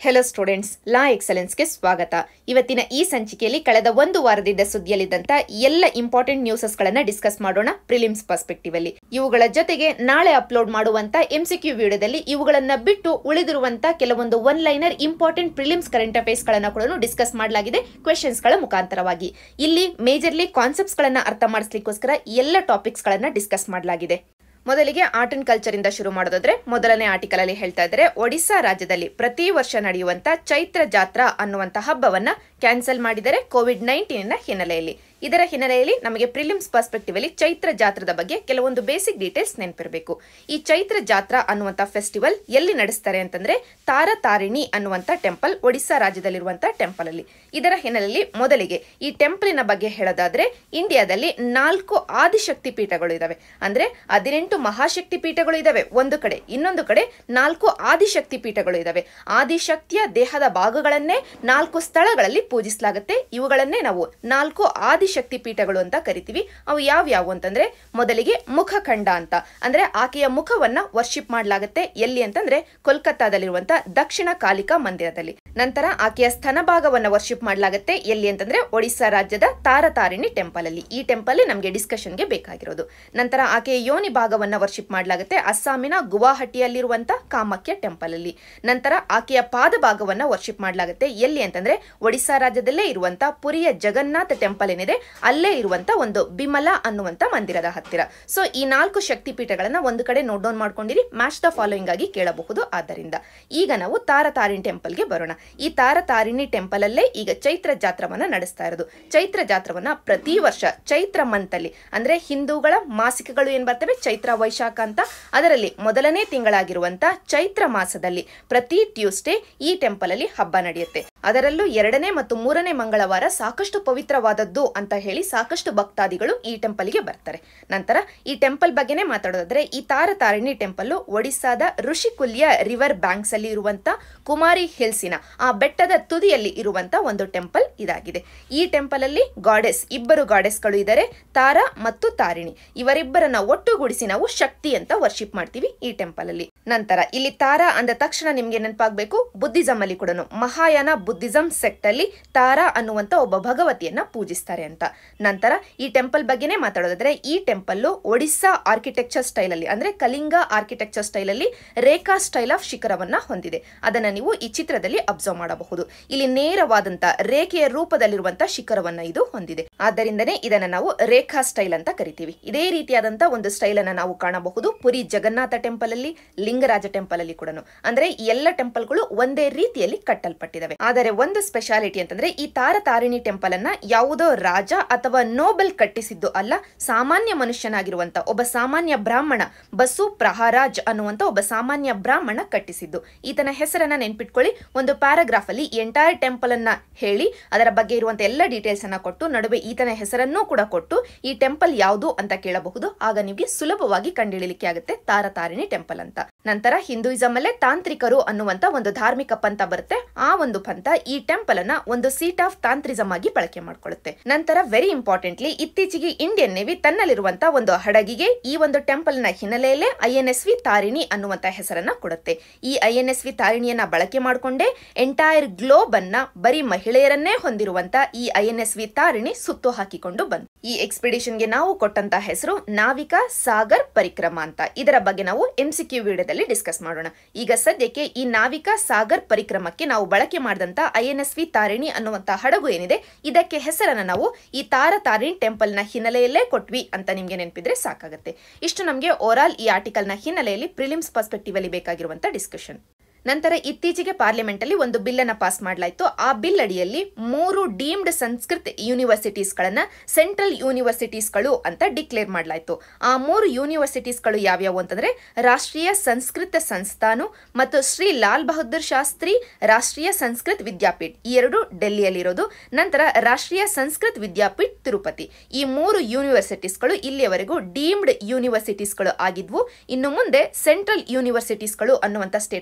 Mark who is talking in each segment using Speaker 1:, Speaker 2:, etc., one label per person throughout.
Speaker 1: hello students ಲಾ ಎಕ್ಸಲೆನ್ಸ್ಗೆ ಸ್ವಾಗತ ಇವತ್ತಿನ ಈ ಸಂಚಿಕೆಯಲ್ಲಿ ಕಳೆದ ಒಂದು ವಾರದಿಂದ ಸುದ್ದಿಯಲ್ಲಿದ್ದಂತ ಎಲ್ಲ ಇಂಪಾರ್ಟೆಂಟ್ ನ್ಯೂಸಸ್ಗಳನ್ನ ಡಿಸ್ಕಸ್ ಮಾಡೋಣ ಪ್ರಿಲಿಮ್ಸ್ ಪರ್ಸ್ಪೆಕ್ಟಿವ್ ಅಲ್ಲಿ ಇವುಗಳ ಜೊತೆಗೆ ನಾಳೆ ಅಪ್ಲೋಡ್ ಮಾಡುವಂತ ಎಂಸಿಕ್ಯೂ ವಿಡಿಯೋದಲ್ಲಿ ಇವುಗಳನ್ನ ಬಿಟ್ಟು ಉಳಿದಿರುವಂತ ಕೆಲವೊಂದು one liner important prelims current affairs ಗಳನ್ನ ಕೂಡ ಡಿಸ್ಕಸ್ ಮಾಡಲಾಗಿದೆ ಕ್ವೆಶನ್ಸ್ ಗಳ ಮುಖಾಂತರವಾಗಿ ಇಲ್ಲಿ ಮೇಜರ್ಲಿ ಕಾನ್ಸೆಪ್ಟ್ಸ್ ಗಳನ್ನ ಅರ್ಥ ಮಾಡಿಸ್ಲಿಕ್ಕೋಸ್ಕರ ಎಲ್ಲ ಟಾಪಿಕ್ಸ್ ಗಳನ್ನ ಡಿಸ್ಕಸ್ ಮಾಡಲಾಗಿದೆ ಮೊದಲಿಗೆ ಆರ್ಟ್ ಅಂಡ್ ಕಲ್ಚರ್ ಇಂದ ಶುರು ಮಾಡೋದಾದ್ರೆ ಮೊದಲನೇ ಆರ್ಟಿಕಲ್ ಅಲ್ಲಿ ಹೇಳ್ತಾ ಇದ್ದಾರೆ ಒಡಿಶಾ ರಾಜ್ಯದಲ್ಲಿ ಪ್ರತಿ ವರ್ಷ ನಡೆಯುವಂತ ಚೈತ್ರ ಜಾತ್ರಾ ಅನ್ನುವಂತ ಹಬ್ಬವನ್ನ ಕ್ಯಾನ್ಸಲ್ ಮಾಡಿದರೆ ಕೋವಿಡ್ ನೈನ್ಟೀನ್ ಹಿನ್ನೆಲೆಯಲ್ಲಿ ಇದರ ಹಿನ್ನೆಲೆಯಲ್ಲಿ ನಮಗೆ ಪ್ರಿಲಿಮ್ಸ್ ಪರ್ಸ್ಪೆಕ್ಟಿವ್ ಅಲ್ಲಿ ಚೈತ್ರ ಜಾತ್ರದ ಬಗ್ಗೆ ಕೆಲವೊಂದು ಬೇಸಿಕ್ ಡೀಟೇಲ್ಸ್ ನೆನಪಿರಬೇಕು ಈ ಚೈತ್ರ ಜಾತ್ರಾ ಅನ್ನುವಂತ ಫೆಸ್ಟಿವಲ್ ಎಲ್ಲಿ ನಡೆಸ್ತಾರೆ ಅಂತಂದ್ರೆ ತಾರತಾರಿಣಿ ಅನ್ನುವಂತ ಟೆಂಪಲ್ ಒಡಿಶಾ ರಾಜ್ಯದಲ್ಲಿರುವಂತ ಟೆಂಪಲ್ ಅಲ್ಲಿ ಇದರ ಹಿನ್ನೆಲೆಯಲ್ಲಿ ಮೊದಲಿಗೆ ಈ ಟೆಂಪಲಿನ ಬಗ್ಗೆ ಹೇಳೋದಾದ್ರೆ ಇಂಡಿಯಾದಲ್ಲಿ ನಾಲ್ಕು ಆದಿಶಕ್ತಿ ಪೀಠಗಳು ಇದಾವೆ ಅಂದ್ರೆ ಹದಿನೆಂಟು ಮಹಾಶಕ್ತಿ ಪೀಠಗಳು ಇದಾವೆ ಒಂದು ಕಡೆ ಇನ್ನೊಂದು ಕಡೆ ನಾಲ್ಕು ಆದಿಶಕ್ತಿ ಪೀಠಗಳು ಇದಾವೆ ಆದಿಶಕ್ತಿಯ ದೇಹದ ಭಾಗಗಳನ್ನೇ ನಾಲ್ಕು ಸ್ಥಳಗಳಲ್ಲಿ ಪೂಜಿಸಲಾಗುತ್ತೆ ಇವುಗಳನ್ನೇ ನಾವು ನಾಲ್ಕು ಆದಿಶಕ್ತಿ ಪೀಠಗಳು ಅಂತ ಕರಿತೀವಿ ಅವು ಯಾವ್ಯಾವು ಅಂತಂದ್ರೆ ಮೊದಲಿಗೆ ಮುಖಖಂಡ ಅಂತ ಅಂದ್ರೆ ಆಕೆಯ ಮುಖವನ್ನ ವರ್ಷಿಪ್ ಮಾಡಲಾಗುತ್ತೆ ಎಲ್ಲಿ ಅಂತಂದ್ರೆ ಕೋಲ್ಕತ್ತಾದಲ್ಲಿರುವಂತ ದಕ್ಷಿಣ ಕಾಲಿಕಾ ಮಂದಿರದಲ್ಲಿ ನಂತರ ಆಕೆಯ ಸ್ತನಭಾಗವನ್ನ ವರ್ಷಿಪ್ ಮಾಡಲಾಗುತ್ತೆ ಎಲ್ಲಿ ಅಂತಂದ್ರೆ ಒಡಿಶಾ ರಾಜ್ಯದ ತಾರತಾರಿಣಿ ಟೆಂಪಲ್ ಅಲ್ಲಿ ಈ ಟೆಂಪಲ್ ನಮಗೆ ಡಿಸ್ಕಷನ್ಗೆ ಬೇಕಾಗಿರೋದು ನಂತರ ಆಕೆಯ ಯೋನಿ ಭಾಗವನ್ನ ವರ್ಷಿಪ್ ಮಾಡಲಾಗುತ್ತೆ ಅಸ್ಸಾಮಿನ ಗುವಾಹಟಿಯಲ್ಲಿರುವಂತ ಕಾಮಾಖ್ಯ ಟೆಂಪಲ್ ಅಲ್ಲಿ ನಂತರ ಆಕೆಯ ಪಾದ ಭಾಗವನ್ನ ವರ್ಷಿಪ್ ಮಾಡಲಾಗುತ್ತೆ ಎಲ್ಲಿ ಅಂತಂದ್ರೆ ಒಡಿಶಾ ರಾಜ್ಯದಲ್ಲೇ ಇರುವಂತ ಪುರಿಯ ಜಗನ್ನಾಥ ಟೆಂಪಲ್ ಏನಿದೆ ಅಲ್ಲೇ ಇರುವಂತ ಒಂದು ಬಿಮಲಾ ಅನ್ನುವಂತ ಮಂದಿರದ ಹತ್ತಿರ ಸೊ ಈ ನಾಲ್ಕು ಶಕ್ತಿಪೀಠಗಳನ್ನ ಒಂದು ಕಡೆ ನೋಟ್ ಡೌನ್ ಮಾಡ್ಕೊಂಡಿರಿ ಮ್ಯಾಚ್ ದ ಫಾಲೋಯಿಂಗ್ ಆಗಿ ಕೇಳಬಹುದು ಆದ್ದರಿಂದ ಈಗ ನಾವು ತಾರತಾರಿಣಿ ಟೆಂಪಲ್ಗೆ ಬರೋಣ ಈ ತಾರತಾರಿಣಿ ಟೆಂಪಲ್ ಅಲ್ಲೇ ಈಗ ಚೈತ್ರ ಜಾತ್ರವನ್ನ ನಡೆಸ್ತಾ ಇರೋದು ಚೈತ್ರ ಜಾತ್ರವನ್ನ ಪ್ರತಿ ವರ್ಷ ಚೈತ್ರ ಮಂತ್ ಅಲ್ಲಿ ಅಂದ್ರೆ ಹಿಂದೂಗಳ ಮಾಸಿಕಗಳು ಏನ್ ಬರ್ತವೆ ಚೈತ್ರ ವೈಶಾಖ ಅಂತ ಅದರಲ್ಲಿ ಮೊದಲನೇ ತಿಂಗಳಾಗಿರುವಂತ ಚೈತ್ರ ಮಾಸದಲ್ಲಿ ಪ್ರತಿ ಟ್ಯೂಸ್ಡೇ ಈ ಟೆಂಪಲ್ ಅಲ್ಲಿ ಹಬ್ಬ ನಡೆಯುತ್ತೆ ಅದರಲ್ಲೂ ಎರಡನೇ ಮತ್ತು ಮೂರನೇ ಮಂಗಳವಾರ ಸಾಕಷ್ಟು ಪವಿತ್ರವಾದದ್ದು ಅಂತ ಹೇಳಿ ಸಾಕಷ್ಟು ಭಕ್ತಾದಿಗಳು ಈ ಟೆಂಪಲ್ಗೆ ಬರ್ತಾರೆ ನಂತರ ಈ ಟೆಂಪಲ್ ಬಗ್ಗೆನೇ ಮಾತಾಡೋದಾದ್ರೆ ಈ ತಾರತಾರಿಣಿ ಟೆಂಪಲ್ ಒಡಿಸ್ಸಾದ ಋಷಿಕುಲ್ಯ ರಿವರ್ ಬ್ಯಾಂಕ್ಸ್ ಅಲ್ಲಿ ಇರುವಂತ ಕುಮಾರಿ ಹಿಲ್ಸಿನ ಆ ಬೆಟ್ಟದ ತುದಿಯಲ್ಲಿ ಇರುವಂತ ಒಂದು ಟೆಂಪಲ್ ಇದಾಗಿದೆ ಈ ಟೆಂಪಲ್ ಅಲ್ಲಿ ಗಾಡೆಸ್ ಇಬ್ಬರು ಗಾಡೆಸ್ಗಳು ಇದ್ದಾರೆ ತಾರ ಮತ್ತು ತಾರಿಣಿ ಇವರಿಬ್ಬರನ್ನ ಒಟ್ಟುಗೂಡಿಸಿ ನಾವು ಶಕ್ತಿ ಅಂತ ವರ್ಷಿಪ್ ಮಾಡ್ತೀವಿ ಈ ಟೆಂಪಲ್ ಅಲ್ಲಿ ನಂತರ ಇಲ್ಲಿ ತಾರಾ ಅಂದ ತಕ್ಷಣ ನಿಮ್ಗೆ ನೆನಪಾಗಬೇಕು ಬುದ್ಧಿಸಂ ಅಲ್ಲಿ ಕೂಡ ಮಹಾಯಾನ ಬುದ್ಧಿಸಂ ಸೆಕ್ಟ್ ಅಲ್ಲಿ ತಾರಾ ಅನ್ನುವಂತ ಒಬ್ಬ ಭಗವತಿಯನ್ನ ಪೂಜಿಸ್ತಾರೆ ಅಂತ ನಂತರ ಈ ಟೆಂಪಲ್ ಬಗ್ಗೆನೇ ಮಾತಾಡೋದಾದ್ರೆ ಈ ಟೆಂಪಲ್ ಒಡಿಸ್ಸಾ ಆರ್ಕಿಟೆಕ್ಚರ್ ಸ್ಟೈಲ್ ಅಲ್ಲಿ ಅಂದ್ರೆ ಕಲಿಂಗ ಆರ್ಕಿಟೆಕ್ಚರ್ ಸ್ಟೈಲ್ ಅಲ್ಲಿ ರೇಖಾ ಸ್ಟೈಲ್ ಆಫ್ ಶಿಖರವನ್ನ ಹೊಂದಿದೆ ಅದನ್ನ ನೀವು ಈ ಚಿತ್ರದಲ್ಲಿ ಅಬ್ಸರ್ವ್ ಮಾಡಬಹುದು ಇಲ್ಲಿ ನೇರವಾದಂತ ರೇಖೆಯ ರೂಪದಲ್ಲಿರುವಂತ ಶಿಖರವನ್ನ ಇದು ಹೊಂದಿದೆ ಆದ್ದರಿಂದನೇ ಇದನ್ನ ನಾವು ರೇಖಾ ಸ್ಟೈಲ್ ಅಂತ ಕರಿತೀವಿ ಇದೇ ರೀತಿಯಾದಂತ ಒಂದು ಸ್ಟೈಲ್ ಅನ್ನ ನಾವು ಕಾಣಬಹುದು ಪುರಿ ಜಗನ್ನಾಥ ಟೆಂಪಲ್ ಅಲ್ಲಿ ಲಿಂಗರಾಜ ಟೆಂಪಲ್ ಅಲ್ಲಿ ಕೂಡ ಅಂದ್ರೆ ಈ ಎಲ್ಲ ಟೆಂಪಲ್ಗಳು ಒಂದೇ ರೀತಿಯಲ್ಲಿ ಕಟ್ಟಲ್ಪಟ್ಟಿದ್ದಾವೆ ಆದರೆ ಒಂದು ಸ್ಪೆಷಾಲಿಟಿ ಅಂತಂದ್ರೆ ಈ ತಾರತಾರಿಣಿ ಟೆಂಪಲ್ ಅನ್ನ ಯಾವುದೋ ರಾಜ ಅಥವಾ ನೋಬೆಲ್ ಕಟ್ಟಿಸಿದ್ದು ಅಲ್ಲ ಸಾಮಾನ್ಯ ಮನುಷ್ಯನಾಗಿರುವಂತ ಒಬ್ಬ ಸಾಮಾನ್ಯ ಬ್ರಾಹ್ಮಣ ಬಸು ಪ್ರಹಾರಾಜ್ ಅನ್ನುವಂತ ಒಬ್ಬ ಸಾಮಾನ್ಯ ಬ್ರಾಹ್ಮಣ ಕಟ್ಟಿಸಿದ್ದು ಈತನ ಹೆಸರನ್ನ ನೆನ್ಪಿಟ್ಕೊಳ್ಳಿ ಒಂದು ಪ್ಯಾರಾಗ್ರಾಫ್ ಅಲ್ಲಿ ಎಂಟೈರ್ ಟೆಂಪಲ್ ಅನ್ನ ಹೇಳಿ ಅದರ ಬಗ್ಗೆ ಇರುವಂತ ಎಲ್ಲ ಡೀಟೇಲ್ಸ್ ಅನ್ನ ಕೊಟ್ಟು ನಡುವೆ ಈತನ ಹೆಸರನ್ನೂ ಕೂಡ ಕೊಟ್ಟು ಈ ಟೆಂಪಲ್ ಯಾವುದು ಅಂತ ಕೇಳಬಹುದು ಆಗ ನಿಮಗೆ ಸುಲಭವಾಗಿ ಕಂಡುಹಿಡಿಯಲಿಕ್ಕೆ ಆಗುತ್ತೆ ತಾರತಾರಿಣಿ ಟೆಂಪಲ್ ಅಂತ ನಂತರ ಹಿಂದೂಯಿಸಂ ಅಲ್ಲೇ ತಾಂತ್ರಿಕರು ಅನ್ನುವಂತ ಒಂದು ಧಾರ್ಮಿಕ ಪಂಥ ಬರುತ್ತೆ ಆ ಒಂದು ಪಂಥ ಈ ಟೆಂಪಲ್ ಅನ್ನ ಒಂದು ಸೀಟ್ ಆಫ್ ತಾಂತ್ರಿಸಂ ಆಗಿ ಬಳಕೆ ಮಾಡ್ಕೊಳ್ಳುತ್ತೆ ನಂತರ ವೆರಿ ಇಂಪಾರ್ಟೆಂಟ್ಲಿ ಇತ್ತೀಚೆಗೆ ಇಂಡಿಯನ್ ನೇವಿ ತನ್ನಲ್ಲಿರುವಂತ ಒಂದು ಹಡಗಿಗೆ ಈ ಒಂದು ಟೆಂಪಲ್ ನ ಹಿನ್ನೆಲೆಯಲ್ಲೇ I N S V Tarini ಅನ್ನುವಂತ ಹೆಸರನ್ನ ಕೊಡುತ್ತೆ ಈ ಐ ಎನ್ ಎಸ್ ವಿ ತಾರಿಣಿಯನ್ನ ಬಳಕೆ ಮಾಡಿಕೊಂಡೇ ಎಂಟೈರ್ ಗ್ಲೋಬ್ ಅನ್ನ ಬರೀ ಮಹಿಳೆಯರನ್ನೇ ಹೊಂದಿರುವಂತ ಈ I N S V Tarini ಸುತ್ತು ಹಾಕಿಕೊಂಡು ಬಂತು ಈ ಎಕ್ಸ್ಪಿಡಿಷನ್ಗೆ ನಾವು ಕೊಟ್ಟಂತ ಹೆಸರು ನಾವಿಕಾ ಸಾಗರ್ ಪರಿಕ್ರಮ ಅಂತ ಇದರ ಬಗ್ಗೆ ನಾವು ಎಂಸಿಕ್ಯೂ ವಿಡಿಯೋದಲ್ಲಿ ಡಿಸ್ಕಸ್ ಮಾಡೋಣ ಈಗ ಸದ್ಯಕ್ಕೆ ಈ ನಾವಿಕಾ ಸಾಗರ್ ಪರಿಕ್ರಮಕ್ಕೆ ನಾವು ಬಳಕೆ ಮಾಡಿದಂತ I N S V Tarini ಅನ್ನುವಂತ ಹಡಗು ಏನಿದೆ ಇದಕ್ಕೆ ಹೆಸರನ್ನ ನಾವು ಈ ತಾರ ತಾರಿಣಿ ಟೆಂಪಲ್ ನ ಹಿನ್ನೆಲೆಯಲ್ಲೇ ಕೊಟ್ವಿ ಅಂತ ನಿಮ್ಗೆ ನೆನಪಿದ್ರೆ ಸಾಕಾಗುತ್ತೆ ಇಷ್ಟು ನಮಗೆ ಓವರಾಲ್ ಈ ಆರ್ಟಿಕಲ್ ನ ಹಿನ್ನೆಲೆಯಲ್ಲಿ ಪ್ರಿಲಿಮ್ಸ್ ಪರ್ಸ್ಪೆಕ್ಟಿವ್ ಅಲ್ಲಿ ಬೇಕಾಗಿರುವಂತ ಡಿಸ್ಕಷನ್ ನಂತರ ಇತ್ತೀಚೆಗೆ ಪಾರ್ಲಿಮೆಂಟ್ ಅಲ್ಲಿ ಒಂದು ಬಿಲ್ ಅನ್ನ ಪಾಸ್ ಮಾಡಲಾಯಿತು ಆ ಬಿಲ್ ಅಡಿಯಲ್ಲಿ ಮೂರು ಡೀಮ್ಡ್ ಸಂಸ್ಕೃತ್ ಯೂನಿವರ್ಸಿಟೀಸ್ಗಳನ್ನ ಸೆಂಟ್ರಲ್ ಯೂನಿವರ್ಸಿಟೀಸ್ಗಳು ಅಂತ ಡಿಕ್ಲೇರ್ ಮಾಡಲಾಯಿತು ಆ ಮೂರು ಯೂನಿವರ್ಸಿಟೀಸ್ಗಳು ಯಾವ್ಯಾವು ಅಂತಂದ್ರೆ ರಾಷ್ಟ್ರೀಯ ಸಂಸ್ಕೃತ ಸಂಸ್ಥಾನು ಮತ್ತು ಶ್ರೀ ಲಾಲ್ ಬಹದ್ದೂರ್ ಶಾಸ್ತ್ರಿ ರಾಷ್ಟ್ರೀಯ ಸಂಸ್ಕೃತ್ ವಿದ್ಯಾಪೀಠ್ ಈ ಎರಡು ಡೆಲ್ಲಿಯಲ್ಲಿರೋದು ನಂತರ ರಾಷ್ಟ್ರೀಯ ಸಂಸ್ಕೃತ್ ವಿದ್ಯಾಪೀಠ್ ತಿರುಪತಿ ಈ ಮೂರು ಯೂನಿವರ್ಸಿಟೀಸ್ಗಳು ಇಲ್ಲಿಯವರೆಗೂ ಡೀಮ್ಡ್ ಯೂನಿವರ್ಸಿಟೀಸ್ಗಳು ಆಗಿದ್ವು ಇನ್ನು ಮುಂದೆ ಸೆಂಟ್ರಲ್ ಯೂನಿವರ್ಸಿಟೀಸ್ಗಳು ಅನ್ನುವಂಥ ಸ್ಟೇಟಸ್ ಅನ್ನ ಹೊಂದಿದೆ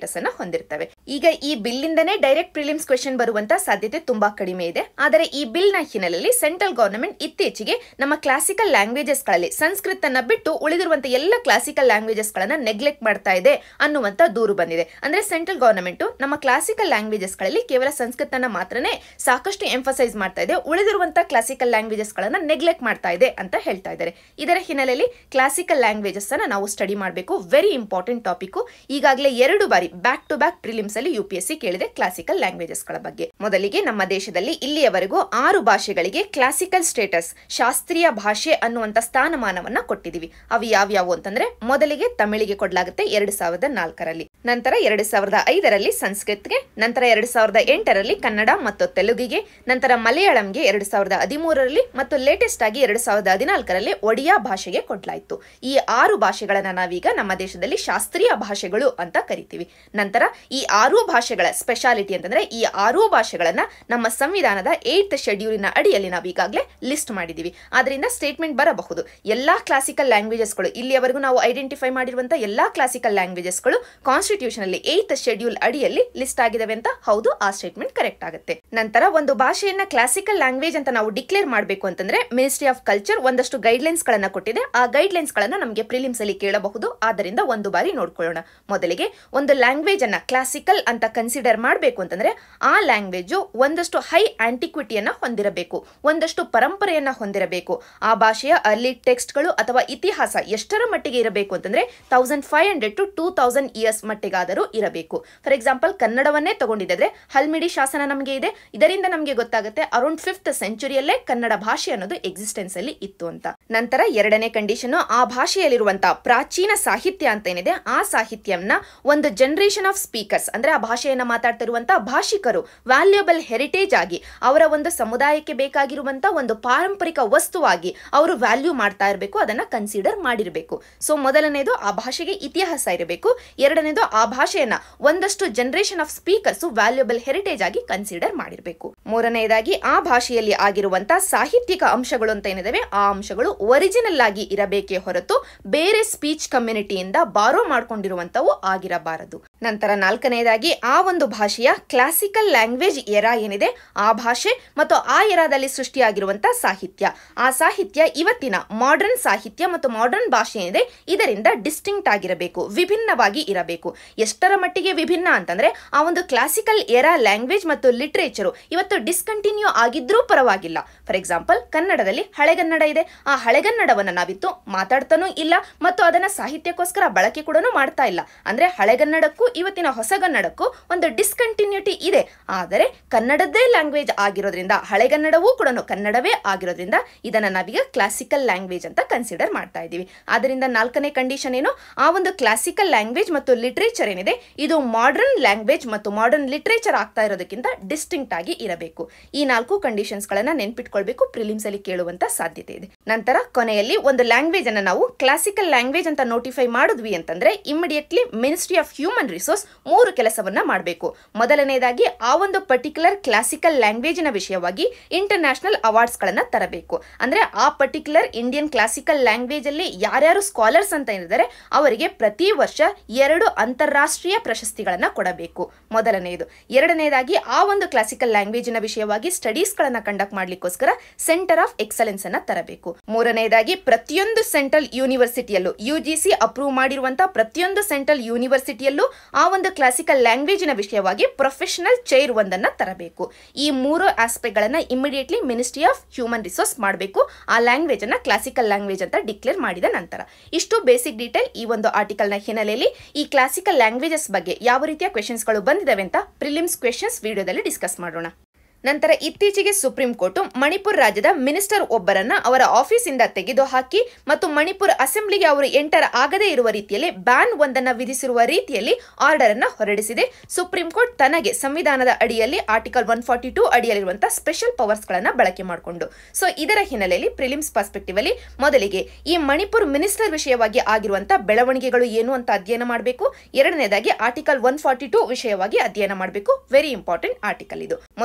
Speaker 1: ಬಂದಿರ್ತವೆ ಈಗ ಈ ಬಿಲ್ ಇಂದನೇ ಡೈರೆಕ್ಟ್ ಪ್ರಿಲಿಮ್ಸ್ ಕ್ವೆಶನ್ ಬರುವಂತ ಸಾಧ್ಯತೆ ತುಂಬಾ ಕಡಿಮೆ ಇದೆ ಆದರೆ ಈ ಬಿಲ್ ನ ಹಿನ್ನೆಲೆಯಲ್ಲಿ ಸೆಂಟ್ರಲ್ ಗವರ್ನಮೆಂಟ್ ಇತ್ತೀಚೆಗೆ ನಮ್ಮ ಕ್ಲಾಸಿಕಲ್ ಲ್ಯಾಂಗ್ವೇಜಸ್ ಗಳಲ್ಲಿ ಸಂಸ್ಕೃತ ಅನ್ನ ಬಿಟ್ಟು ಉಳಿದಿರುವಂತ ಎಲ್ಲ ಕ್ಲಾಸಿಕಲ್ ಲ್ಯಾಂಗ್ವೇಜಸ್ ಗಳನ್ನ ನೆಗ್ಲೆಕ್ಟ್ ಮಾಡ್ತಾ ಇದೆ ಅನ್ನುವಂತ ದೂರು ಬಂದಿದೆ ಅಂದ್ರೆ ಸೆಂಟ್ರಲ್ ಗವರ್ನಮೆಂಟ್ ನಮ್ಮ ಕ್ಲಾಸಿಕಲ್ ಲ್ಯಾಂಗ್ವೇಜಸ್ ಗಳಲ್ಲಿ ಕೇವಲ ಸಂಸ್ಕೃತನ ಮಾತ್ರನೇ ಸಾಕಷ್ಟು ಎಂಫಸೈಸ್ ಮಾಡ್ತಾ ಇದೆ ಉಳಿದಿರುವಂತ ಕ್ಲಾಸಿಕಲ್ ಲ್ಯಾಂಗ್ವೇಜಸ್ ಗಳನ್ನ ನೆಗ್ಲೆಕ್ಟ್ ಮಾಡ್ತಾ ಇದೆ ಅಂತ ಹೇಳ್ತಾ ಇದ್ದಾರೆ ಇದರ ಹಿನ್ನೆಲೆಯಲ್ಲಿ ಕ್ಲಾಸಿಕಲ್ ಲ್ಯಾಂಗ್ವೇಜಸ್ ಅನ್ನ ನಾವು ಸ್ಟಡಿ ಮಾಡಬೇಕು ವೆರಿ ಇಂಪಾರ್ಟೆಂಟ್ ಟಾಪಿಕ್ ಈಗಾಗಲೇ ಎರಡು ಬಾರಿ ಬ್ಯಾಕ್ ಟು ಬ್ಯಾಕ್ ಪ್ರಿಲಿಮ್ಸ್ ಅಲ್ಲಿ ಯು ಪಿ ಎಸ್ ಸಿ ಕೇಳಿದೆ ಕ್ಲಾಸಿಕಲ್ ಲ್ಯಾಂಗ್ವೇಜಸ್ ಗಳ ಬಗ್ಗೆ ಮೊದಲಿಗೆ ನಮ್ಮ ದೇಶದಲ್ಲಿ ಇಲ್ಲಿಯವರೆಗೂ ಆರು ಭಾಷೆಗಳಿಗೆ ಕ್ಲಾಸಿಕಲ್ ಸ್ಟೇಟಸ್ ಶಾಸ್ತ್ರೀಯ ಭಾಷೆ ಅನ್ನುವಂತ ಸ್ಥಾನಮಾನವನ್ನ ಕೊಟ್ಟಿದೀವಿ ಅವು ಯಾವ್ಯಾವು ಅಂತಂದ್ರೆ ಮೊದಲಿಗೆ ತಮಿಳಿಗೆ ಕೊಡಲಾಗುತ್ತೆ ಎರಡ್ ಸಾವಿರದ ನಾಲ್ಕರಲ್ಲಿ ನಂತರ ಎರಡ್ ಸಾವಿರದ ಐದರಲ್ಲಿ ಸಂಸ್ಕೃತ್ಗೆ ನಂತರ ಎರಡ್ ಸಾವಿರದ ಎಂಟರಲ್ಲಿ ಕನ್ನಡ ಮತ್ತು ತೆಲುಗಿಗೆ ನಂತರ ಮಲಯಾಳಂಗೆ ಎರಡ್ ಸಾವಿರದ ಹದಿಮೂರರಲ್ಲಿ ಮತ್ತು ಲೇಟೆಸ್ಟ್ ಆಗಿ ಎರಡ್ ಸಾವಿರದ ಹದಿನಾಲ್ಕರಲ್ಲಿ ಒಡಿಯಾ ಭಾಷೆಗೆ ಕೊಡ್ಲಾಯ್ತು ಈ ಆರು ಭಾಷೆಗಳನ್ನ ನಾವೀಗ ನಮ್ಮ ದೇಶದಲ್ಲಿ ಶಾಸ್ತ್ರೀಯ ಭಾಷೆಗಳು ಅಂತ ಕರಿತೀವಿ ನಂತರ ಈ ಆರು ಭಾಷೆಗಳ ಸ್ಪೆಷಾಲಿಟಿ ಅಂತಂದ್ರೆ ಈ ಆರು ಭಾಷೆಗಳನ್ನ ನಮ್ಮ ಸಂವಿಧಾನದ ಏಯ್ತ್ ಶೆಡ್ಯೂಲಿನ ಅಡಿಯಲ್ಲಿ ನಾವು ಈಗಾಗಲೇ ಲಿಸ್ಟ್ ಮಾಡಿದೀವಿ ಆದ್ರಿಂದ ಸ್ಟೇಟ್ಮೆಂಟ್ ಬರಬಹುದು ಎಲ್ಲಾ ಕ್ಲಾಸಿಕಲ್ ಲ್ಯಾಂಗ್ವೇಜಸ್ಗಳು ಇಲ್ಲಿಯವರೆಗೂ ನಾವು ಐಡೆಂಟಿಫೈ ಮಾಡಿರುವಂತಹ ಎಲ್ಲಾ ಕ್ಲಾಸಿಕಲ್ ಲ್ಯಾಂಗ್ವೇಜಸ್ಗಳು ಕಾನ್ಸ್ಟಿಟ್ಯೂಷನ್ ಅಲ್ಲಿ ಏಯ್ತ್ ಶೆಡ್ಯೂಲ್ ಅಡಿಯಲ್ಲಿ ಲಿಸ್ಟ್ ಆಗಿದಾವೆ ಅಂತ ಹೌದು ಆ ಸ್ಟೇಟ್ಮೆಂಟ್ ಕರೆಕ್ಟ್ ಆಗುತ್ತೆ ನಂತರ ಒಂದು ಭಾಷೆಯನ್ನ ಕ್ಲಾಸಿಕಲ್ ಲ್ಯಾಂಗ್ವೇಜ್ ಅಂತ ನಾವು ಡಿಕ್ಲೇರ್ ಮಾಡಬೇಕು ಅಂತಂದ್ರೆ ಮಿನಿಸ್ಟ್ರಿ ಆಫ್ ಕಲ್ಚರ್ ಒಂದಷ್ಟು ಗೈಡ್ಲೈನ್ಸ್ ಗಳನ್ನ ಕೊಟ್ಟಿದೆ ಆ ಗೈಡ್ಲೈನ್ಸ್ ಗಳನ್ನ ನಮಗೆ ಪ್ರಿಲಿಮ್ಸ್ ಅಲ್ಲಿ ಕೇಳಬಹುದು ಆದ್ದರಿಂದ ಒಂದು ಬಾರಿ ನೋಡ್ಕೊಳ್ಳೋಣ ಮೊದಲಿಗೆ ಒಂದು ಲ್ಯಾಂಗ್ವೇಜ್ ಅನ್ನ ಕ್ಲಾಸಿಕಲ್ ಅಂತ ಕನ್ಸಿಡರ್ ಮಾಡಬೇಕು ಅಂತಂದ್ರೆ ಆ ಲ್ಯಾಂಗ್ವೇಜ್ ಒಂದಷ್ಟು ಹೈ ಆಂಟಿಕ್ವಿಟಿಯನ್ನ ಹೊಂದಿರಬೇಕು ಒಂದಷ್ಟು ಪರಂಪರೆಯನ್ನ ಹೊಂದಿರಬೇಕು ಆ ಭಾಷೆಯ ಅರ್ಲಿ ಟೆಕ್ಸ್ಟ್ಗಳು ಅಥವಾ ಇತಿಹಾಸ ಎಷ್ಟರ ಮಟ್ಟಿಗೆ ಇರಬೇಕು ಅಂತಂದ್ರೆ thousand five hundred to two thousand years ಮಟ್ಟಿಗಾದರೂ ಇರಬೇಕು ಫಾರ್ ಎಕ್ಸಾಂಪಲ್ ಕನ್ನಡವನ್ನೇ ತಗೊಂಡಿದ್ರೆ ಹಲ್ಮಿಡಿ ಶಾಸನ ನಮಗೆ ಇದೆ ಇದರಿಂದ ನಮಗೆ ಗೊತ್ತಾಗುತ್ತೆ ಅರೌಂಡ್ ಫಿಫ್ತ್ ಸೆಂಚುರಿಯಲ್ಲೇ ಕನ್ನಡ ಭಾಷೆ ಅನ್ನೋದು ಎಕ್ಸಿಸ್ಟೆನ್ಸ್ ಅಲ್ಲಿ ಇತ್ತು ಅಂತ ನಂತರ ಎರಡನೇ ಕಂಡೀಷನ್ ಆ ಭಾಷೆಯಲ್ಲಿರುವಂತಹ ಪ್ರಾಚೀನ ಸಾಹಿತ್ಯ ಅಂತ ಏನಿದೆ ಆ ಸಾಹಿತ್ಯವನ್ನ ಒಂದು ಜನರೇಷನ್ ಆಫ್ ಸ್ಪೀಕರ್ಸ್ ಅಂದ್ರೆ ಆ ಭಾಷೆಯನ್ನ ಮಾತಾಡ್ತಿರುವಂತಹ ಭಾಷಿಕರು ವ್ಯಾಲ್ಯೂಬಲ್ ಹೆರಿಟೇಜ್ ಆಗಿ ಅವರ ಒಂದು ಸಮುದಾಯಕ್ಕೆ ಬೇಕಾಗಿರುವಂತಹ ಒಂದು ಪಾರಂಪರಿಕ ವಸ್ತುವಾಗಿ ಅವರು ವ್ಯಾಲ್ಯೂ ಮಾಡ್ತಾ ಇರಬೇಕು ಅದನ್ನ ಕನ್ಸಿಡರ್ ಮಾಡಿರಬೇಕು ಸೊ ಮೊದಲನೇದು ಆ ಭಾಷೆಗೆ ಇತಿಹಾಸ ಇರಬೇಕು ಎರಡನೇದು ಆ ಭಾಷೆಯನ್ನ ಒಂದಷ್ಟು generation of speakers valuable heritage ಆಗಿ ಕನ್ಸಿಡರ್ ಮಾಡಿರಬೇಕು ಮೂರನೆಯದಾಗಿ ಆ ಭಾಷೆಯಲ್ಲಿ ಆಗಿರುವಂತಹ ಸಾಹಿತ್ಯಿಕ ಅಂಶಗಳು ಅಂತ ಏನಿದಾವೆ ಆ ಅಂಶಗಳು ಒರಿಜಿನಲ್ ಆಗಿ ಇರಬೇಕೇ ಹೊರತು ಬೇರೆ ಸ್ಪೀಚ್ ಕಮ್ಯುನಿಟಿಯಿಂದ ಬಾರೋ ಮಾಡ್ಕೊಂಡಿರುವಂತವು ಆಗಿರಬಾರದು ನಂತರ ನಾಲ್ಕನೆಯದಾಗಿ ಆ ಒಂದು ಭಾಷೆಯ ಕ್ಲಾಸಿಕಲ್ ಲ್ಯಾಂಗ್ವೇಜ್ ಎರಾ ಏನಿದೆ ಆ ಭಾಷೆ ಮತ್ತು ಆ ಎರಾದಲ್ಲಿ ಸೃಷ್ಟಿಯಾಗಿರುವಂತಹ ಸಾಹಿತ್ಯ ಆ ಸಾಹಿತ್ಯ ಇವತ್ತಿನ ಮಾಡರ್ನ್ ಸಾಹಿತ್ಯ ಮತ್ತು ಮಾಡರ್ನ್ ಭಾಷೆ ಏನಿದೆ ಇದರಿಂದ ಡಿಸ್ಟಿಂಕ್ಟ್ ಆಗಿರಬೇಕು ವಿಭಿನ್ನವಾಗಿ ಇರಬೇಕು ಎಷ್ಟರ ಮಟ್ಟಿಗೆ ವಿಭಿನ್ನ ಅಂತಂದ್ರೆ ಆ ಒಂದು ಕ್ಲಾಸಿಕಲ್ ಎರಾ ಲ್ಯಾಂಗ್ವೇಜ್ ಮತ್ತು ಲಿಟ್ರೇಚರು ಇವತ್ತು ಡಿಸ್ಕಂಟಿನ್ಯೂ ಆಗಿದ್ರೂ ಪರವಾಗಿಲ್ಲ ಫಾರ್ ಎಕ್ಸಾಂಪಲ್ ಕನ್ನಡದಲ್ಲಿ ಹಳೆಗನ್ನಡ ಇದೆ ಆ ಹಳೆಗನ್ನಡವನ್ನ ನಾವಿತ್ತು ಮಾತಾಡ್ತಾನೂ ಇಲ್ಲ ಮತ್ತು ಅದನ್ನ ಸಾಹಿತ್ಯಕ್ಕೋಸ್ಕರ ಬಳಕೆ ಕೂಡ ಮಾಡ್ತಾ ಇಲ್ಲ ಅಂದ್ರೆ ಹಳೆಗನ್ನಡಕ್ಕೂ ಇವತ್ತಿನ ಹೊಸಗನ್ನಡಕ್ಕೂ ಒಂದು ಡಿಸ್ಕಂಟಿನ್ಯೂಟಿ ಇದೆ ಆದರೆ ಕನ್ನಡದ್ದೇ ಲ್ಯಾಂಗ್ವೇಜ್ ಆಗಿರೋದ್ರಿಂದ ಹಳೆಗನ್ನಡವೂ ಕೂಡ ಕನ್ನಡವೇ ಆಗಿರೋದ್ರಿಂದ ಇದನ್ನ ನಾವೀಗ ಕ್ಲಾಸಿಕಲ್ ಲ್ಯಾಂಗ್ವೇಜ್ ಅಂತ ಕನ್ಸಿಡರ್ ಮಾಡ್ತಾ ಇದ್ದೀವಿ ಆದ್ದರಿಂದ ನಾಲ್ಕನೇ ಕಂಡೀಷನ್ ಏನು ಆ ಒಂದು ಕ್ಲಾಸಿಕಲ್ ಲ್ಯಾಂಗ್ವೇಜ್ ಮತ್ತು ಲಿಟ್ರೇಚರ್ ಏನಿದೆ ಇದು ಮಾಡರ್ನ್ ಲ್ಯಾಂಗ್ವೇಜ್ ಮತ್ತು ಮಾಡರ್ನ್ ಲಿಟ್ರೇಚರ್ ಆಗ್ತಾ ಇರೋದಕ್ಕಿಂತ ಡಿಸ್ಟಿಂಕ್ಟ್ ಆಗಿ ಇರಬೇಕು ಈ ನಾಲ್ಕು ಕಂಡೀಷನ್ಸ್ ಗಳನ್ನ ನೆನ್ಪಿಟ್ಕೊಳ್ಬೇಕು ಪ್ರಿಲಿಮ್ಸ್ ಅಲ್ಲಿ ಕೇಳುವಂತ ಸಾಧ್ಯತೆ ಇದೆ ನಂತರ ಕೊನೆಯಲ್ಲಿ ಒಂದು ಲ್ಯಾಂಗ್ವೇಜ್ ಅನ್ನ ನಾವು ಕ್ಲಾಸಿಕಲ್ ಲ್ಯಾಂಗ್ವೇಜ್ ಅಂತ ನೋಟಿಫೈ ಮಾಡಿದ್ವಿ ಅಂತಂದ್ರೆ immediately ministry of human resource ಮೂರು ಕೆಲಸವನ್ನ ಮಾಡಬೇಕು ಮೊದಲನೇದಾಗಿ ಆ ಒಂದು ಪರ್ಟಿಕ್ಯುಲರ್ ಕ್ಲಾಸಿಕಲ್ ಲ್ಯಾಂಗ್ವೇಜಿನ ವಿಷಯವಾಗಿ ಇಂಟರ್ನ್ಯಾಷನಲ್ ಅವಾರ್ಡ್ಸ್ ಗಳನ್ನ ತರಬೇಕು ಅಂದ್ರೆ ಆ ಪರ್ಟಿಕ್ಯುಲರ್ ಇಂಡಿಯನ್ ಕ್ಲಾಸಿಕಲ್ ಲ್ಯಾಂಗ್ವೇಜ್ ಅಲ್ಲಿ ಯಾರ್ಯಾರು ಸ್ಕಾಲರ್ಸ್ ಅಂತ ಏನಿದ್ದಾರೆ ಅವರಿಗೆ ಪ್ರತಿ ವರ್ಷ ಎರಡು ಅಂತಾರಾಷ್ಟ್ರೀಯ ಪ್ರಶಸ್ತಿಗಳನ್ನ ಕೊಡಬೇಕು ಮೊದಲನೆಯದು ಎರಡನೇದಾಗಿ ಆ ಒಂದು ಕ್ಲಾಸಿಕಲ್ ಲ್ಯಾಂಗ್ವೇಜಿನ ವಿಷಯವಾಗಿ ಸ್ಟಡೀಸ್ ಗಳನ್ನ ಕಂಡಕ್ಟ್ ಮಾಡ್ಲಿಕ್ಕೋಸ್ಕರ ಸೆಂಟರ್ ಆಫ್ ಎಕ್ಸಲೆನ್ಸ್ ಅನ್ನ ತರಬೇಕು ಮೂರನೇದಾಗಿ ಪ್ರತಿಯೊಂದು ಸೆಂಟ್ರಲ್ ಯೂನಿವರ್ಸಿಟಿಯಲ್ಲೂ ಯು ಜಿ ಸಿ ಅಪ್ರೂವ್ ಮಾಡಿರುವಂತಹ ಪ್ರತಿಯೊಂದು ಸೆಂಟ್ರಲ್ ಯೂನಿವರ್ಸಿಟಿಯಲ್ಲೂ ಆ ಒಂದು ಕ್ಲಾಸಿಕಲ್ ಲ್ಯಾಂಗ್ವೇಜಿನ ವಿಷಯವಾಗಿ ಪ್ರೊಫೆಷನಲ್ ಚೈರ್ ಒಂದನ್ನ ತರಬೇಕು ಈ ಮೂರು ಆಸ್ಪೆಕ್ಟ್ ಗಳನ್ನ immediately ministry of human resource ಮಾಡಬೇಕು ಆ ಲ್ಯಾಂಗ್ವೇಜ್ ಅನ್ನ ಕ್ಲಾಸಿಕಲ್ ಲ್ಯಾಂಗ್ವೇಜ್ ಅಂತ ಡಿಕ್ಲೇರ್ ಮಾಡಿದ ನಂತರ ಇಷ್ಟು ಬೇಸಿಕ್ ಡೀಟೇಲ್ ಈ ಒಂದು ಆರ್ಟಿಕಲ್ ನ ಹಿನ್ನೆಲೆಯಲ್ಲಿ ಈ ಕ್ಲಾಸಿಕಲ್ ಲ್ಯಾಂಗ್ವೇಜಸ್ ಬಗ್ಗೆ ಯಾವ ರೀತಿಯ ಕ್ವೆಶನ್ಸ್ ಗಳು ಬಂದಿದಾವೆ ಅಂತ ಪ್ರಿಲಿಮ್ಸ್ ಕ್ವೆಶನ್ಸ್ ವಿಡಿಯೋದಲ್ಲಿ ಡಿಸ್ಕಸ್ ಮಾಡೋಣ ನಂತರ ಇತ್ತೀಚೆಗೆ ಸುಪ್ರೀಂ ಕೋರ್ಟ್ ಮಣಿಪುರ ರಾಜ್ಯದ ಮಿನಿಸ್ಟರ್ ಒಬ್ಬರನ್ನ ಅವರ ಆಫೀಸಿಂದ ತೆಗೆದುಹಾಕಿ ಮತ್ತು ಮಣಿಪುರ ಅಸೆಂಬ್ಲಿಗೆ ಅವರು ಎಂಟರ್ ಆಗದೇ ಇರುವ ರೀತಿಯಲ್ಲಿ ಬ್ಯಾನ್ ಒಂದನ್ನ ವಿಧಿಸಿರುವ ರೀತಿಯಲ್ಲಿ ಆರ್ಡರ್ ಅನ್ನ ಹೊರಡಿಸಿದೆ ಸುಪ್ರೀಂ ಕೋರ್ಟ್ ತನಗೆ ಸಂವಿಧಾನದ ಅಡಿಯಲ್ಲಿ ಆರ್ಟಿಕಲ್ ಒನ್ ಫಾರ್ಟಿ ಟೂ ಅಡಿಯಲ್ಲಿರುವಂತಹ ಸ್ಪೆಷಲ್ ಪವರ್ಸ್ ಗಳನ್ನ ಬಳಕೆ ಮಾಡಿಕೊಂಡು ಸೊ ಇದರ ಹಿನ್ನೆಲೆಯಲ್ಲಿ ಪ್ರಿಲಿಮ್ಸ್ ಪರ್ಸ್ಪೆಕ್ಟಿವ್ ಅಲ್ಲಿ ಮೊದಲಿಗೆ ಈ ಮಣಿಪುರ್ ಮಿನಿಸ್ಟರ್ ವಿಷಯವಾಗಿ ಆಗಿರುವಂತಹ ಬೆಳವಣಿಗೆಗಳು ಏನು ಅಂತ ಅಧ್ಯಯನ ಮಾಡಬೇಕು ಎರಡನೇದಾಗಿ ಆರ್ಟಿಕಲ್ ಒನ್ ಫಾರ್ಟಿ ಟೂ ವಿಷಯವಾಗಿ ಅಧ್ಯಯನ ಮಾಡಬೇಕು ವೆರಿ ಇಂಪಾರ್ಟೆಂಟ್ ಆರ್ಟಿಕಲ್ ಇದು ಮೊದಲನೇದಾಗಿ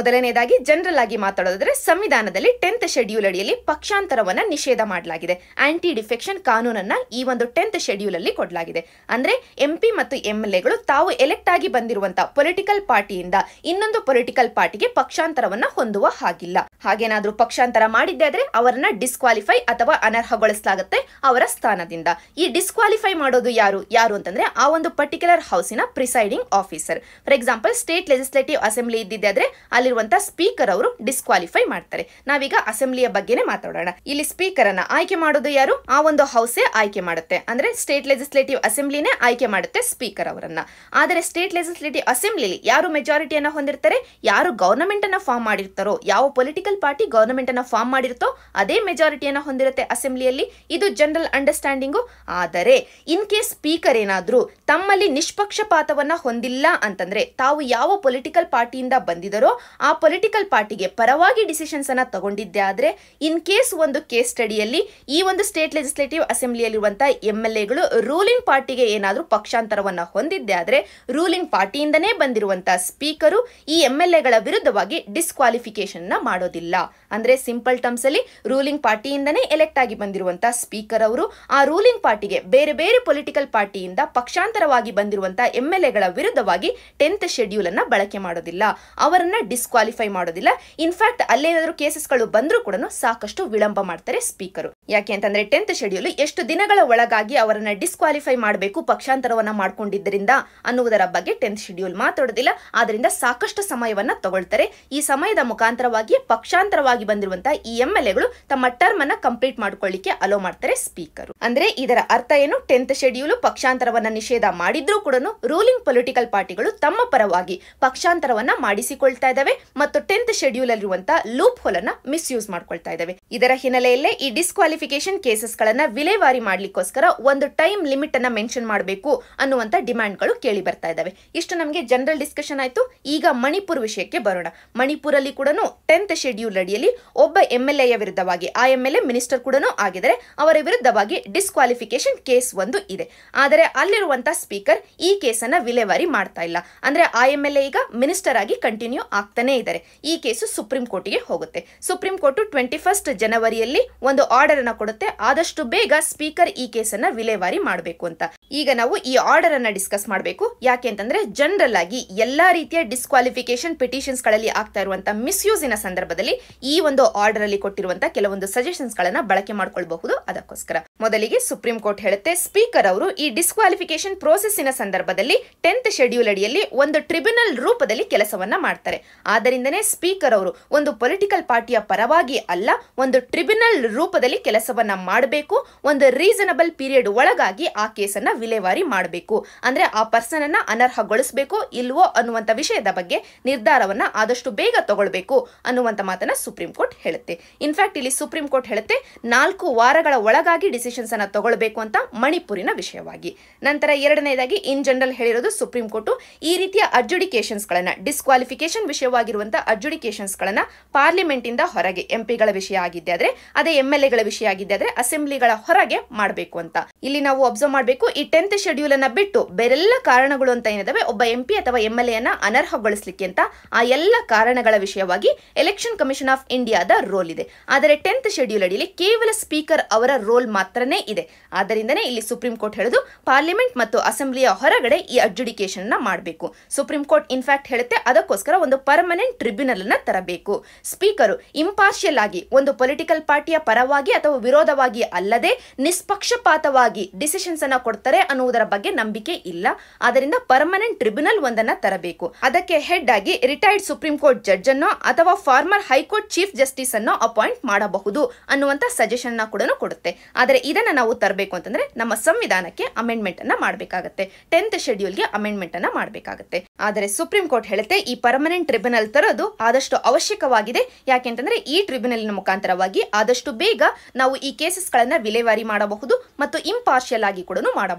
Speaker 1: ಎರಡನೇದಾಗಿ ಜನರಲ್ ಆಗಿ ಮಾತಾಡೋದಾದ್ರೆ ಸಂವಿಧಾನದಲ್ಲಿ ಟೆಂತ್ ಶೆಡ್ಯೂಲ್ ಅಡಿಯಲ್ಲಿ ಪಕ್ಷಾಂತರವನ್ನ ನಿಷೇಧ ಮಾಡಲಾಗಿದೆ ಆಂಟಿ ಡಿಫೆಕ್ಷನ್ ಕಾನೂನನ್ನ ಈ ಒಂದು ಟೆಂತ್ ಶೆಡ್ಯೂಲ್ ಅಲ್ಲಿ ಕೊಡಲಾಗಿದೆ ಅಂದ್ರೆ ಎಂಪಿ ಮತ್ತು ಎಂಎಲ್ಎಗಳು ತಾವು ಎಲೆಕ್ಟ್ ಆಗಿ ಬಂದಿರುವಂತಹ ಪೊಲಿಟಿಕಲ್ ಪಾರ್ಟಿಯಿಂದ ಇನ್ನೊಂದು ಪೊಲಿಟಿಕಲ್ ಪಾರ್ಟಿಗೆ ಪಕ್ಷಾಂತರವನ್ನ ಹೊಂದುವ ಹಾಗಿಲ್ಲ ಹಾಗೇನಾದ್ರೂ ಪಕ್ಷಾಂತರ ಮಾಡಿದ್ದೆ ಆದ್ರೆ ಅವರನ್ನ ಡಿಸ್ಕ್ವಾಲಿಫೈ ಅಥವಾ ಅನರ್ಹಗೊಳಿಸಲಾಗುತ್ತೆ ಅವರ ಸ್ಥಾನದಿಂದ ಈ ಡಿಸ್ಕ್ವಾಲಿಫೈ ಮಾಡೋದು ಯಾರು ಯಾರು ಅಂತಂದ್ರೆ ಆ ಒಂದು ಪರ್ಟಿಕ್ಯುಲರ್ ಹೌಸಿನ presiding officer for example state legislative assembly ಇದ್ದಿದ್ದೆ ಆದ್ರೆ ಅಲ್ಲಿರುವಂತಹ ಸ್ಪೀಕರ್ ಅವರು ಡಿಸ್ಕ್ವಾಲಿಫೈ ಮಾಡ್ತಾರೆ ನಾವೀಗ ಅಸೆಂಬ್ಲಿಯ ಬಗ್ಗೆನೇ ಮಾತಾಡೋಣ ಇಲ್ಲಿ ಸ್ಪೀಕರ್ ಅನ್ನ ಆಯ್ಕೆ ಮಾಡೋದು ಯಾರು ಆ ಒಂದು ಹೌಸೇ ಆಯ್ಕೆ ಮಾಡುತ್ತೆ ಅಂದ್ರೆ ಸ್ಟೇಟ್ ಲೆಜಿಸ್ಲೇಟಿವ್ ಅಸೆಂಬ್ಲಿನೇ ಆಯ್ಕೆ ಮಾಡುತ್ತೆ ಸ್ಪೀಕರ್ ಅವರನ್ನ ಆದರೆ ಸ್ಟೇಟ್ ಲೆಜಿಸ್ಲೇಟಿವ್ ಅಸೆಂಬ್ಲಿಲಿ ಯಾರು ಮೆಜಾರಿಟಿಯನ್ನ ಹೊಂದಿರ್ತಾರೆ ಯಾರು ಗವರ್ನಮೆಂಟ್ ಅನ್ನ ಫಾರ್ಮ್ ಮಾಡಿರ್ತಾರೋ ಯಾವ ಪೊಲಿಟಿಕಲ್ ಪಾರ್ಟಿ ಗವರ್ನಮೆಂಟ್ ಅನ್ನ ಫಾರ್ಮ್ ಮಾಡಿರುತ್ತೋ ಅದೇ ಮೆಜಾರಿಟಿಯನ್ನ ಹೊಂದಿರುತ್ತೆ ಅಸೆಂಬ್ಲಿಯಲ್ಲಿ ಇದು ಜನರಲ್ ಅಂಡರ್ಸ್ಟ್ಯಾಂಡಿಂಗು ಆದರೆ ಇನ್ ಕೇಸ್ ಸ್ಪೀಕರ್ ಏನಾದ್ರೂ ತಮ್ಮಲ್ಲಿ ನಿಷ್ಪಕ್ಷಪಾತವನ್ನ ಹೊಂದಿಲ್ಲ ಅಂತಂದ್ರೆ ತಾವು ಯಾವ ಪೊಲಿಟಿಕಲ್ ಪಾರ್ಟಿಯಿಂದ ಬಂದಿದರೋ ಆ ಪೊಲಿಟಿಕಲ್ ಪಾರ್ಟಿಗೆ ಪರವಾಗಿ ಡಿಸಿಷನ್ಸ್ ಅನ್ನ ತಗೊಂಡಿದ್ದೆ ಆದ್ರೆ ಇನ್ ಕೇಸ್ ಒಂದು ಕೇಸ್ ಸ್ಟಡಿಯಲ್ಲಿ ಈ ಒಂದು ಸ್ಟೇಟ್ ಲೆಜಿಸ್ಲೇಟಿವ್ ಅಸೆಂಬ್ಲಿಯಲ್ಲಿರುವಂತಹ ಎಂ ಎಲ್ ಎಗಳು ರೂಲಿಂಗ್ ಪಾರ್ಟಿಗೆ ಏನಾದ್ರೂ ಪಕ್ಷಾಂತರವನ್ನ ಹೊಂದಿದ್ದೆ ಆದ್ರೆ ರೂಲಿಂಗ್ ಪಾರ್ಟಿಯಿಂದನೇ ಬಂದಿರುವಂತಹ ಸ್ಪೀಕರು ಈ ಎಂ ಎಲ್ ಎಗಳ ವಿರುದ್ಧವಾಗಿ ಡಿಸ್ಕ್ವಾಲಿಫಿಕೇಶನ್ ನ ಮಾಡೋದಿಲ್ಲ ಅಂದ್ರೆ ಸಿಂಪಲ್ ಟರ್ಮ್ಸ್ ಅಲ್ಲಿ ರೂಲಿಂಗ್ ಪಾರ್ಟಿಯಿಂದನೇ ಎಲೆಕ್ಟ್ ಆಗಿ ಬಂದಿರುವಂತಹ ಸ್ಪೀಕರ್ ಅವರು ಆ ರೂಲಿಂಗ್ ಪಾರ್ಟಿಗೆ ಬೇರೆ ಬೇರೆ ಪೊಲಿಟಿಕಲ್ ಪಾರ್ಟಿಯಿಂದ ಪಕ್ಷಾಂತರವಾಗಿ ಬಂದಿರುವಂತಹ ಎಂ ಎಲ್ ಎಗಳ ವಿರುದ್ಧವಾಗಿ ಟೆಂತ್ ಶೆಡ್ಯೂಲ್ ಅನ್ನ ಬಳಕೆ ಮಾಡೋದಿಲ್ಲ ಅವರನ್ನ ಡಿಸ್ಕ್ವಾಲಿಫೈ ಮಾಡೋದಿಲ್ಲ ಇನ್ಫ್ಯಾಕ್ಟ್ ಅಲ್ಲೇನಾದ್ರೂ ಕೇಸಸ್ಗಳು ಬಂದ್ರೂ ಕೂಡ ಸಾಕಷ್ಟು ವಿಳಂಬ ಮಾಡ್ತಾರೆ ಸ್ಪೀಕರ್ ಯಾಕೆ ಅಂತಂದ್ರೆ ಟೆಂತ್ ಶೆಡ್ಯೂಲ್ ಎಷ್ಟು ದಿನಗಳ ಒಳಗಾಗಿ ಅವರನ್ನ ಡಿಸ್ಕ್ವಾಲಿಫೈ ಮಾಡಬೇಕು ಪಕ್ಷಾಂತರವನ್ನ ಮಾಡ್ಕೊಂಡಿದ್ದರಿಂದ ಅನ್ನುವುದರ ಬಗ್ಗೆ ಟೆಂತ್ ಶೆಡ್ಯೂಲ್ ಮಾತಾಡೋದಿಲ್ಲ ಆದ್ರಿಂದ ಸಾಕಷ್ಟು ಸಮಯವನ್ನ ತಗೊಳ್ತಾರೆ ಈ ಸಮಯದ ಮುಖಾಂತರವಾಗಿ ಪಕ್ಷಾಂತರವಾಗಿ ಬಂದಿರುವಂತಹ ಈ ಎಂ ಎಲ್ ಎಗಳು ತಮ್ಮ ಟರ್ಮ್ ಅನ್ನ ಕಂಪ್ಲೀಟ್ ಮಾಡ್ಕೊಳ್ಳಿಕ್ಕೆ ಅಲೋ ಮಾಡ್ತಾರೆ ಸ್ಪೀಕರ್ ಅಂದ್ರೆ ಇದರ ಅರ್ಥ ಏನು ಟೆಂತ್ ಶೆಡ್ಯೂಲ್ ಪಕ್ಷಾಂತರವನ್ನ ನಿಷೇಧ ಮಾಡಿದ್ರೂ ಕೂಡ ರೂಲಿಂಗ್ ಪೊಲಿಟಿಕಲ್ ಪಾರ್ಟಿಗಳು ತಮ್ಮ ಪರವಾಗಿ ಪಕ್ಷಾಂತರವನ್ನ ಮಾಡಿಸಿಕೊಳ್ತಾ ಇದ್ದಾವೆ ಮತ್ತು ಟೆಂತ್ ಶೆಡ್ಯೂಲ್ ಅಲ್ಲಿರುವಂತಹ ಲೂಪ್ ಹೋಲ್ ಅನ್ನ ಮಿಸ್ಯೂಸ್ ಮಾಡ್ಕೊಳ್ತಾ ಇದ್ದಾವೆ ಇದರ ಹಿನ್ನೆಲೆಯಲ್ಲೇ ಈ ಡಿಸ್ಕ್ವಾಲಿಫಿಕೇಶನ್ ಕೇಸಸ್ ಗಳನ್ನ ವಿಲೇವಾರಿ ಮಾಡ್ಲಿಕ್ಕೋಸ್ಕರ ಒಂದು ಟೈಮ್ ಲಿಮಿಟ್ ಅನ್ನ ಮೆನ್ಷನ್ ಮಾಡಬೇಕು ಅನ್ನುವಂತ ಡಿಮ್ಯಾಂಡ್ ಗಳು ಕೇಳಿ ಬರ್ತಾ ಇದಾವೆ ಇಷ್ಟು ನಮಗೆ ಜನರಲ್ ಡಿಸ್ಕಷನ್ ಆಯ್ತು ಈಗ ಮಣಿಪುರ್ ವಿಷಯಕ್ಕೆ ಬರೋಣ ಮಣಿಪುರಲ್ಲಿ ಕೂಡ ಟೆಂತ್ ಶೆಡ್ಯೂಲ್ ಅಡಿಯಲ್ಲಿ ಒಬ್ಬ ಎಂ ಎಲ್ ಎಯ ವಿರುದ್ಧವಾಗಿ ಆ ಎಂ ಎಲ್ ಎ ಮಿನಿಸ್ಟರ್ ಕೂಡ ಆಗಿದ್ದಾರೆ ಅವರ ವಿರುದ್ಧವಾಗಿ ಡಿಸ್ಕ್ವಾಲಿಫಿಕೇಶನ್ ಕೇಸ್ ಒಂದು ಇದೆ ಆದರೆ ಅಲ್ಲಿರುವಂತಹ ಸ್ಪೀಕರ್ ಈ ಕೇಸನ್ನ ವಿಲೇವಾರಿ ಮಾಡ್ತಾ ಇಲ್ಲ ಅಂದ್ರೆ ಆ ಎಂ ಎಲ್ ಎ ಈಗ ಮಿನಿಸ್ಟರ್ ಆಗಿ ಕಂಟಿನ್ಯೂ ಆಗ್ತಾನೆ ಇದ್ದಾರೆ ಈ ಕೇಸು ಸುಪ್ರೀಂ ಕೋರ್ಟ್ಗೆ ಹೋಗುತ್ತೆ ಸುಪ್ರೀಂ ಕೋರ್ಟ್ ಟ್ವೆಂಟಿ ಫಸ್ಟ್ ಜನವರಿಯಲ್ಲಿ ಒಂದು ಆರ್ಡರ್ ಅನ್ನ ಕೊಡುತ್ತೆ ಆದಷ್ಟು ಬೇಗ ಸ್ಪೀಕರ್ ಈ ಕೇಸನ್ನ ವಿಲೇವಾರಿ ಮಾಡಬೇಕು ಅಂತ ಈಗ ನಾವು ಈ ಆರ್ಡರ್ ಅನ್ನ ಡಿಸ್ಕಸ್ ಮಾಡಬೇಕು ಯಾಕೆ ಅಂತಂದ್ರೆ ಜನರಲ್ ಆಗಿ ಎಲ್ಲಾ ರೀತಿಯ ಡಿಸ್ಕ್ವಾಲಿಫಿಕೇಶನ್ ಪಿಟಿಷನ್ಸ್ ಗಳಲ್ಲಿ ಆಗ್ತಾ ಇರುವಂತಹ ಮಿಸ್ಯೂಸಿನ ಸಂದರ್ಭದಲ್ಲಿ ಈ ಒಂದು ಆರ್ಡರ್ ಅಲ್ಲಿ ಕೊಟ್ಟಿರುವಂತಹ ಕೆಲವೊಂದು ಸಜೆಷನ್ಸ್ ಗಳನ್ನ ಬಳಕೆ ಮಾಡ್ಕೊಳ್ಬಹುದು ಅದಕ್ಕೋಸ್ಕರ ಮೊದಲಿಗೆ ಸುಪ್ರೀಂ ಕೋರ್ಟ್ ಹೇಳುತ್ತೆ ಸ್ಪೀಕರ್ ಅವರು ಈ ಡಿಸ್ಕ್ವಾಲಿಫಿಕೇಶನ್ ಪ್ರೋಸೆಸ್ಸಿನ ಸಂದರ್ಭದಲ್ಲಿ ಟೆಂತ್ ಶೆಡ್ಯೂಲ್ ಅಡಿಯಲ್ಲಿ ಒಂದು ಟ್ರಿಬ್ಯುನಲ್ ರೂಪದಲ್ಲಿ ಕೆಲಸವನ್ನ ಮಾಡ್ತಾರೆ ಆದ್ದರಿಂದನೇ ಸ್ಪೀಕರ್ ಅವರು ಒಂದು ಪೊಲಿಟಿಕಲ್ ಪಾರ್ಟಿಯ ಪರವಾಗಿ ಅಲ್ಲ ಒಂದು ಟ್ರಿಬ್ಯುನಲ್ ರೂಪದಲ್ಲಿ ಕೆಲಸವನ್ನ ಮಾಡಬೇಕು ಒಂದು ರೀಸನಬಲ್ ಪೀರಿಯಡ್ ಒಳಗಾಗಿ ಆ ಕೇಸನ್ನ ವಿಲೇವಾರಿ ಮಾಡಬೇಕು ಅಂದ್ರೆ ಆ ಪರ್ಸನ್ ಅನ್ನ ಅನರ್ಹಗೊಳಿಸಬೇಕು ಇಲ್ವೋ ಅನ್ನುವಂತ ವಿಷಯದ ಬಗ್ಗೆ ನಿರ್ಧಾರವನ್ನ ಆದಷ್ಟು ಬೇಗ ತಗೊಳ್ಬೇಕು ಅನ್ನುವಂತ ಮಾತನ್ನ ಸುಪ್ರೀಂ ಕೋರ್ಟ್ ಹೇಳುತ್ತೆ ಇನ್ಫ್ಯಾಕ್ಟ್ ಇಲ್ಲಿ ಸುಪ್ರೀಂ ಕೋರ್ಟ್ ಹೇಳುತ್ತೆ ನಾಲ್ಕು ವಾರಗಳ ಒಳಗಾಗಿ ಡಿಸಿಷನ್ಸ್ ಅನ್ನ ತಗೊಳ್ಬೇಕು ಅಂತ ಮಣಿಪುರಿನ ವಿಷಯವಾಗಿ ನಂತರ ಎರಡನೇದಾಗಿ ಇನ್ ಜನರಲ್ ಹೇಳಿರೋದು ಸುಪ್ರೀಂ ಕೋರ್ಟ್ ಈ ರೀತಿಯ ಅಡ್ಜುಡಿಕೇಶನ್ಸ್ ಗಳನ್ನ ಡಿಸ್ಕ್ವಾಲಿಫಿಕೇಶನ್ ವಿಷಯವಾಗಿರುವಂತಹ ಅಡ್ಜುಡಿಕೇಶನ್ಸ್ ಗಳನ್ನ ಪಾರ್ಲಿಮೆಂಟ್ ಇಂದ ಹೊರಗೆ ಎಂಪಿಗಳ ವಿಷಯ ಆಗಿದ್ದೆ ಆದ್ರೆ ಅದೇ ಎಂ ಎಲ್ ಎಗಳ ವಿಷಯ ಆಗಿದ್ದೆ ಆದ್ರೆ ಅಸೆಂಬ್ಲಿಗಳ ಹೊರಗೆ ಮಾಡಬೇಕು ಅಂತ ಇಲ್ಲಿ ನಾವು ಅಬ್ಸರ್ವ್ ಮಾಡಬೇಕು ಈ ಟೆಂತ್ ಶೆಡ್ಯೂಲ್ ಅನ್ನ ಬಿಟ್ಟು ಬೇರೆಲ್ಲ ಕಾರಣಗಳು ಅಂತ ಏನಿದಾವೆ ಒಬ್ಬ ಎಂಪಿ ಅಥವಾ ಎಂ ಎಲ್ ಎನ್ನ ಅನರ್ಹಗೊಳಿಸಲಿಕ್ಕೆ ಅಂತ ಆ ಎಲ್ಲ ಕಾರಣಗಳ ವಿಷಯವಾಗಿ ಎಲೆಕ್ಷನ್ ಕಮಿಷನ್ ಆಫ್ ಇಂಡಿಯಾದ ರೋಲ್ ಇದೆ ಆದರೆ ಟೆಂತ್ ಶೆಡ್ಯೂಲ್ ಅಡಿಯಲ್ಲಿ ಕೇವಲ ಸ್ಪೀಕರ್ ಅವರ ರೋಲ್ ಮಾತ್ರನೇ ಇದೆ ಆದ್ದರಿಂದನೇ ಇಲ್ಲಿ ಸುಪ್ರೀಂ ಕೋರ್ಟ್ ಹೇಳುದು ಪಾರ್ಲಿಮೆಂಟ್ ಮತ್ತು ಅಸೆಂಬ್ಲಿಯ ಹೊರಗಡೆ ಈ ಅಡ್ಜುಡಿಕೇಶನ್ ನ ಮಾಡಬೇಕು ಸುಪ್ರೀಂ ಕೋರ್ಟ್ ಇನ್ಫ್ಯಾಕ್ಟ್ ಹೇಳುತ್ತೆ ಅದಕ್ಕೋಸ್ಕರ ಒಂದು ಪರ್ಮನೆಂಟ್ ಟ್ರಿಬ್ಯುನಲ್ ಅನ್ನ ತರಬೇಕು ಸ್ಪೀಕರ್ ಇಂಪಾರ್ಷಿಯಲ್ ಆಗಿ ಒಂದು ಪೊಲಿಟಿಕಲ್ ಪಾರ್ಟಿಯ ಪರವಾಗಿ ಅಥವಾ ವಿರೋಧವಾಗಿ ಅಲ್ಲದೆ ನಿಷ್ಪಕ್ಷಪಾತವಾಗಿ ಡಿಸಿಷನ್ಸ್ ಅನ್ನ ಕೊಡ್ತಾರೆ ಅನ್ನುವುದರ ಬಗ್ಗೆ ನಂಬಿಕೆ ಇಲ್ಲ ಆದ್ದರಿಂದ ಪರ್ಮನೆಂಟ್ ಟ್ರಿಬ್ಯುನಲ್ ಒಂದನ್ನ ತರಬೇಕು ಅದಕ್ಕೆ ಹೆಡ್ ಆಗಿ ರಿಟೈರ್ಡ್ ಸುಪ್ರೀಂ ಕೋರ್ಟ್ ಜಡ್ಜ್ ಅನ್ನೋ ಅಥವಾ ಫಾರ್ಮರ್ ಹೈಕೋರ್ಟ್ ಚೀಫ್ ಜಸ್ಟಿಸ್ ಅನ್ನೋ ಅಪಾಯಿಂಟ್ ಮಾಡಬಹುದು ಅನ್ನುವಂತ ಸಜೆಷನ್ ಕೂಡ ಕೊಡುತ್ತೆ ಆದರೆ ಇದನ್ನ ನಾವು ತರಬೇಕು ಅಂತಂದ್ರೆ ನಮ್ಮ ಸಂವಿಧಾನಕ್ಕೆ ಅಮೆಂಡ್ಮೆಂಟ್ ಅನ್ನ ಮಾಡಬೇಕಾಗತ್ತೆ ಟೆಂತ್ ಶೆಡ್ಯೂಲ್ಗೆ ಅಮೆಂಡ್ಮೆಂಟ್ ಅನ್ನ ಮಾಡಬೇಕಾಗತ್ತೆ ಆದರೆ ಸುಪ್ರೀಂ ಕೋರ್ಟ್ ಹೇಳುತ್ತೆ ಈ ಪರ್ಮನೆಂಟ್ ಟ್ರಿಬ್ಯುನಲ್ ತರೋದು ಆದಷ್ಟು ಅವಶ್ಯಕವಾಗಿದೆ ಯಾಕೆಂತಂದ್ರೆ ಈ ಟ್ರಿಬ್ಯುನಲ್ನ ಮುಖಾಂತರವಾಗಿ ಆದಷ್ಟು ಬೇಗ ನಾವು ಈ ಕೇಸಸ್ ಗಳನ್ನ ವಿಲೇವಾರಿ ಮಾಡಬಹುದು ಮತ್ತು ಇಂಪಾರ್ಷಿಯಲ್ ಆಗಿ ಕೂಡ ಮಾಡಬಹುದು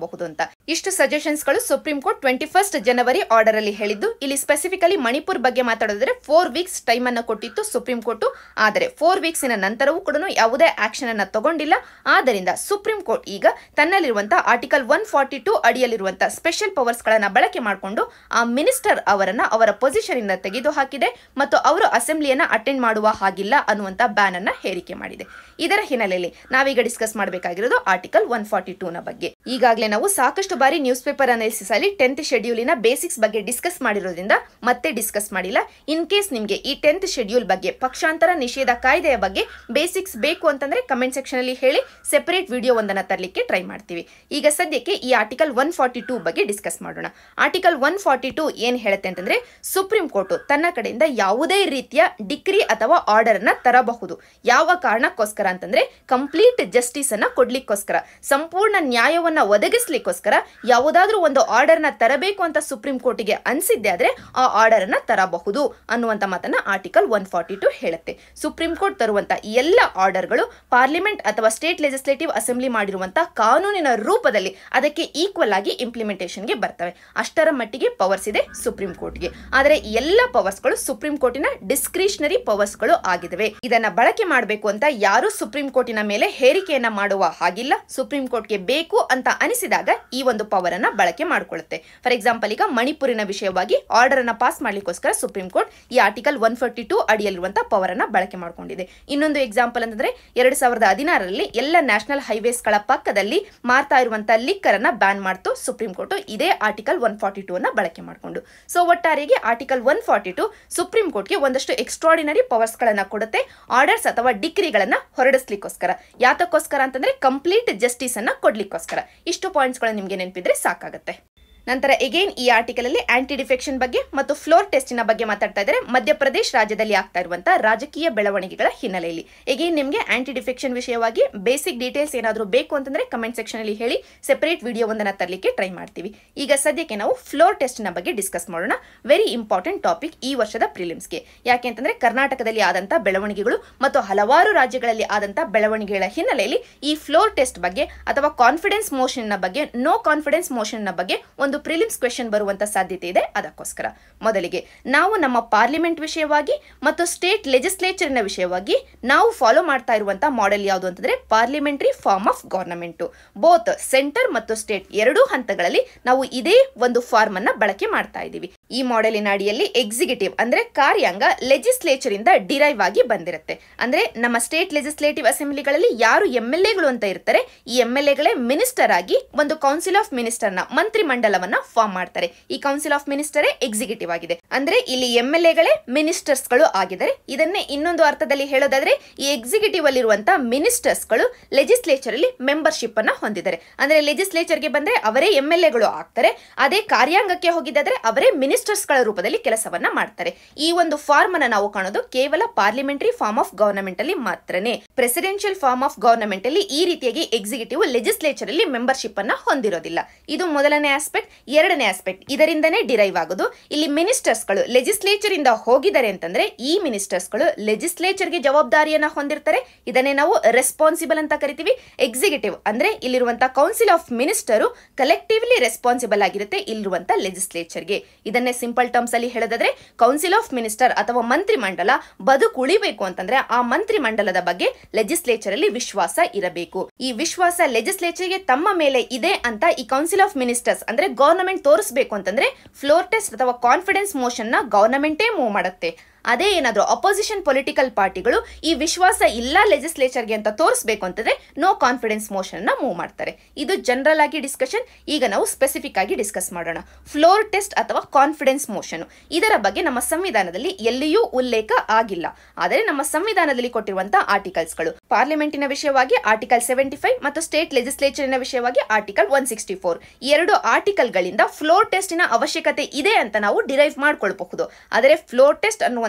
Speaker 1: ಮಾಡಬಹುದು ಅಂತ ಇಷ್ಟು ಸಜೆಷನ್ಸ್ ಗಳು supreme court twenty first January order ಅಲ್ಲಿ ಹೇಳಿದ್ದು ಇಲ್ಲಿ ಸ್ಪೆಸಿಫಿಕಲಿ ಮಣಿಪುರ್ ಬಗ್ಗೆ ಮಾತಾಡೋದ್ರೆ ಫೋರ್ ವೀಕ್ಸ್ ಟೈಮ್ ಅನ್ನು ಕೊಟ್ಟಿತ್ತು ಸುಪ್ರೀಂ ಕೋರ್ಟ್ ಆದರೆ ಫೋರ್ ವೀಕ್ಸಿನ ನಂತರವೂ ಕೂಡ ಯಾವುದೇ ಆಕ್ಷನ್ ಅನ್ನ ತಗೊಂಡಿಲ್ಲ ಆದ್ದರಿಂದ ಸುಪ್ರೀಂ ಕೋರ್ಟ್ ಈಗ ತನ್ನಲ್ಲಿರುವಂತಹ ಆರ್ಟಿಕಲ್ ಒನ್ ಫಾರ್ಟಿ ಟೂ ಅಡಿಯಲ್ಲಿರುವಂತಹ ಸ್ಪೆಷಲ್ ಪವರ್ಸ್ ಗಳನ್ನ ಬಳಕೆ ಮಾಡಿಕೊಂಡು ಆ ಮಿನಿಸ್ಟರ್ ಅವರನ್ನ ಅವರ ಪೊಸಿಷನ್ ಇಂದ ತೆಗೆದು ಹಾಕಿದೆ ಮತ್ತು ಅವರು ಅಸೆಂಬ್ಲಿಯನ್ನ ಅಟೆಂಡ್ ಮಾಡುವ ಹಾಗಿಲ್ಲ ಅನ್ನುವಂತ ಬ್ಯಾನ್ ಅನ್ನ ಹೇರಿಕೆ ಮಾಡಿದೆ ಇದರ ಹಿನ್ನೆಲೆಯಲ್ಲಿ ನಾವೀಗ ಡಿಸ್ಕಸ್ ಮಾಡಬೇಕಾಗಿರೋದು ಆರ್ಟಿಕಲ್ ಒನ್ ಫಾರ್ಟಿ ಟೂ ನ ಬಗ್ಗೆ ಈಗಾಗಲೇ ನಾವು ಸಾಕಷ್ಟು ಬಾರಿ ನ್ಯೂಸ್ ಪೇಪರ್ ಅನಾಲಿಸಿಸ್ ಅಲ್ಲಿ ಟೆಂತ್ ಶೆಡ್ಯೂಲಿನ ಬೇಸಿಕ್ಸ್ ಬಗ್ಗೆ ಡಿಸ್ಕಸ್ ಮಾಡಿರೋದ್ರಿಂದ ಮತ್ತೆ ಡಿಸ್ಕಸ್ ಮಾಡಿಲ್ಲ ಇನ್ ಕೇಸ್ ನಿಮಗೆ ಈ ಟೆಂತ್ ಶೆಡ್ಯೂಲ್ ಬಗ್ಗೆ ಪಕ್ಷಾಂತರ ನಿಷೇಧ ಕಾಯ್ದೆಯ ಬಗ್ಗೆ ಬೇಸಿಕ್ಸ್ ಬೇಕು ಅಂತಂದ್ರೆ ಕಮೆಂಟ್ ಸೆಕ್ಷನ್ ಅಲ್ಲಿ ಹೇಳಿ ಸೆಪರೇಟ್ ವಿಡಿಯೋ ಒಂದನ್ನ ತರಲಿಕ್ಕೆ ಟ್ರೈ ಮಾಡ್ತೀವಿ ಈಗ ಸದ್ಯಕ್ಕೆ ಈ ಆರ್ಟಿಕಲ್ ಒನ್ ಫಾರ್ಟಿ ಟೂ ಬಗ್ಗೆ ಡಿಸ್ಕಸ್ ಮಾಡೋಣ ಆರ್ಟಿಕಲ್ ಒನ್ ಫಾರ್ಟಿ ಟೂ ಏನ್ ಹೇಳುತ್ತೆ ಅಂತಂದ್ರೆ ಸುಪ್ರೀಂ ಕೋರ್ಟ್ ತನ್ನ ಕಡೆಯಿಂದ ಯಾವುದೇ ರೀತಿಯ ಡಿಗ್ರಿ ಅಥವಾ ಆರ್ಡರ್ ಅನ್ನ ತರಬಹುದು ಯಾವ ಕಾರಣಕ್ಕೋಸ್ಕರ ಅಂತಂದ್ರೆ ಕಂಪ್ಲೀಟ್ ಜಸ್ಟಿಸ್ ಅನ್ನ ಕೊಡ್ಲಿಕ್ಕೋಸ್ಕರ ಸಂಪೂರ್ಣ ನ್ಯಾಯವನ್ನ ಒದಗಿಸ್ಲಿಕ್ಕೋಸ್ಕರ ಯಾವುದಾದ್ರೂ ಒಂದು ಆರ್ಡರ್ ನ ತರಬೇಕು ಅಂತ ಸುಪ್ರೀಂ ಕೋರ್ಟಿಗೆ ಅನ್ಸಿದ್ದೆ ಆದ್ರೆ ಆ ಆರ್ಡರ್ ಅನ್ನ ತರಬಹುದು ಅನ್ನುವಂತ ಮಾತನ್ನ ಆರ್ಟಿಕಲ್ ಒನ್ ಫಾರ್ಟಿ ಟು ಹೇಳುತ್ತೆ ಸುಪ್ರೀಂ ಕೋರ್ಟ್ ತರುವಂತ ಎಲ್ಲ ಆರ್ಡರ್ಗಳು ಪಾರ್ಲಿಮೆಂಟ್ ಅಥವಾ ಸ್ಟೇಟ್ ಲೆಜಿಸ್ಲೇಟಿವ್ ಅಸೆಂಬ್ಲಿ ಮಾಡಿರುವಂತಹ ಕಾನೂನಿನ ರೂಪದಲ್ಲಿ ಅದಕ್ಕೆ ಈಕ್ವಲ್ ಆಗಿ ಇಂಪ್ಲಿಮೆಂಟೇಷನ್ಗೆ ಬರ್ತವೆ ಅಷ್ಟರ ಮಟ್ಟಿಗೆ ಪವರ್ಸ್ ಇದೆ ಸುಪ್ರೀಂ ಕೋರ್ಟ್ಗೆ ಆದರೆ ಈ ಎಲ್ಲ ಪವರ್ಸ್ಗಳು ಸುಪ್ರೀಂ ಕೋರ್ಟಿನ ಡಿಸ್ಕ್ರಿಷನರಿ ಪವರ್ಸ್ಗಳು ಆಗಿದವೆ ಇದನ್ನ ಬಳಕೆ ಮಾಡಬೇಕು ಅಂತ ಯಾರು ಸುಪ್ರೀಂ ಕೋರ್ಟಿನ ಮೇಲೆ ಹೇರಿಕೆಯನ್ನ ಮಾಡುವ ಹಾಗಿಲ್ಲ ಸುಪ್ರೀಂ ಕೋರ್ಟ್ಗೆ ಬೇಕು ಅಂತ ಅನಿಸಿದಾಗ ಈ ಒಂದು ಪವರ್ ಅನ್ನ ಬಳಕೆ ಮಾಡಿಕೊಳ್ಳುತ್ತೆ ಫಾರ್ ಎಕ್ಸಾಂಪಲ್ ಈಗ ಮಣಿಪುರಿನ ವಿಷಯವಾಗಿ ಆರ್ಡರ್ ಅನ್ನ ಪಾಸ್ ಮಾಡ್ಲಿಕ್ಕೋಸ್ಕರ ಸುಪ್ರೀಂ ಕೋರ್ಟ್ ಈ ಆರ್ಟಿಕಲ್ ಒನ್ ಫೋರ್ಟಿ ಟೂ ಅಡಿಯಲ್ಲಿರುವಂತಹ ಪವರ್ ಅನ್ನ ಬಳಕೆ ಮಾಡಿಕೊಂಡಿದೆ ಇನ್ನೊಂದು ಎಕ್ಸಾಂಪಲ್ ಅಂತಂದ್ರೆ ಎರಡ್ ಸಾವಿರದ ಹದಿನಾರರಲ್ಲಿ ಎಲ್ಲ ನ್ಯಾಷನಲ್ ಹೈವೇಸ್ ಗಳ ಪಕ್ಕದಲ್ಲಿ ಮಾರ್ತಾ ಇರುವಂತಹ ಲಿಕ್ಕರ್ ಅನ್ನ ಬ್ಯಾನ್ ಮಾಡ್ತು ಸುಪ್ರೀಂ ಕೋರ್ಟ್ ಇದೇ ಆರ್ಟಿಕಲ್ ಒನ್ ಫಾರ್ಟಿ ಟೂ ಅನ್ನ ಬಳಕೆ ಮಾಡಿಕೊಂಡು ಸೊ ಒಟ್ಟಾರೆಗೆ article one forty two supreme ಕೋರ್ಟ್ಗೆ ಒಂದಷ್ಟು ಎಕ್ಸ್ಟ್ರಾಡಿನರಿ ಪವರ್ಸ್ ಗಳನ್ನ ಕೊಡುತ್ತೆ ಆರ್ಡರ್ಸ್ ಅಥವಾ ಡಿಗ್ರಿಗಳನ್ನ ಹೊರಡಿಸ್ಲಿಕ್ಕೋಸ್ಕರ ಯಾತಕ್ಕೋಸ್ಕರ ಅಂತಂದ್ರೆ ಕಂಪ್ಲೀಟ್ ಜಸ್ಟಿಸ್ ಅನ್ನ ಕೊಡ್ಲಿಕ್ಕೋಸ್ಕರ ಇಷ್ಟು ಪಾಯಿಂಟ್ಸ್ ಗಳು ನಿಮ್ಗೆ ನೆನಪಿದ್ರೆ ಸಾಕಾಗುತ್ತೆ ನಂತರ ಎಗೇನ್ ಈ ಆರ್ಟಿಕಲ್ ಅಲ್ಲಿ ಆಂಟಿ ಡಿಫೆಕ್ಷನ್ ಬಗ್ಗೆ ಮತ್ತು ಫ್ಲೋರ್ ಟೆಸ್ಟಿನ ಬಗ್ಗೆ ಮಾತಾಡ್ತಾ ಇದ್ದಾರೆ ಮಧ್ಯಪ್ರದೇಶ ರಾಜ್ಯದಲ್ಲಿ ಆಗ್ತಾ ಇರುವಂತಹ ರಾಜಕೀಯ ಬೆಳವಣಿಗೆಗಳ ಹಿನ್ನೆಲೆಯಲ್ಲಿ ಎಗೇನ್ ನಿಮಗೆ ಆಂಟಿ ಡಿಫೆಕ್ಷನ್ ವಿಷಯವಾಗಿ ಬೇಸಿಕ್ ಡೀಟೇಲ್ಸ್ ಏನಾದರೂ ಬೇಕು ಅಂತಂದ್ರೆ ಕಮೆಂಟ್ ಸೆಕ್ಷನ್ ಅಲ್ಲಿ ಹೇಳಿ ಸೆಪರೇಟ್ ವಿಡಿಯೋ ಒಂದನ್ನ ತರಲಿಕ್ಕೆ ಟ್ರೈ ಮಾಡ್ತೀವಿ ಈಗ ಸದ್ಯಕ್ಕೆ ನಾವು ಫ್ಲೋರ್ ಟೆಸ್ಟ್ನ ಬಗ್ಗೆ ಡಿಸ್ಕಸ್ ಮಾಡೋಣ ವೆರಿ ಇಂಪಾರ್ಟೆಂಟ್ ಟಾಪಿಕ್ ಈ ವರ್ಷದ ಪ್ರಿಲಿಮ್ಸ್ಗೆ ಯಾಕೆ ಅಂತಂದ್ರೆ ಕರ್ನಾಟಕದಲ್ಲಿ ಆದಂತಹ ಬೆಳವಣಿಗೆಗಳು ಮತ್ತು ಹಲವಾರು ರಾಜ್ಯಗಳಲ್ಲಿ ಆದಂತಹ ಬೆಳವಣಿಗೆಗಳ ಹಿನ್ನೆಲೆಯಲ್ಲಿ ಈ ಫ್ಲೋರ್ ಟೆಸ್ಟ್ ಬಗ್ಗೆ ಅಥವಾ ಕಾನ್ಫಿಡೆನ್ಸ್ ಮೋಷನ್ ನ ಬಗ್ಗೆ ನೋ ಕಾನ್ಫಿಡೆನ್ಸ್ ಮೋಷನ್ ನ ಬಗ್ಗೆ ಒಂದು ಪ್ರಿಲಿಮ್ಸ್ ಕ್ವೆಶನ್ ಬರುವಂತ ಸಾಧ್ಯತೆ ಇದೆ ಅದಕ್ಕೋಸ್ಕರ ಮೊದಲಿಗೆ ನಾವು ನಮ್ಮ ಪಾರ್ಲಿಮೆಂಟ್ ವಿಷಯವಾಗಿ ಮತ್ತು ಸ್ಟೇಟ್ ಲೆಜಿಸ್ಲೇಚರ್ನ ವಿಷಯವಾಗಿ ನಾವು ಫಾಲೋ ಮಾಡ್ತಾ ಇರುವಂತಹ ಮಾಡೆಲ್ ಯಾವುದು ಅಂತಂದ್ರೆ parliamentary form of government both centre ಮತ್ತು ಸ್ಟೇಟ್ ಎರಡೂ ಹಂತಗಳಲ್ಲಿ ನಾವು ಇದೇ ಒಂದು ಫಾರ್ಮ್ ಅನ್ನ ಬಳಕೆ ಮಾಡ್ತಾ ಇದ್ದೀವಿ ಈ ಮಾಡೆಲಿನ ಅಡಿಯಲ್ಲಿ ಎಕ್ಸಿಕ್ಯೂಟಿವ್ ಅಂದ್ರೆ ಕಾರ್ಯಾಂಗ ಲೆಜಿಸ್ಲೇಚರ್ ಇಂದ ಡಿರೈವ್ ಆಗಿ ಬಂದಿರುತ್ತೆ ಅಂದ್ರೆ ನಮ್ಮ ಸ್ಟೇಟ್ ಲೆಜಿಸ್ಲೇಟಿವ್ ಅಸೆಂಬ್ಲಿಗಳಲ್ಲಿ ಯಾರು ಎಂ ಎಲ್ ಎಗಳು ಅಂತ ಇರ್ತಾರೆ ಈ ಎಂ ಎಲ್ ಎಗಳೇ ಮಿನಿಸ್ಟರ್ ಆಗಿ ಒಂದು ಕೌನ್ಸಿಲ್ ಆಫ್ ಮಿನಿಸ್ಟರ್ನ ಮಂತ್ರಿ ಮಂಡಲವನ್ನ ಫಾರ್ಮ್ ಮಾಡ್ತಾರೆ ಈ ಕೌನ್ಸಿಲ್ ಆಫ್ ಮಿನಿಸ್ಟರೇ ಎಕ್ಸಿಕ್ಯೂಟಿವ್ ಆಗಿದೆ ಅಂದ್ರೆ ಇಲ್ಲಿ ಎಂ ಎಲ್ ಎಗಳೇ ಮಿನಿಸ್ಟರ್ಸ್ ಗಳು ಆಗಿದ್ದಾರೆ ಇದನ್ನೇ ಇನ್ನೊಂದು ಅರ್ಥದಲ್ಲಿ ಹೇಳೋದಾದ್ರೆ ಈ ಎಕ್ಸಿಕ್ಯೂಟಿವ್ ಅಲ್ಲಿರುವಂತಹ ಮಿನಿಸ್ಟರ್ಸ್ ಗಳು ಲೆಜಿಸ್ಲೇಚರ್ ಅಲ್ಲಿ ಮೆಂಬರ್ಶಿಪ್ ಅನ್ನ ಹೊಂದಿದ್ದಾರೆ ಅಂದ್ರೆ ಲೆಜಿಸ್ಲೇಚರ್ ಗೆ ಬಂದ್ರೆ ಅವರೇ ಎಂ ಎಲ್ ಎಗಳು ಆಗ್ತಾರೆ ಅದೇ ಕಾರ್ಯಾಂಗಕ್ಕೆ ಹೋಗಿದ್ದಾದ್ರೆ ಅವರೇ ಮಿನಿಸ್ಟರ್ಸ್ ಗಳ ರೂಪದಲ್ಲಿ ಕೆಲಸವನ್ನ ಮಾಡ್ತಾರೆ ಈ ಒಂದು ಫಾರ್ಮ್ ಅನ್ನ ನಾವು ಕಾಣೋದು ಕೇವಲ ಪಾರ್ಲಿಮೆಂಟರಿ ಫಾರ್ಮ್ ಆಫ್ ಗವರ್ನಮೆಂಟ್ ಅಲ್ಲಿ ಮಾತ್ರನೇ ಪ್ರೆಸಿಡೆನ್ಷಿಯಲ್ ಫಾರ್ಮ್ ಆಫ್ ಗವರ್ನಮೆಂಟ್ ಅಲ್ಲಿ ಈ ರೀತಿಯಾಗಿ ಎಕ್ಸಿಕ್ಯೂಟಿವ್ ಲೆಜಿಸ್ಲೇಚರ್ ಅಲ್ಲಿ ಮೆಂಬರ್ಶಿಪ್ ಅನ್ನ ಹೊಂದಿರೋದಿಲ್ಲ ಇದು ಮೊದಲನೇ ಆಸ್ಪೆಕ್ಟ್ ಎರಡನೇ ಆಸ್ಪೆಕ್ಟ್ ಇದರಿಂದನೇ ಡಿರೈವ್ ಆಗೋದು ಇಲ್ಲಿ ಮಿನಿಸ್ಟರ್ಸ್ ಗಳು ಲೆಜಿಸ್ಲೇಚರ್ ಇಂದ ಹೋಗಿದ್ದಾರೆ ಅಂತಂದ್ರೆ ಈ ಮಿನಿಸ್ಟರ್ಸ್ ಗಳು ಲೆಜಿಸ್ಲೇಚರ್ ಗೆ ಜವಾಬ್ದಾರಿಯನ್ನ ಹೊಂದಿರ್ತಾರೆ ಇದನ್ನೇ ನಾವು ರೆಸ್ಪಾನ್ಸಿಬಲ್ ಅಂತ ಕರಿತೀವಿ ಎಕ್ಸಿಕ್ಯೂಟಿವ್ ಅಂದ್ರೆ ಇಲ್ಲಿರುವಂತಹ council of ministers collectively responsible ಆಗಿರುತ್ತೆ ಇಲ್ಲಿರುವಂತ ಲೆಜಿಸ್ಲೇಚರ್ಗೆ ಇದನ್ನೇ ಸಿಂಪಲ್ ಟರ್ಮ್ಸ್ ಅಲ್ಲಿ ಹೇಳೋದಾದ್ರೆ ಕೌನ್ಸಿಲ್ ಆಫ್ ಮಿನಿಸ್ಟರ್ ಅಥವಾ ಮಂತ್ರಿ ಮಂಡಲ ಬದುಕುಳಿಬೇಕು ಅಂತಂದ್ರೆ ಆ ಮಂತ್ರಿ ಮಂಡಲದ ಬಗ್ಗೆ ಲೆಜಿಸ್ಲೇಚರ್ ಅಲ್ಲಿ ವಿಶ್ವಾಸ ಇರಬೇಕು ಈ ವಿಶ್ವಾಸ ಲೆಜಿಸ್ಲೇಚರ್ಗೆ ತಮ್ಮ ಮೇಲೆ ಇದೆ ಅಂತ ಈ ಕೌನ್ಸಿಲ್ ಆಫ್ ಮಿನಿಸ್ಟರ್ಸ್ ಅಂದ್ರೆ ಗವರ್ನಮೆಂಟ್ ತೋರಿಸಬೇಕು ಅಂತಂದ್ರೆ ಫ್ಲೋರ್ ಟೆಸ್ಟ್ ಅಥವಾ ಕಾನ್ಫಿಡೆನ್ಸ್ ಮೋಷನ್ ನ ಗವರ್ನಮೆಂಟೇ ಮೂವ್ ಮಾಡುತ್ತೆ ಅದೇ ಏನಾದರೂ ಅಪೋಸಿಷನ್ ಪೊಲಿಟಿಕಲ್ ಪಾರ್ಟಿಗಳು ಈ ವಿಶ್ವಾಸ ಇಲ್ಲ ಲೆಜಿಸ್ಲೇಚರ್ಗೆ ಅಂತ ತೋರಿಸಬೇಕು ಅಂತಂದ್ರೆ ನೋ ಕಾನ್ಫಿಡೆನ್ಸ್ ಮೋಷನ್ ನ ಮೂವ್ ಮಾಡ್ತಾರೆ ಇದು ಜನರಲ್ ಆಗಿ ಡಿಸ್ಕಷನ್ ಈಗ ನಾವು ಸ್ಪೆಸಿಫಿಕ್ ಆಗಿ ಡಿಸ್ಕಸ್ ಮಾಡೋಣ ಫ್ಲೋರ್ ಟೆಸ್ಟ್ ಅಥವಾ ಕಾನ್ಫಿಡೆನ್ಸ್ ಮೋಷನ್ ಇದರ ಬಗ್ಗೆ ನಮ್ಮ ಸಂವಿಧಾನದಲ್ಲಿ ಎಲ್ಲಿಯೂ ಉಲ್ಲೇಖ ಆಗಿಲ್ಲ ಆದರೆ ನಮ್ಮ ಸಂವಿಧಾನದಲ್ಲಿ ಕೊಟ್ಟಿರುವಂತಹ ಆರ್ಟಿಕಲ್ಸ್ಗಳು ಪಾರ್ಲಿಮೆಂಟಿನ ವಿಷಯವಾಗಿ ಆರ್ಟಿಕಲ್ ಸೆವೆಂಟಿ ಫೈವ್ ಮತ್ತು ಸ್ಟೇಟ್ ಲೆಜಿಸ್ಲೇಚರಿನ ವಿಷಯವಾಗಿ ಆರ್ಟಿಕಲ್ ಒನ್ ಸಿಕ್ಸ್ಟಿ ಫೋರ್ ಈ ಎರಡು ಆರ್ಟಿಕಲ್ಗಳಿಂದ ಫ್ಲೋರ್ ಟೆಸ್ಟಿನ ಅವಶ್ಯಕತೆ ಇದೆ ಅಂತ ನಾವು ಡಿರೈವ್ ಮಾಡ್ಕೊಳ್ಬಹುದು ಆದರೆ ಫ್ಲೋರ್ ಟೆಸ್ಟ್ ಅನ್ನುವಂಥ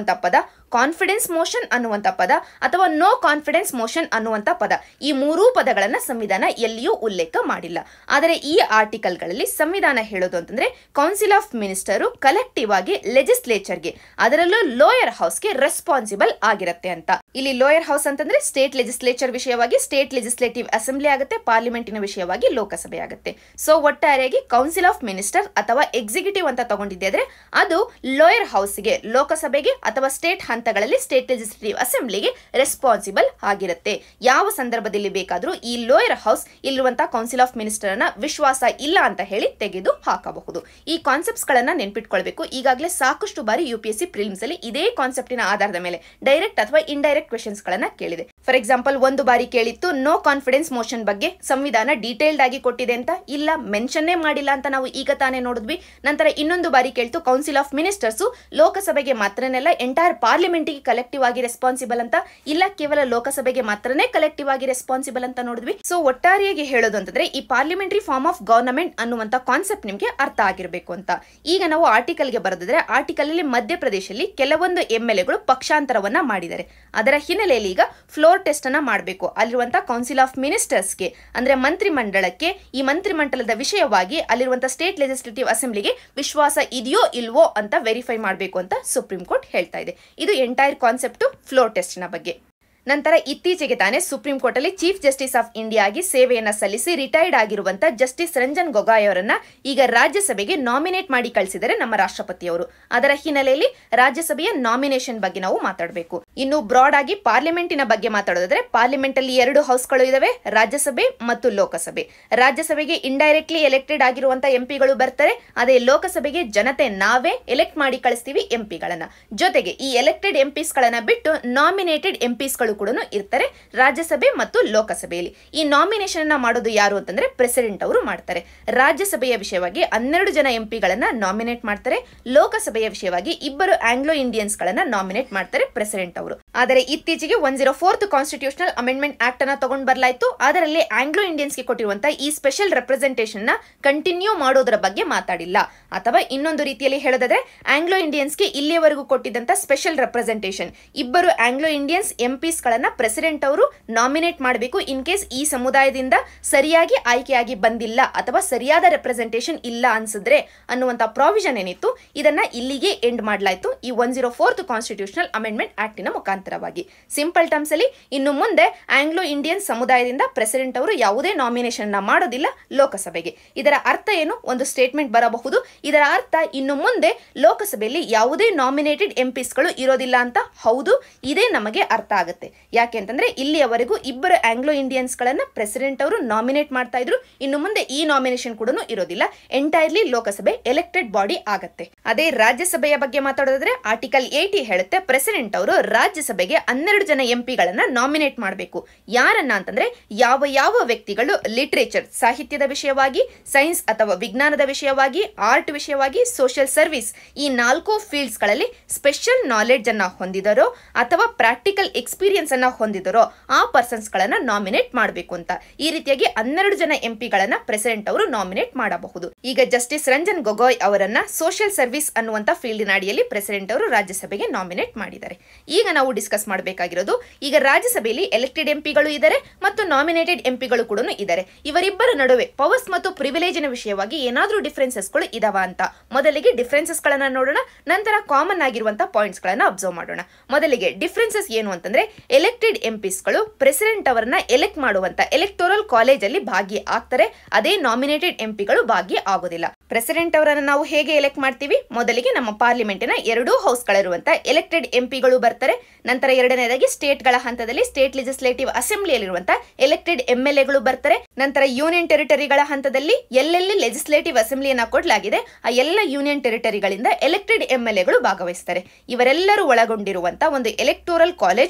Speaker 1: ಅನ್ನುವಂಥ ಪದ ಕಾನ್ಫಿಡೆನ್ಸ್ ಮೋಷನ್ ಅನ್ನುವಂಥ ಪದ ಅಥವಾ ನೋ ಕಾನ್ಫಿಡೆನ್ಸ್ ಮೋಷನ್ ಅನ್ನುವಂಥ ಪದ ಈ ಮೂರೂ ಪದಗಳನ್ನ ಸಂವಿಧಾನ ಎಲ್ಲಿಯೂ ಉಲ್ಲೇಖ ಮಾಡಿಲ್ಲ ಆದರೆ ಈ ಆರ್ಟಿಕಲ್ಗಳಲ್ಲಿ ಸಂವಿಧಾನ ಹೇಳೋದು ಅಂತಂದ್ರೆ ಕೌನ್ಸಿಲ್ ಆಫ್ ಮಿನಿಸ್ಟರು ಕಲೆಕ್ಟಿವ್ ಆಗಿ ಲೆಜಿಸ್ಲೇಚರ್ಗೆ ಅದರಲ್ಲೂ ಲೋಯರ್ ಹೌಸ್ಗೆ ರೆಸ್ಪಾನ್ಸಿಬಲ್ ಆಗಿರುತ್ತೆ ಅಂತ ಇಲ್ಲಿ ಲೋಯರ್ ಹೌಸ್ ಅಂತಂದ್ರೆ ಸ್ಟೇಟ್ ಲೆಜಿಸ್ಲೇಚರ್ ವಿಷಯವಾಗಿ ಸ್ಟೇಟ್ ಲೆಜಿಸ್ಲೇಟಿವ್ ಅಸೆಂಬ್ಲಿ ಆಗುತ್ತೆ ಪಾರ್ಲಿಮೆಂಟಿನ ವಿಷಯವಾಗಿ ಲೋಕಸಭೆ ಆಗುತ್ತೆ ಸೊ ಒಟ್ಟಾರೆಯಾಗಿ ಕೌನ್ಸಿಲ್ ಆಫ್ ಮಿನಿಸ್ಟರ್ ಅಥವಾ ಎಕ್ಸಿಕ್ಯೂಟಿವ್ ಅಂತ ತಗೊಂಡಿದ್ದೆ ಆದ್ರೆ ಅದು ಲೋಯರ್ ಹೌಸ್ಗೆ ಲೋಕಸಭೆಗೆ ಅಥವಾ ಸ್ಟೇಟ್ ಹಂತಗಳಲ್ಲಿ ಸ್ಟೇಟ್ ಲೆಜಿಸ್ಲೇಟಿವ್ ಅಸೆಂಬ್ಲಿಗೆ ರೆಸ್ಪಾನ್ಸಿಬಲ್ ಆಗಿರುತ್ತೆ ಯಾವ ಸಂದರ್ಭದಲ್ಲಿ ಬೇಕಾದರೂ ಈ ಲೋಯರ್ ಹೌಸ್ ಇಲ್ಲಿರುವಂತಹ ಕೌನ್ಸಿಲ್ ಆಫ್ ಮಿನಿಸ್ಟರ್ ಅನ್ನ ವಿಶ್ವಾಸ ಇಲ್ಲ ಅಂತ ಹೇಳಿ ತೆಗೆದು ಹಾಕಬಹುದು ಈ ಕಾನ್ಸೆಪ್ಟ್ಸ್ ಗಳನ್ನ ನೆನ್ಪಿಟ್ಕೊಳ್ಬೇಕು ಈಗಾಗಲೇ ಸಾಕಷ್ಟು ಬಾರಿ U P S C prelims ಅಲ್ಲಿ ಇದೇ ಕಾನ್ಸೆಪ್ಟಿನ ಆಧಾರದ ಮೇಲೆ ಡೈರೆಕ್ಟ್ ಅಥವಾ ಇಂಡೈರೆಕ್ಟ್ ಕ್ವೆಶನ್ಸ್ ಗಳನ್ನ ಕೇಳಿದೆ ಫಾರ್ ಎಕ್ಸಾಂಪಲ್ ಒಂದು ಬಾರಿ ಕೇಳಿತ್ತು ನೋ ಕಾನ್ಫಿಡೆನ್ಸ್ ಮೋಷನ್ ಬಗ್ಗೆ ಸಂವಿಧಾನ ಡೀಟೇಲ್ಡ್ ಆಗಿ ಕೊಟ್ಟಿದೆ ಅಂತ ಇಲ್ಲ ಮೆನ್ಷನ್ನೇ ಮಾಡಿಲ್ಲ ಅಂತ ನಾವು ಈಗ ತಾನೇ ನೋಡಿದ್ವಿ ನಂತರ ಇನ್ನೊಂದು ಬಾರಿ ಕೇಳ್ತು ಕೌನ್ಸಿಲ್ ಆಫ್ ಮಿನಿಸ್ಟರ್ಸ್ ಲೋಕಸಭೆಗೆ ಮಾತ್ರನೆಲ್ಲ ಎಂಟೈರ್ ಪಾರ್ಲಿಮೆಂಟ್ಗೆ ಕಲೆಕ್ಟಿವ್ ಆಗಿ ರೆಸ್ಪಾನ್ಸಿಬಲ್ ಅಂತ ಇಲ್ಲ ಕೇವಲ ಲೋಕಸಭೆಗೆ ಮಾತ್ರನೇ ಕಲೆಕ್ಟಿವ್ ಆಗಿ ರೆಸ್ಪಾನ್ಸಿಬಲ್ ಅಂತ ನೋಡಿದ್ವಿ ಸೊ ಒಟ್ಟಾರೆಯಾಗಿ ಹೇಳೋದು ಅಂತಂದ್ರೆ ಈ ಪಾರ್ಲಿಮೆಂಟರಿ ಫಾರ್ಮ್ ಆಫ್ ಗವರ್ನಮೆಂಟ್ ಅನ್ನುವಂತ ಕಾನ್ಸೆಪ್ಟ್ ನಿಮಗೆ ಅರ್ಥ ಆಗಿರಬೇಕು ಅಂತ ಈಗ ನಾವು ಆರ್ಟಿಕಲ್ಗೆ ಬರೆದಿದ್ರೆ ಆರ್ಟಿಕಲ್ ಅಲ್ಲಿ ಮಧ್ಯಪ್ರದೇಶದಲ್ಲಿ ಕೆಲವೊಂದು ಎಂ ಎಲ್ ಎಗಳು ಪಕ್ಷಾಂತರವನ್ನ ಮಾಡಿದ್ದಾರೆ ಅದರ ಹಿನ್ನೆಲೆಯಲ್ಲಿ ಈಗ ಫ್ಲೋರ್ ಟೆಸ್ಟ್ ಅನ್ನ ಮಾಡಬೇಕು ಅಲ್ಲಿರುವಂತಹ ಕೌನ್ಸಿಲ್ ಆಫ್ ಮಿನಿಸ್ಟರ್ಸ್ಗೆ ಅಂದ್ರೆ ಮಂತ್ರಿಮಂಡಲಕ್ಕೆ ಈ ಮಂತ್ರಿಮಂಡಲದ ವಿಷಯವಾಗಿ ಅಲ್ಲಿರುವಂತಹ ಸ್ಟೇಟ್ ಲೆಜಿಸ್ಲೇಟಿವ್ ಅಸೆಂಬ್ಲಿಗೆ ವಿಶ್ವಾಸ ಇದೆಯೋ ಇಲ್ವೋ ಅಂತ ವೆರಿಫೈ ಮಾಡಬೇಕು ಅಂತ ಸುಪ್ರೀಂ ಕೋರ್ಟ್ ಹೇಳ್ತಾ ಇದೆ ಇದು ಎಂಟೈರ್ ಕಾನ್ಸೆಪ್ಟ್ ಫ್ಲೋರ್ ಟೆಸ್ಟ್ನ ಬಗ್ಗೆ ನಂತರ ಇತ್ತೀಚೆಗೆ ತಾನೇ ಸುಪ್ರೀಂ ಕೋರ್ಟ್ ಅಲ್ಲಿ ಚೀಫ್ ಜಸ್ಟಿಸ್ ಆಫ್ ಇಂಡಿಯಾ ಆಗಿ ಸೇವೆಯನ್ನ ಸಲ್ಲಿಸಿ ರಿಟೈರ್ಡ್ ಆಗಿರುವಂತ ಜಸ್ಟಿಸ್ ರಂಜನ್ ಗೊಗಾಯ್ ಅವರನ್ನ ಈಗ ರಾಜ್ಯಸಭೆಗೆ ನಾಮಿನೇಟ್ ಮಾಡಿ ಕಳಿಸಿದರೆ ನಮ್ಮ ರಾಷ್ಟ್ರಪತಿಯವರು ಅದರ ಹಿನ್ನೆಲೆಯಲ್ಲಿ ರಾಜ್ಯಸಭೆಯ ನಾಮಿನೇಷನ್ ಬಗ್ಗೆ ನಾವು ಮಾತಾಡಬೇಕು ಇನ್ನು ಬ್ರಾಡ್ ಆಗಿ ಪಾರ್ಲಿಮೆಂಟಿನ ಬಗ್ಗೆ ಮಾತಾಡೋದಾದ್ರೆ ಪಾರ್ಲಿಮೆಂಟ್ ಅಲ್ಲಿ ಎರಡು ಹೌಸ್ಗಳು ಇದಾವೆ ರಾಜ್ಯಸಭೆ ಮತ್ತು ಲೋಕಸಭೆ ರಾಜ್ಯಸಭೆಗೆ ಇಂಡೈರೆಕ್ಟ್ಲಿ ಎಲೆಕ್ಟೆಡ್ ಆಗಿರುವಂತ ಎಂಪಿಗಳು ಬರ್ತಾರೆ ಅದೇ ಲೋಕಸಭೆಗೆ ಜನತೆ ನಾವೇ ಎಲೆಕ್ಟ್ ಮಾಡಿ ಕಳಿಸ್ತೀವಿ ಎಂಪಿಗಳನ್ನ ಜೊತೆಗೆ ಈ ಎಲೆಕ್ಟೆಡ್ ಎಂಪಿಸ್ ಗಳನ್ನ ಬಿಟ್ಟು ನಾಮಿನೇಟೆಡ್ ಎಂಪಿಸ್ಗಳು ಕೂಡ ಇರ್ತಾರೆ ರಾಜ್ಯಸಭೆ ಮತ್ತು ಲೋಕಸಭೆಯಲ್ಲಿ ಈ ನಾಮಿನೇಷನ್ ಅನ್ನ ಮಾಡೋದು ಯಾರು ಅಂತಂದ್ರೆ ಪ್ರೆಸಿಡೆಂಟ್ ಅವರು ಮಾಡ್ತಾರೆ ರಾಜ್ಯಸಭೆಯ ವಿಷಯವಾಗಿ ಹನ್ನೆರಡು ಜನ ಎಂಪಿಗಳನ್ನ ನಾಮಿನೇಟ್ ಮಾಡ್ತಾರೆ ಲೋಕಸಭೆಯ ವಿಷಯವಾಗಿ ಇಬ್ಬರು ಆಂಗ್ಲೋ ಇಂಡಿಯನ್ಸ್ ಗಳನ್ನ ನಾಮಿನೇಟ್ ಮಾಡ್ತಾರೆ ಪ್ರೆಸಿಡೆಂಟ್ ಅವರು ಆದರೆ ಇತ್ತೀಚೆಗೆ one zero fourth constitutional amendment act ಅನ್ನ ತಗೊಂಡ್ ಬರಲಾಯಿತು ಅದರಲ್ಲಿ ಆಂಗ್ಲೋ ಇಂಡಿಯನ್ಸ್ಗೆ ಕೊಟ್ಟಿರುವಂತಹ ಈ ಸ್ಪೆಷಲ್ ರೆಪ್ರೆಸೆಂಟೇಷನ್ ನ ಕಂಟಿನ್ಯೂ ಮಾಡೋದರ ಬಗ್ಗೆ ಮಾತಾಡಿಲ್ಲ ಅಥವಾ ಇನ್ನೊಂದು ರೀತಿಯಲ್ಲಿ ಹೇಳೋದಾದ್ರೆ ಆಂಗ್ಲೋ ಇಂಡಿಯನ್ಸ್ಗೆ ಇಲ್ಲಿಯವರೆಗೂ ಕೊಟ್ಟಿದ್ದಂತ ಸ್ಪೆಷಲ್ ರೆಪ್ರೆಸೆಂಟೇಷನ್ ಇಬ್ಬರು ಆಂಗ್ಲೋ ಇಂಡಿಯನ್ಸ್ ಎಂಪಿಸ್ ಗಳನ್ನ ಪ್ರೆಸಿಡೆಂಟ್ ಅವರು ನಾಮಿನೇಟ್ ಮಾಡಬೇಕು ಇನ್ ಕೇಸ್ ಈ ಸಮುದಾಯದಿಂದ ಸರಿಯಾಗಿ ಆಯ್ಕೆಯಾಗಿ ಬಂದಿಲ್ಲ ಅಥವಾ ಸರಿಯಾದ ರೆಪ್ರೆಸೆಂಟೇಷನ್ ಇಲ್ಲ ಅನ್ಸಿದ್ರೆ ಅನ್ನುವಂತ ಪ್ರಾವಿಷನ್ ಏನಿತ್ತು ಇದನ್ನ ಇಲ್ಲಿಗೆ ಎಂಡ್ ಮಾಡಲಾಯಿತು ಈ one zero fourth constitutional amendment ಆಕ್ಟಿನ ಮುಖಾಂತರವಾಗಿ ಸಿಂಪಲ್ ಟರ್ಮ್ಸ್ ಅಲ್ಲಿ ಇನ್ನು ಮುಂದೆ ಆಂಗ್ಲೋ ಇಂಡಿಯನ್ ಸಮುದಾಯದಿಂದ ಪ್ರೆಸಿಡೆಂಟ್ ಅವರು ಯಾವುದೇ ನಾಮಿನೇಷನ್ ನ ಮಾಡೋದಿಲ್ಲ ಲೋಕಸಭೆಗೆ ಇದರ ಅರ್ಥ ಏನು ಒಂದು ಸ್ಟೇಟ್ಮೆಂಟ್ ಬರಬಹುದು ಇದರ ಅರ್ಥ ಇನ್ನು ಮುಂದೆ ಲೋಕಸಭೆಯಲ್ಲಿ ಯಾವುದೇ ನಾಮಿನೇಟೆಡ್ ಎಂಪಿಸ್ಗಳು ಇರೋದಿಲ್ಲ ಅಂತ ಹೌದು ಇದೇ ನಮಗೆ ಅರ್ಥ ಆಗುತ್ತೆ ಯಾಕೆ ಅಂತಂದ್ರೆ ಇಲ್ಲಿಯವರೆಗೂ ಇಬ್ಬರು ಆಂಗ್ಲೋ ಇಂಡಿಯನ್ಸ್ ಗಳನ್ನ ಪ್ರೆಸಿಡೆಂಟ್ ಅವರು ನಾಮಿನೇಟ್ ಮಾಡ್ತಾ ಇದ್ರು ಇನ್ನು ಮುಂದೆ ಈ ನಾಮಿನೇಷನ್ ಕೂಡ ಇರೋದಿಲ್ಲ ಎಂಟೈರ್ಲಿ ಲೋಕಸಭೆ ಎಲೆಕ್ಟೆಡ್ ಬಾಡಿ ಆಗತ್ತೆ ಅದೇ ರಾಜ್ಯಸಭೆಯ ಬಗ್ಗೆ ಮಾತಾಡೋದಾದ್ರೆ ಆರ್ಟಿಕಲ್ ಏಟಿ ಹೇಳುತ್ತೆ ಪ್ರೆಸಿಡೆಂಟ್ ಅವರು ರಾಜ್ಯಸಭೆಗೆ ಹನ್ನೆರಡು ಜನ ಎಂಪಿಗಳನ್ನ ನಾಮಿನೇಟ್ ಮಾಡಬೇಕು ಯಾರನ್ನ ಅಂತಂದ್ರೆ ಯಾವ ಯಾವ ವ್ಯಕ್ತಿಗಳು ಲಿಟ್ರೇಚರ್ ಸಾಹಿತ್ಯದ ವಿಷಯವಾಗಿ ಸೈನ್ಸ್ ಅಥವಾ ವಿಜ್ಞಾನದ ವಿಷಯವಾಗಿ ಆರ್ಟ್ ವಿಷಯವಾಗಿ ಸೋಷಿಯಲ್ ಸರ್ವಿಸ್ ಈ ನಾಲ್ಕು ಫೀಲ್ಡ್ಸ್ ಗಳಲ್ಲಿ ಸ್ಪೆಷಲ್ ನಾಲೆಡ್ಜ್ ಅನ್ನ ಹೊಂದಿದರೋ ಅಥವಾ ಪ್ರಾಕ್ಟಿಕಲ್ ಎಕ್ಸ್ಪೀರಿಯನ್ಸ್ ಅನ್ನ ಹೊಂದಿದರೋ ಆ ಪರ್ಸನ್ಸ್ ಗಳನ್ನ ನಾಮಿನೇಟ್ ಮಾಡಬೇಕು ಅಂತ ಈ ರೀತಿಯಾಗಿ ಹನ್ನೆರಡು ಜನ ಎಂಪಿಗಳನ್ನ ಪ್ರೆಸಿಡೆಂಟ್ ಅವರು ನಾಮಿನೇಟ್ ಮಾಡಬಹುದು ಈಗ ಜಸ್ಟಿಸ್ ರಂಜನ್ ಗೊಗೋಯ್ ಅವರನ್ನ ಸೋಷಿಯಲ್ ಸರ್ವಿಸ್ ಅನ್ನುವಂತ ಫೀಲ್ಡಿನ ಅಡಿಯಲ್ಲಿ ಪ್ರೆಸಿಡೆಂಟ್ ಅವರು ರಾಜ್ಯಸಭೆಗೆ ನಾಮಿನೇಟ್ ಮಾಡಿದ್ದಾರೆ ಈಗ ನಾವು ಡಿಸ್ಕಸ್ ಮಾಡಬೇಕಾಗಿರೋದು ಈಗ ರಾಜ್ಯಸಭೆಯಲ್ಲಿ ಎಲೆಕ್ಟೆಡ್ ಎಂಪಿಗಳು ಇದ್ದಾರೆ ಮತ್ತು ನಾಮಿನೇಟೆಡ್ ಎಂಪಿಗಳು ಕೂಡ ಇದ್ದಾರೆ ಇವರಿಬ್ಬರ ನಡುವೆ ಪವರ್ಸ್ ಮತ್ತು ಪ್ರಿವಿಲೇಜಿನ ವಿಷಯವಾಗಿ ಏನಾದರೂ ಡಿಫ್ರೆನ್ಸಸ್ಗಳು ಇದಾವ ಅಂತ ಮೊದಲಿಗೆ ಡಿಫ್ರೆನ್ಸಸ್ ಗಳನ್ನ ನೋಡೋಣ ನಂತರ ಕಾಮನ್ ಆಗಿರುವಂತಹ ಪಾಯಿಂಟ್ಸ್ ಗಳನ್ನ ಅಬ್ಸರ್ವ್ ಮಾಡೋಣ ಮೊದಲಿಗೆ ಡಿಫ್ರೆನ್ಸಸ್ ಏನು ಅಂತಂದ್ರೆ ಎಲೆಕ್ಟೆಡ್ ಎಂಪಿಸ್ಗಳು ಪ್ರೆಸಿಡೆಂಟ್ ಅವರನ್ನ ಎಲೆಕ್ಟ್ ಮಾಡುವಂತ ಎಲೆಕ್ಟೋರಲ್ ಕಾಲೇಜ್ ಅಲ್ಲಿ ಭಾಗಿ ಆಗ್ತಾರೆ ಅದೇ ನಾಮಿನೇಟೆಡ್ ಎಂಪಿಗಳು ಭಾಗಿ ಆಗೋದಿಲ್ಲ ಪ್ರೆಸಿಡೆಂಟ್ ಅವರನ್ನ ನಾವು ಹೇಗೆ ಎಲೆಕ್ಟ್ ಮಾಡ್ತೀವಿ ಮೊದಲಿಗೆ ನಮ್ಮ ಪಾರ್ಲಿಮೆಂಟಿನ ಎರಡೂ ಹೌಸ್ಗಳಿರುವಂತ ಎಲೆಕ್ಟೆಡ್ ಎಂಪಿಗಳು ಬರ್ತಾರೆ ನಂತರ ಎರಡನೇದಾಗಿ ಸ್ಟೇಟ್ಗಳ ಹಂತದಲ್ಲಿ ಸ್ಟೇಟ್ ಲೆಜಿಸ್ಲೇಟಿವ್ ಅಸೆಂಬ್ಲಿಯಲ್ಲಿರುವಂತಹ ಎಲೆಕ್ಟೆಡ್ ಎಂ ಎಲ್ ಎಗಳು ಬರ್ತಾರೆ ನಂತರ ಯೂನಿಯನ್ ಟೆರಿಟರಿಗಳ ಹಂತದಲ್ಲಿ ಎಲ್ಲೆಲ್ಲಿ ಲೆಜಿಸ್ಲೇಟಿವ್ ಅಸೆಂಬ್ಲಿಯನ್ನ ಕೊಡಲಾಗಿದೆ ಆ ಎಲ್ಲ ಯೂನಿಯನ್ ಟೆರಿಟರಿಗಳಿಂದ ಎಲೆಕ್ಟೆಡ್ ಎಂ ಎಲ್ ಎಗಳು ಭಾಗವಹಿಸ್ತಾರೆ ಇವರೆಲ್ಲರೂ ಒಳಗೊಂಡಿರುವಂತಹ ಒಂದು ಎಲೆಕ್ಟೋರಲ್ ಕಾಲೇಜ್ ಕುಳಿತುಕೊಂಡು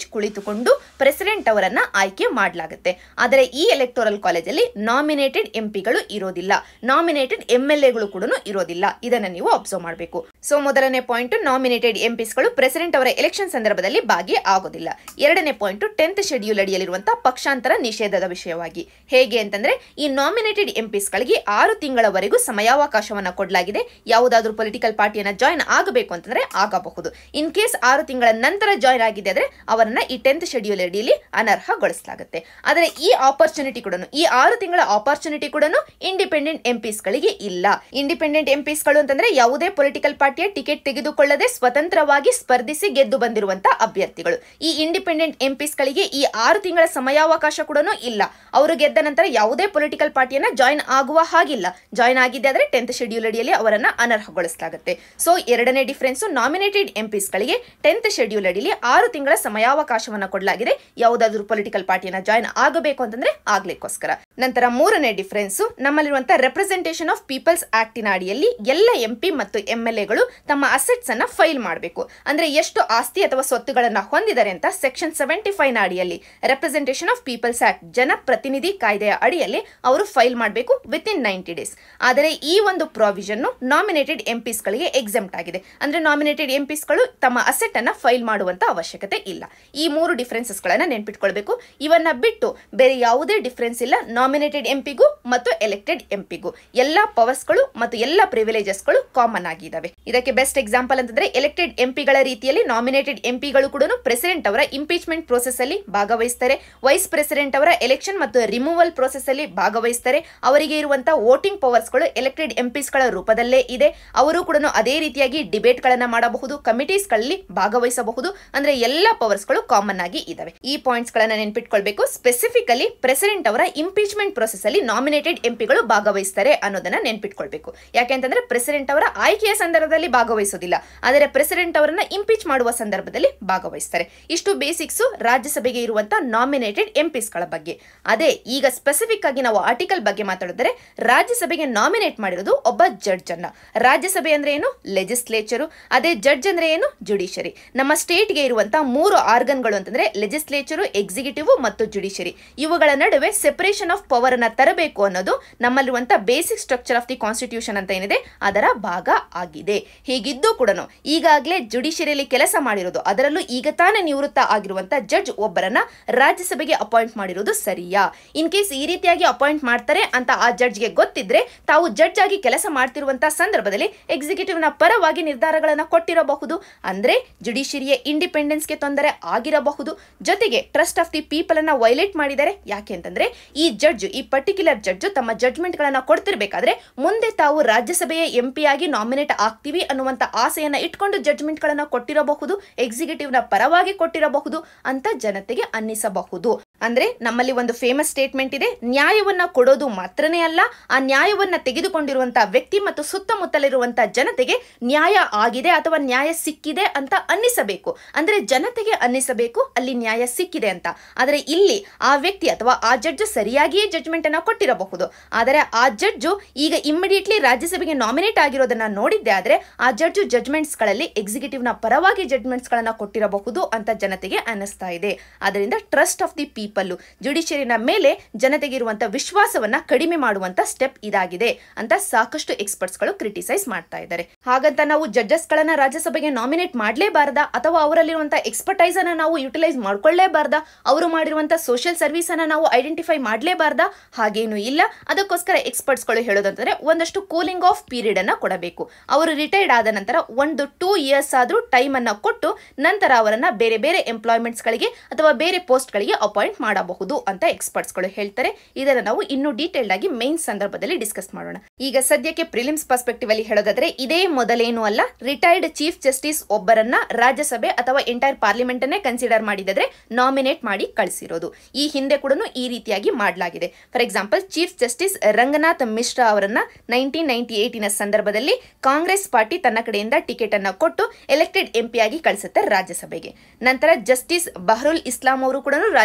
Speaker 1: ತೆಗೆದುಕೊಂಡು ಪ್ರೆಸಿಡೆಂಟ್ ಅವರನ್ನ ಆಯ್ಕೆ ಮಾಡಲಾಗುತ್ತೆ ಆದರೆ ಈ ಎಲೆಕ್ಟೋರಲ್ ಕಾಲೇಜಲ್ಲಿ ನಾಮಿನೇಟೆಡ್ ಎಂಪಿಗಳು ಇರೋದಿಲ್ಲ ನಾಮಿನೇಟೆಡ್ ಎಂ ಎಲ್ ಎಗಳು ಕೂಡ ಇರೋದಿಲ್ಲ ಇದನ್ನ ನೀವು ಅಬ್ಸರ್ವ್ ಮಾಡಬೇಕು ಸೊ ಮೊದಲನೇ ಪಾಯಿಂಟ್ ನಾಮಿನೇಟೆಡ್ ಎಂಪಿಸ್ಗಳು ಪ್ರೆಸಿಡೆಂಟ್ ಅವರ ಎಲೆಕ್ಷನ್ ಸಂದರ್ಭದಲ್ಲಿ ಭಾಗಿ ಆಗೋದಿಲ್ಲ ಎರಡನೇ ಪಾಯಿಂಟ್ ಟೆಂತ್ ಶೆಡ್ಯೂಲ್ ಅಡಿಯಲ್ಲಿರುವಂತಹ ಪಕ್ಷಾಂತರ ನಿಷೇಧದ ವಿಷಯವಾಗಿ ಹೇಗೆ ಅಂತಂದ್ರೆ ಈ ನಾಮಿನೇಟೆಡ್ ಎಂಪಿಸ್ಗಳಿಗೆ ಆರು ತಿಂಗಳವರೆಗೂ ಸಮಯಾವಕಾಶವನ್ನ ಕೊಡಲಾಗಿದೆ ಯಾವುದಾದ್ರೂ ಪೊಲಿಟಿಕಲ್ ಪಾರ್ಟಿಯನ್ನ ಜಾಯ್ನ್ ಆಗಬೇಕು ಅಂತಂದ್ರೆ ಆಗಬಹುದು ಇನ್ ಕೇಸ್ ಆರು ತಿಂಗಳ ನಂತರ ಜಾಯ್ನ್ ಆಗಿದೆ ಅಂದ್ರೆ ಅವರನ್ನ ಈ ಟೆಂತ್ ಶೆಡ್ಯೂಲ್ ಅಡಿಯಲ್ಲಿ ಅನರ್ಹಗೊಳಿಸಲಾಗುತ್ತೆ ಆದರೆ ಈ ಆಪರ್ಚುನಿಟಿ ಕೂಡ ಈ ಆರು ತಿಂಗಳ ಆಪರ್ಚುನಿಟಿ ಕೂಡ ಇಂಡಿಪೆಂಡೆಂಟ್ ಎಂಪಿಸ್ ಗಳಿಗೆ ಇಲ್ಲ ಇಂಡಿಪೆಂಡೆಂಟ್ ಎಂಪಿಸ್ ಗಳು ಅಂತಂದ್ರೆ ಯಾವುದೇ ಪೊಲಿಟಿಕಲ್ ಪಾರ್ಟಿಯ ಟಿಕೆಟ್ ತೆಗೆದುಕೊಳ್ಳದೆ ಸ್ವತಂತ್ರವಾಗಿ ಸ್ಪರ್ಧಿಸಿ ಗೆದ್ದು ಬಂದಿರುವಂತಹ ಅಭ್ಯರ್ಥಿಗಳು ಈ ಇಂಡಿಪೆಂಡೆಂಟ್ ಎಂಪಿಸ್ ಗಳಿಗೆ ಈ ಆರು ತಿಂಗಳ ಸಮಯಾವಕಾಶ ಕೂಡ ಇಲ್ಲ ಅವರು ಗೆದ್ದ ನಂತರ ಯಾವುದೇ ಪೊಲಿಟಿಕಲ್ ಪಾರ್ಟಿಯನ್ನ ಜಾಯಿನ್ ಆಗುವ ಹಾಗಿಲ್ಲ ಜಾಯಿನ್ ಆಗಿದ್ದೆ ಆದ್ರೆ ಟೆಂತ್ ಶೆಡ್ಯೂಲ್ ಅಡಿಯಲ್ಲಿ ಅವರನ್ನ ಅನರ್ಹಗೊಳಿಸಲಾಗುತ್ತೆ ಸೊ ಎರಡನೇ ಡಿಫರೆನ್ಸ್ ನಾಮಿನೇಟೆಡ್ ಎಂಪಿಸ್ ಗಳಿಗೆ ಟೆಂತ್ ಶೆಡ್ಯೂಲ್ ಅಡಿಯಲ್ಲಿ ಆರು ತಿಂಗಳ ಸಮಯಾವಕಾಶವನ್ನ ಕೊಡಲಾಗಿದೆ ಯಾವುದಾದ್ರೂ ಪೊಲಿಟಿಕಲ್ ಪಾರ್ಟಿಯನ್ನ ಜಾಯಿನ್ ಆಗಬೇಕು ಅಂತಂದ್ರೆ ಆಗ್ಲಿಕ್ಕೋಸ್ಕರ ನಂತರ ಮೂರನೇ ಡಿಫರೆನ್ಸ್ ನಮ್ಮಲ್ಲಿರುವಂತಹ ರೆಪ್ರೆಸೆಂಟೇಷನ್ ಆಫ್ ಪೀಪಲ್ಸ್ ಆಕ್ಟಿನ ಅಡಿಯಲ್ಲಿ ಎಲ್ಲ ಎಂಪಿ ಮತ್ತು ಎಂ ಎಲ್ ಎಗಳು ತಮ್ಮ ಅಸೆಟ್ಸ್ ಅನ್ನ ಫೈಲ್ ಮಾಡಬೇಕು ಅಂದ್ರೆ ಎಷ್ಟು ಆಸ್ತಿ ಅಥವಾ ಸ್ವತ್ತುಗಳನ್ನ ಹೊಂದಿದ್ದಾರೆ ಅಂತ ಸೆಕ್ಷನ್ ಸೆವೆಂಟಿ ಫೈವ್ ನ ಅಡಿಯಲ್ಲಿ ರೆಪ್ರೆಸೆಂಟೇಷನ್ ಆಫ್ ಪೀಪಲ್ಸ್ ಆಕ್ಟ್ ಜನಪ್ರತಿನಿಧಿ ಕಾಯ್ದೆಯ ಅಡಿಯಲ್ಲಿ ಅವರು ಫೈಲ್ ಮಾಡಬೇಕು ವಿತ್ ಇನ್ ನೈಂಟಿ ಡೇಸ್ ಆದರೆ ಈ ಒಂದು ಪ್ರಾವಿಷನ್ ನಾಮಿನೇಟೆಡ್ ಎಂಪಿಸ್ ಗಳಿಗೆ ಎಕ್ಸೆಂಪ್ಟ್ ಆಗಿದೆ ಅಂದ್ರೆ ನಾಮಿನೇಟೆಡ್ ಎಂಪಿಸ್ ಗಳು ತಮ್ಮ ಅಸೆಟ್ ಅನ್ನ ಫೈಲ್ ಮಾಡುವಂತ ಅವಶ್ಯಕತೆ ಇಲ್ಲ ಈ ಮೂರು ಡಿಫರೆನ್ಸಸ್ ಗಳನ್ನ ನೆನ್ಪಿಟ್ಕೊಳ್ಬೇಕು ಇವನ್ನ ಬಿಟ್ಟು ಬೇರೆ ಯಾವುದೇ ಡಿಫರೆನ್ಸ್ ಇಲ್ಲ ನಾಮಿನೇಟೆಡ್ ಎಂಪಿಗೂ ಮತ್ತು ಎಲೆಕ್ಟೆಡ್ ಎಂಪಿಗೂ ಎಲ್ಲಾ ಪವರ್ಸ್ಗಳು ಮತ್ತು ಎಲ್ಲ ಪ್ರಿವಿಲೇಜಸ್ಗಳು ಕಾಮನ್ ಆಗಿದ್ದಾವೆ ಇದಕ್ಕೆ ಬೆಸ್ಟ್ ಎಕ್ಸಾಂಪಲ್ ಅಂತಂದ್ರೆ ಎಲೆಕ್ಟೆಡ್ ಎಂಪಿಗಳ ರೀತಿಯಲ್ಲಿ ನಾಮಿನೇಟೆಡ್ ಎಂಪಿಗಳು ಕೂಡ ಪ್ರೆಸಿಡೆಂಟ್ ಅವರ ಇಂಪೀಚ್ಮೆಂಟ್ ಪ್ರೋಸೆಸ್ ಅಲ್ಲಿ ಭಾಗವಹಿಸ್ತಾರೆ ವೈಸ್ ಪ್ರೆಸಿಡೆಂಟ್ ಅವರ ಎಲೆಕ್ಷನ್ ಮತ್ತು ರಿಮೂವಲ್ ಪ್ರೋಸೆಸ್ ಅಲ್ಲಿ ಭಾಗವಹಿಸ್ತಾರೆ ಅವರಿಗೆ ಇರುವಂತಹ ವೋಟಿಂಗ್ ಪವರ್ಸ್ ಗಳು ಎಲೆಕ್ಟೆಡ್ ಎಂಪಿಸ್ ಗಳ ರೂಪದಲ್ಲೇ ಇದೆ ಅವರು ಕೂಡ ಅದೇ ರೀತಿಯಾಗಿ ಡಿಬೇಟ್ ಗಳನ್ನ ಮಾಡಬಹುದು ಕಮಿಟೀಸ್ ಗಳಲ್ಲಿ ಭಾಗವಹಿಸಬಹುದು ಅಂದ್ರೆ ಎಲ್ಲಾ ಪವರ್ಸ್ ಗಳು ಕಾಮನ್ ಆಗಿ ಇದಾವೆ ಈ ಪಾಯಿಂಟ್ಸ್ ಗಳನ್ನ ನೆನ್ಪಿಟ್ಕೊಳ್ಬೇಕು ಸ್ಪೆಸಿಫಿಕಲಿ ಪ್ರೆಸಿಡೆಂಟ್ ಅವರ ಇಂಪೀಚ್ಮೆಂಟ್ ಪ್ರೋಸೆಸ್ ಅಲ್ಲಿ ನಾಮಿನೇಟೆಡ್ ಎಂಪಿಗಳು ಭಾಗವಹಿಸ್ತಾರೆ ಅನ್ನೋದನ್ನ ನೆನ್ಪಿಟ್ಕೊಳ್ಬೇಕು ಯಾಕೆಂತಂದ್ರೆ ಪ್ರೆಸಿಡೆಂಟ್ ಅವರ ಆಯ್ಕೆಯ ಸಂದರ್ಭದಲ್ಲಿ ಭಾಗವಹಿಸೋದಿಲ್ಲ ಆದರೆ ಪ್ರೆಸಿಡೆಂಟ್ ಅವರನ್ನ ಇಂಪೀಚ್ ಮಾಡುವ ಸಂದರ್ಭದಲ್ಲಿ ಭಾಗವಹಿಸ್ತಾರೆ ಇಷ್ಟು ಬೇಸಿಕ್ಸ್ ರಾಜ್ಯಸಭೆಗೆ ಇರುವಂತಹ ನಾಮಿನೇಟೆಡ್ ಎಂಪಿಸ್ ಗಳ ಬಗ್ಗೆ ಅದೇ ಈಗ ಸ್ಪೆಸಿಫಿಕ್ ಆಗಿ ನಾವು ಆರ್ಟಿಕಲ್ ಬಗ್ಗೆ ಮಾತಾಡಿದ್ರೆ ರಾಜ್ಯಸಭೆಗೆ ನಾಮಿನೇಟ್ ಮಾಡಿರೋದು ಒಬ್ಬ ಜಡ್ಜ್ ಅನ್ನ ರಾಜ್ಯಸಭೆ ಅಂದ್ರೆ ಏನು ಲೆಜಿಸ್ಲೇಚರು ಅದೇ ಜಡ್ಜ್ ಅಂದ್ರೆ ಏನು ಜುಡಿಷರಿ ನಮ್ಮ ಸ್ಟೇಟ್ಗೆ ಇರುವಂತಹ ಮೂರು ಆರ್ಗನ್ಗಳು ಅಂತಂದ್ರೆ ಲೆಜಿಸ್ಲೇಚರು ಎಕ್ಸಿಕ್ಯೂಟಿವ್ ಮತ್ತು ಜುಡಿಷರಿ ಇವುಗಳ ನಡುವೆ ಸೆಪರೇಷನ್ ಆಫ್ ಪವರ್ ಅನ್ನ ತರಬೇಕು ಅನ್ನೋದು ನಮ್ಮಲ್ಲಿರುವಂತಹ basic structure of the constitution ಅಂತ ಏನಿದೆ ಅದರ ಭಾಗ ಆಗಿದೆ ಹೀಗಿದ್ದು ಕೂಡ ಈಗಾಗಲೇ ಜುಡಿಷಿಯರಿಯಲ್ಲಿ ಕೆಲಸ ಮಾಡಿರೋದು ಅದರಲ್ಲೂ ಈಗ ತಾನೇ ನಿವೃತ್ತ ಆಗಿರುವಂತಹ ಜಡ್ಜ್ ಒಬ್ಬರನ್ನ ರಾಜ್ಯಸಭೆಗೆ ಅಪಾಯಿಂಟ್ ಮಾಡಿರೋದು ಸರಿಯಾ ಇನ್ ಕೇಸ್ ಈ ರೀತಿಯಾಗಿ ಅಪಾಯಿಂಟ್ ಮಾಡ್ತಾರೆ ಅಂತ ಆ ಜಡ್ಜ್ಗೆ ಗೊತ್ತಿದ್ರೆ ತಾವು ಜಡ್ಜ್ ಆಗಿ ಕೆಲಸ ಮಾಡ್ತಿರುವಂತಹ ಸಂದರ್ಭದಲ್ಲಿ ಎಕ್ಸಿಕ್ಯೂಟಿವ್ ನ ಪರವಾಗಿ ನಿರ್ಧಾರಗಳನ್ನ ಕೊಟ್ಟಿರಬಹುದು ಅಂದ್ರೆ ಜುಡಿಷಿಯರಿಯ ಇಂಡಿಪೆಂಡೆನ್ಸ್ಗೆ ತೊಂದರೆ ಆಗಿರಬಹುದು ಜೊತೆಗೆ ಟ್ರಸ್ಟ್ ಆಫ್ ದಿ ಪೀಪಲ್ ಅನ್ನ ವೈಲೇಟ್ ಮಾಡಿದ್ದಾರೆ ಯಾಕೆ ಅಂತಂದ್ರೆ ಈ ಜಡ್ಜ್ ಈ ಪರ್ಟಿಕ್ಯುಲರ್ ಜಡ್ಜ್ ತಮ್ಮ ಜಡ್ಜ್ಮೆಂಟ್ ಗಳನ್ನ ಕೊಡ್ತಿರ್ಬೇಕಾದ್ರೆ ಮುಂದೆ ತಾವು ರಾಜ್ಯಸಭೆಯ ಎಂಪಿ ಆಗಿ ನಾಮಿನೇಟ್ ಆಗ್ತೀವಿ ಅನ್ನುವಂತ ಆಸೆಯನ್ನ ಇಟ್ಕೊಂಡು ಜಡ್ಜ್ಮೆಂಟ್ ಗಳನ್ನ ಕೊಟ್ಟಿರಬಹುದು ಎಕ್ಸಿಕ್ಯೂಟಿವ್ ನ ಪರವಾಗಿ ಕೊಟ್ಟಿರಬಹುದು ಅಂತ ಜನತೆಗೆ ಅನ್ನಿಸಬಹುದು ಅಂದ್ರೆ ನಮ್ಮಲ್ಲಿ ಒಂದು ಫೇಮಸ್ ಸ್ಟೇಟ್ಮೆಂಟ್ ಇದೆ ನ್ಯಾಯವನ್ನ ಕೊಡೋದು ಮಾತ್ರನೇ ಅಲ್ಲ ಆ ನ್ಯಾಯವನ್ನ ತೆಗೆದುಕೊಂಡಿರುವಂತಹ ವ್ಯಕ್ತಿ ಮತ್ತು ಸುತ್ತಮುತ್ತಲಿರುವಂತಹ ಜನತೆಗೆ ನ್ಯಾಯ ಆಗಿದೆ ಅಥವಾ ನ್ಯಾಯ ಸಿಕ್ಕಿದೆ ಅಂತ ಅನ್ನಿಸಬೇಕು ಅಂದ್ರೆ ಜನತೆಗೆ ಅನ್ನಿಸಬೇಕು ಅಲ್ಲಿ ನ್ಯಾಯ ಸಿಕ್ಕಿದೆ ಅಂತ ಆದರೆ ಇಲ್ಲಿ ಆ ವ್ಯಕ್ತಿ ಅಥವಾ ಆ ಜಡ್ಜ್ ಸರಿಯಾಗಿಯೇ ಜಡ್ಜ್ಮೆಂಟ್ ಅನ್ನ ಕೊಟ್ಟಿರಬಹುದು ಆದರೆ ಆ ಜಡ್ಜು ಈಗ ಇಮ್ಮಿಡಿಯೇಟ್ಲಿ ರಾಜ್ಯಸಭೆಗೆ ನಾಮಿನೇಟ್ ಆಗಿರೋದನ್ನ ನೋಡಿದ್ದೆ ಆದ್ರೆ ಆ ಜಡ್ಜು ಜಡ್ಜ್ಮೆಂಟ್ಸ್ ಗಳಲ್ಲಿ ಎಕ್ಸಿಕ್ಯೂಟಿವ್ ನ ಪರವಾಗಿ ಜಡ್ಜ್ಮೆಂಟ್ಸ್ ಗಳನ್ನ ಕೊಟ್ಟಿರಬಹುದು ಅಂತ ಜನತೆಗೆ ಅನ್ನಿಸ್ತಾ ಇದೆ ಅದರಿಂದ ಟ್ರಸ್ಟ್ ಆಫ್ ದಿ ಪೀಪಲ್ ಜುಡಿಷಿಯರಿನ ಮೇಲೆ ಜನತೆಗೆ ಇರುವಂತಹ ವಿಶ್ವಾಸವನ್ನ ಕಡಿಮೆ ಮಾಡುವಂತ ಸ್ಟೆಪ್ ಇದಾಗಿದೆ ಅಂತ ಸಾಕಷ್ಟು ಎಕ್ಸ್ಪರ್ಟ್ಸ್ ಗಳು ಕ್ರಿಟಿಸೈಸ್ ಮಾಡ್ತಾ ಇದ್ದಾರೆ ಹಾಗಂತ ನಾವು ಜಡ್ಜಸ್ ಗಳನ್ನ ರಾಜ್ಯಸಭೆಗೆ ನಾಮಿನೇಟ್ ಮಾಡಲೇಬಾರ್ದಾ ಅಥವಾ ಅವರಲ್ಲಿರುವಂತಹ ಎಕ್ಸ್ಪರ್ಟೈಸ್ ಅನ್ನ ನಾವು ಯುಟಿಲೈಸ್ ಮಾಡ್ಕೊಳ್ಳೇಬಾರ್ದಾ ಅವರು ಮಾಡಿರುವಂತಹ ಸೋಷಿಯಲ್ ಸರ್ವಿಸ್ ಅನ್ನ ನಾವು ಐಡೆಂಟಿಫೈ ಮಾಡಲೇಬಾರ್ದಾ ಹಾಗೇನು ಇಲ್ಲ ಅದಕ್ಕೋಸ್ಕರ ಎಕ್ಸ್ಪರ್ಟ್ಸ್ ಗಳು ಹೇಳೋದಂತಂದ್ರೆ ಒಂದಷ್ಟು ಕೂಲಿಂಗ್ ಆಫ್ ಪೀರಿಯಡ್ ಅನ್ನ ಕೊಡಬೇಕು ಅವರು ರಿಟೈರ್ಡ್ ಆದ ನಂತರ ಒಂದು ಟೂ ಇಯರ್ಸ್ ಆದ್ರೂ ಟೈಮ್ ಅನ್ನ ಕೊಟ್ಟು ನಂತರ ಅವರನ್ನ ಬೇರೆ ಬೇರೆ ಎಂಪ್ಲಾಯ್ಮೆಂಟ್ಸ್ ಗಳಿಗೆ ಅಥವಾ ಬೇರೆ ಪೋಸ್ಟ್ ಗಳಿಗೆ ಅಪಾಯಿಂಟ್ ಮಾಡಬಹುದು ಅಂತ ಎಕ್ಸ್ಪರ್ಟ್ಸ್ ಗಳು ಹೇಳ್ತಾರೆ ಇದನ್ನ ನಾವು ಇನ್ನೂ ಡೀಟೇಲ್ಡ್ ಆಗಿ ಮೇನ್ ಸಂದರ್ಭದಲ್ಲಿ ಡಿಸ್ಕಸ್ ಮಾಡೋಣ ಈಗ ಸದ್ಯಕ್ಕೆ ಪ್ರಿಲಿಮ್ಸ್ ಪರ್ಸ್ಪೆಕ್ಟಿವ್ ಅಲ್ಲಿ ಹೇಳೋದಾದ್ರೆ ಇದೇ ಮೊದಲೇನು ಅಲ್ಲ ರಿಟೈರ್ಡ್ ಚೀಫ್ ಜಸ್ಟಿಸ್ ಒಬ್ಬರನ್ನ ರಾಜ್ಯಸಭೆ ಅಥವಾ ಎಂಟೈರ್ ಪಾರ್ಲಿಮೆಂಟ್ ಅನ್ನೇ ಕನ್ಸಿಡರ್ ಮಾಡಿದ್ರೆ ನಾಮಿನೇಟ್ ಮಾಡಿ ಕಳಿಸಿರೋದು ಈ ಹಿಂದೆ ಕೂಡ ಈ ರೀತಿಯಾಗಿ ಮಾಡಲಾಗಿದೆ for example chief justice Ranganath Mishra ಅವರನ್ನ ನೈನ್ಟೀನ್ ನೈನ್ಟಿ ಏಟಿನ ಸಂದರ್ಭದಲ್ಲಿ ಕಾಂಗ್ರೆಸ್ ಪಾರ್ಟಿ ತನ್ನ ಕಡೆಯಿಂದ ಟಿಕೆಟ್ ಅನ್ನ ಕೊಟ್ಟು ಎಲೆಕ್ಟೆಡ್ ಎಂಪಿ ಆಗಿ ಕಳಿಸುತ್ತೆ ರಾಜ್ಯಸಭೆಗೆ ನಂತರ ಜಸ್ಟಿಸ್ ಬಹರುಲ್ ಇಸ್ಲಾಂ ಅವರು ಕೂಡ ರಾಜ್ಯಸಭೆಗೆ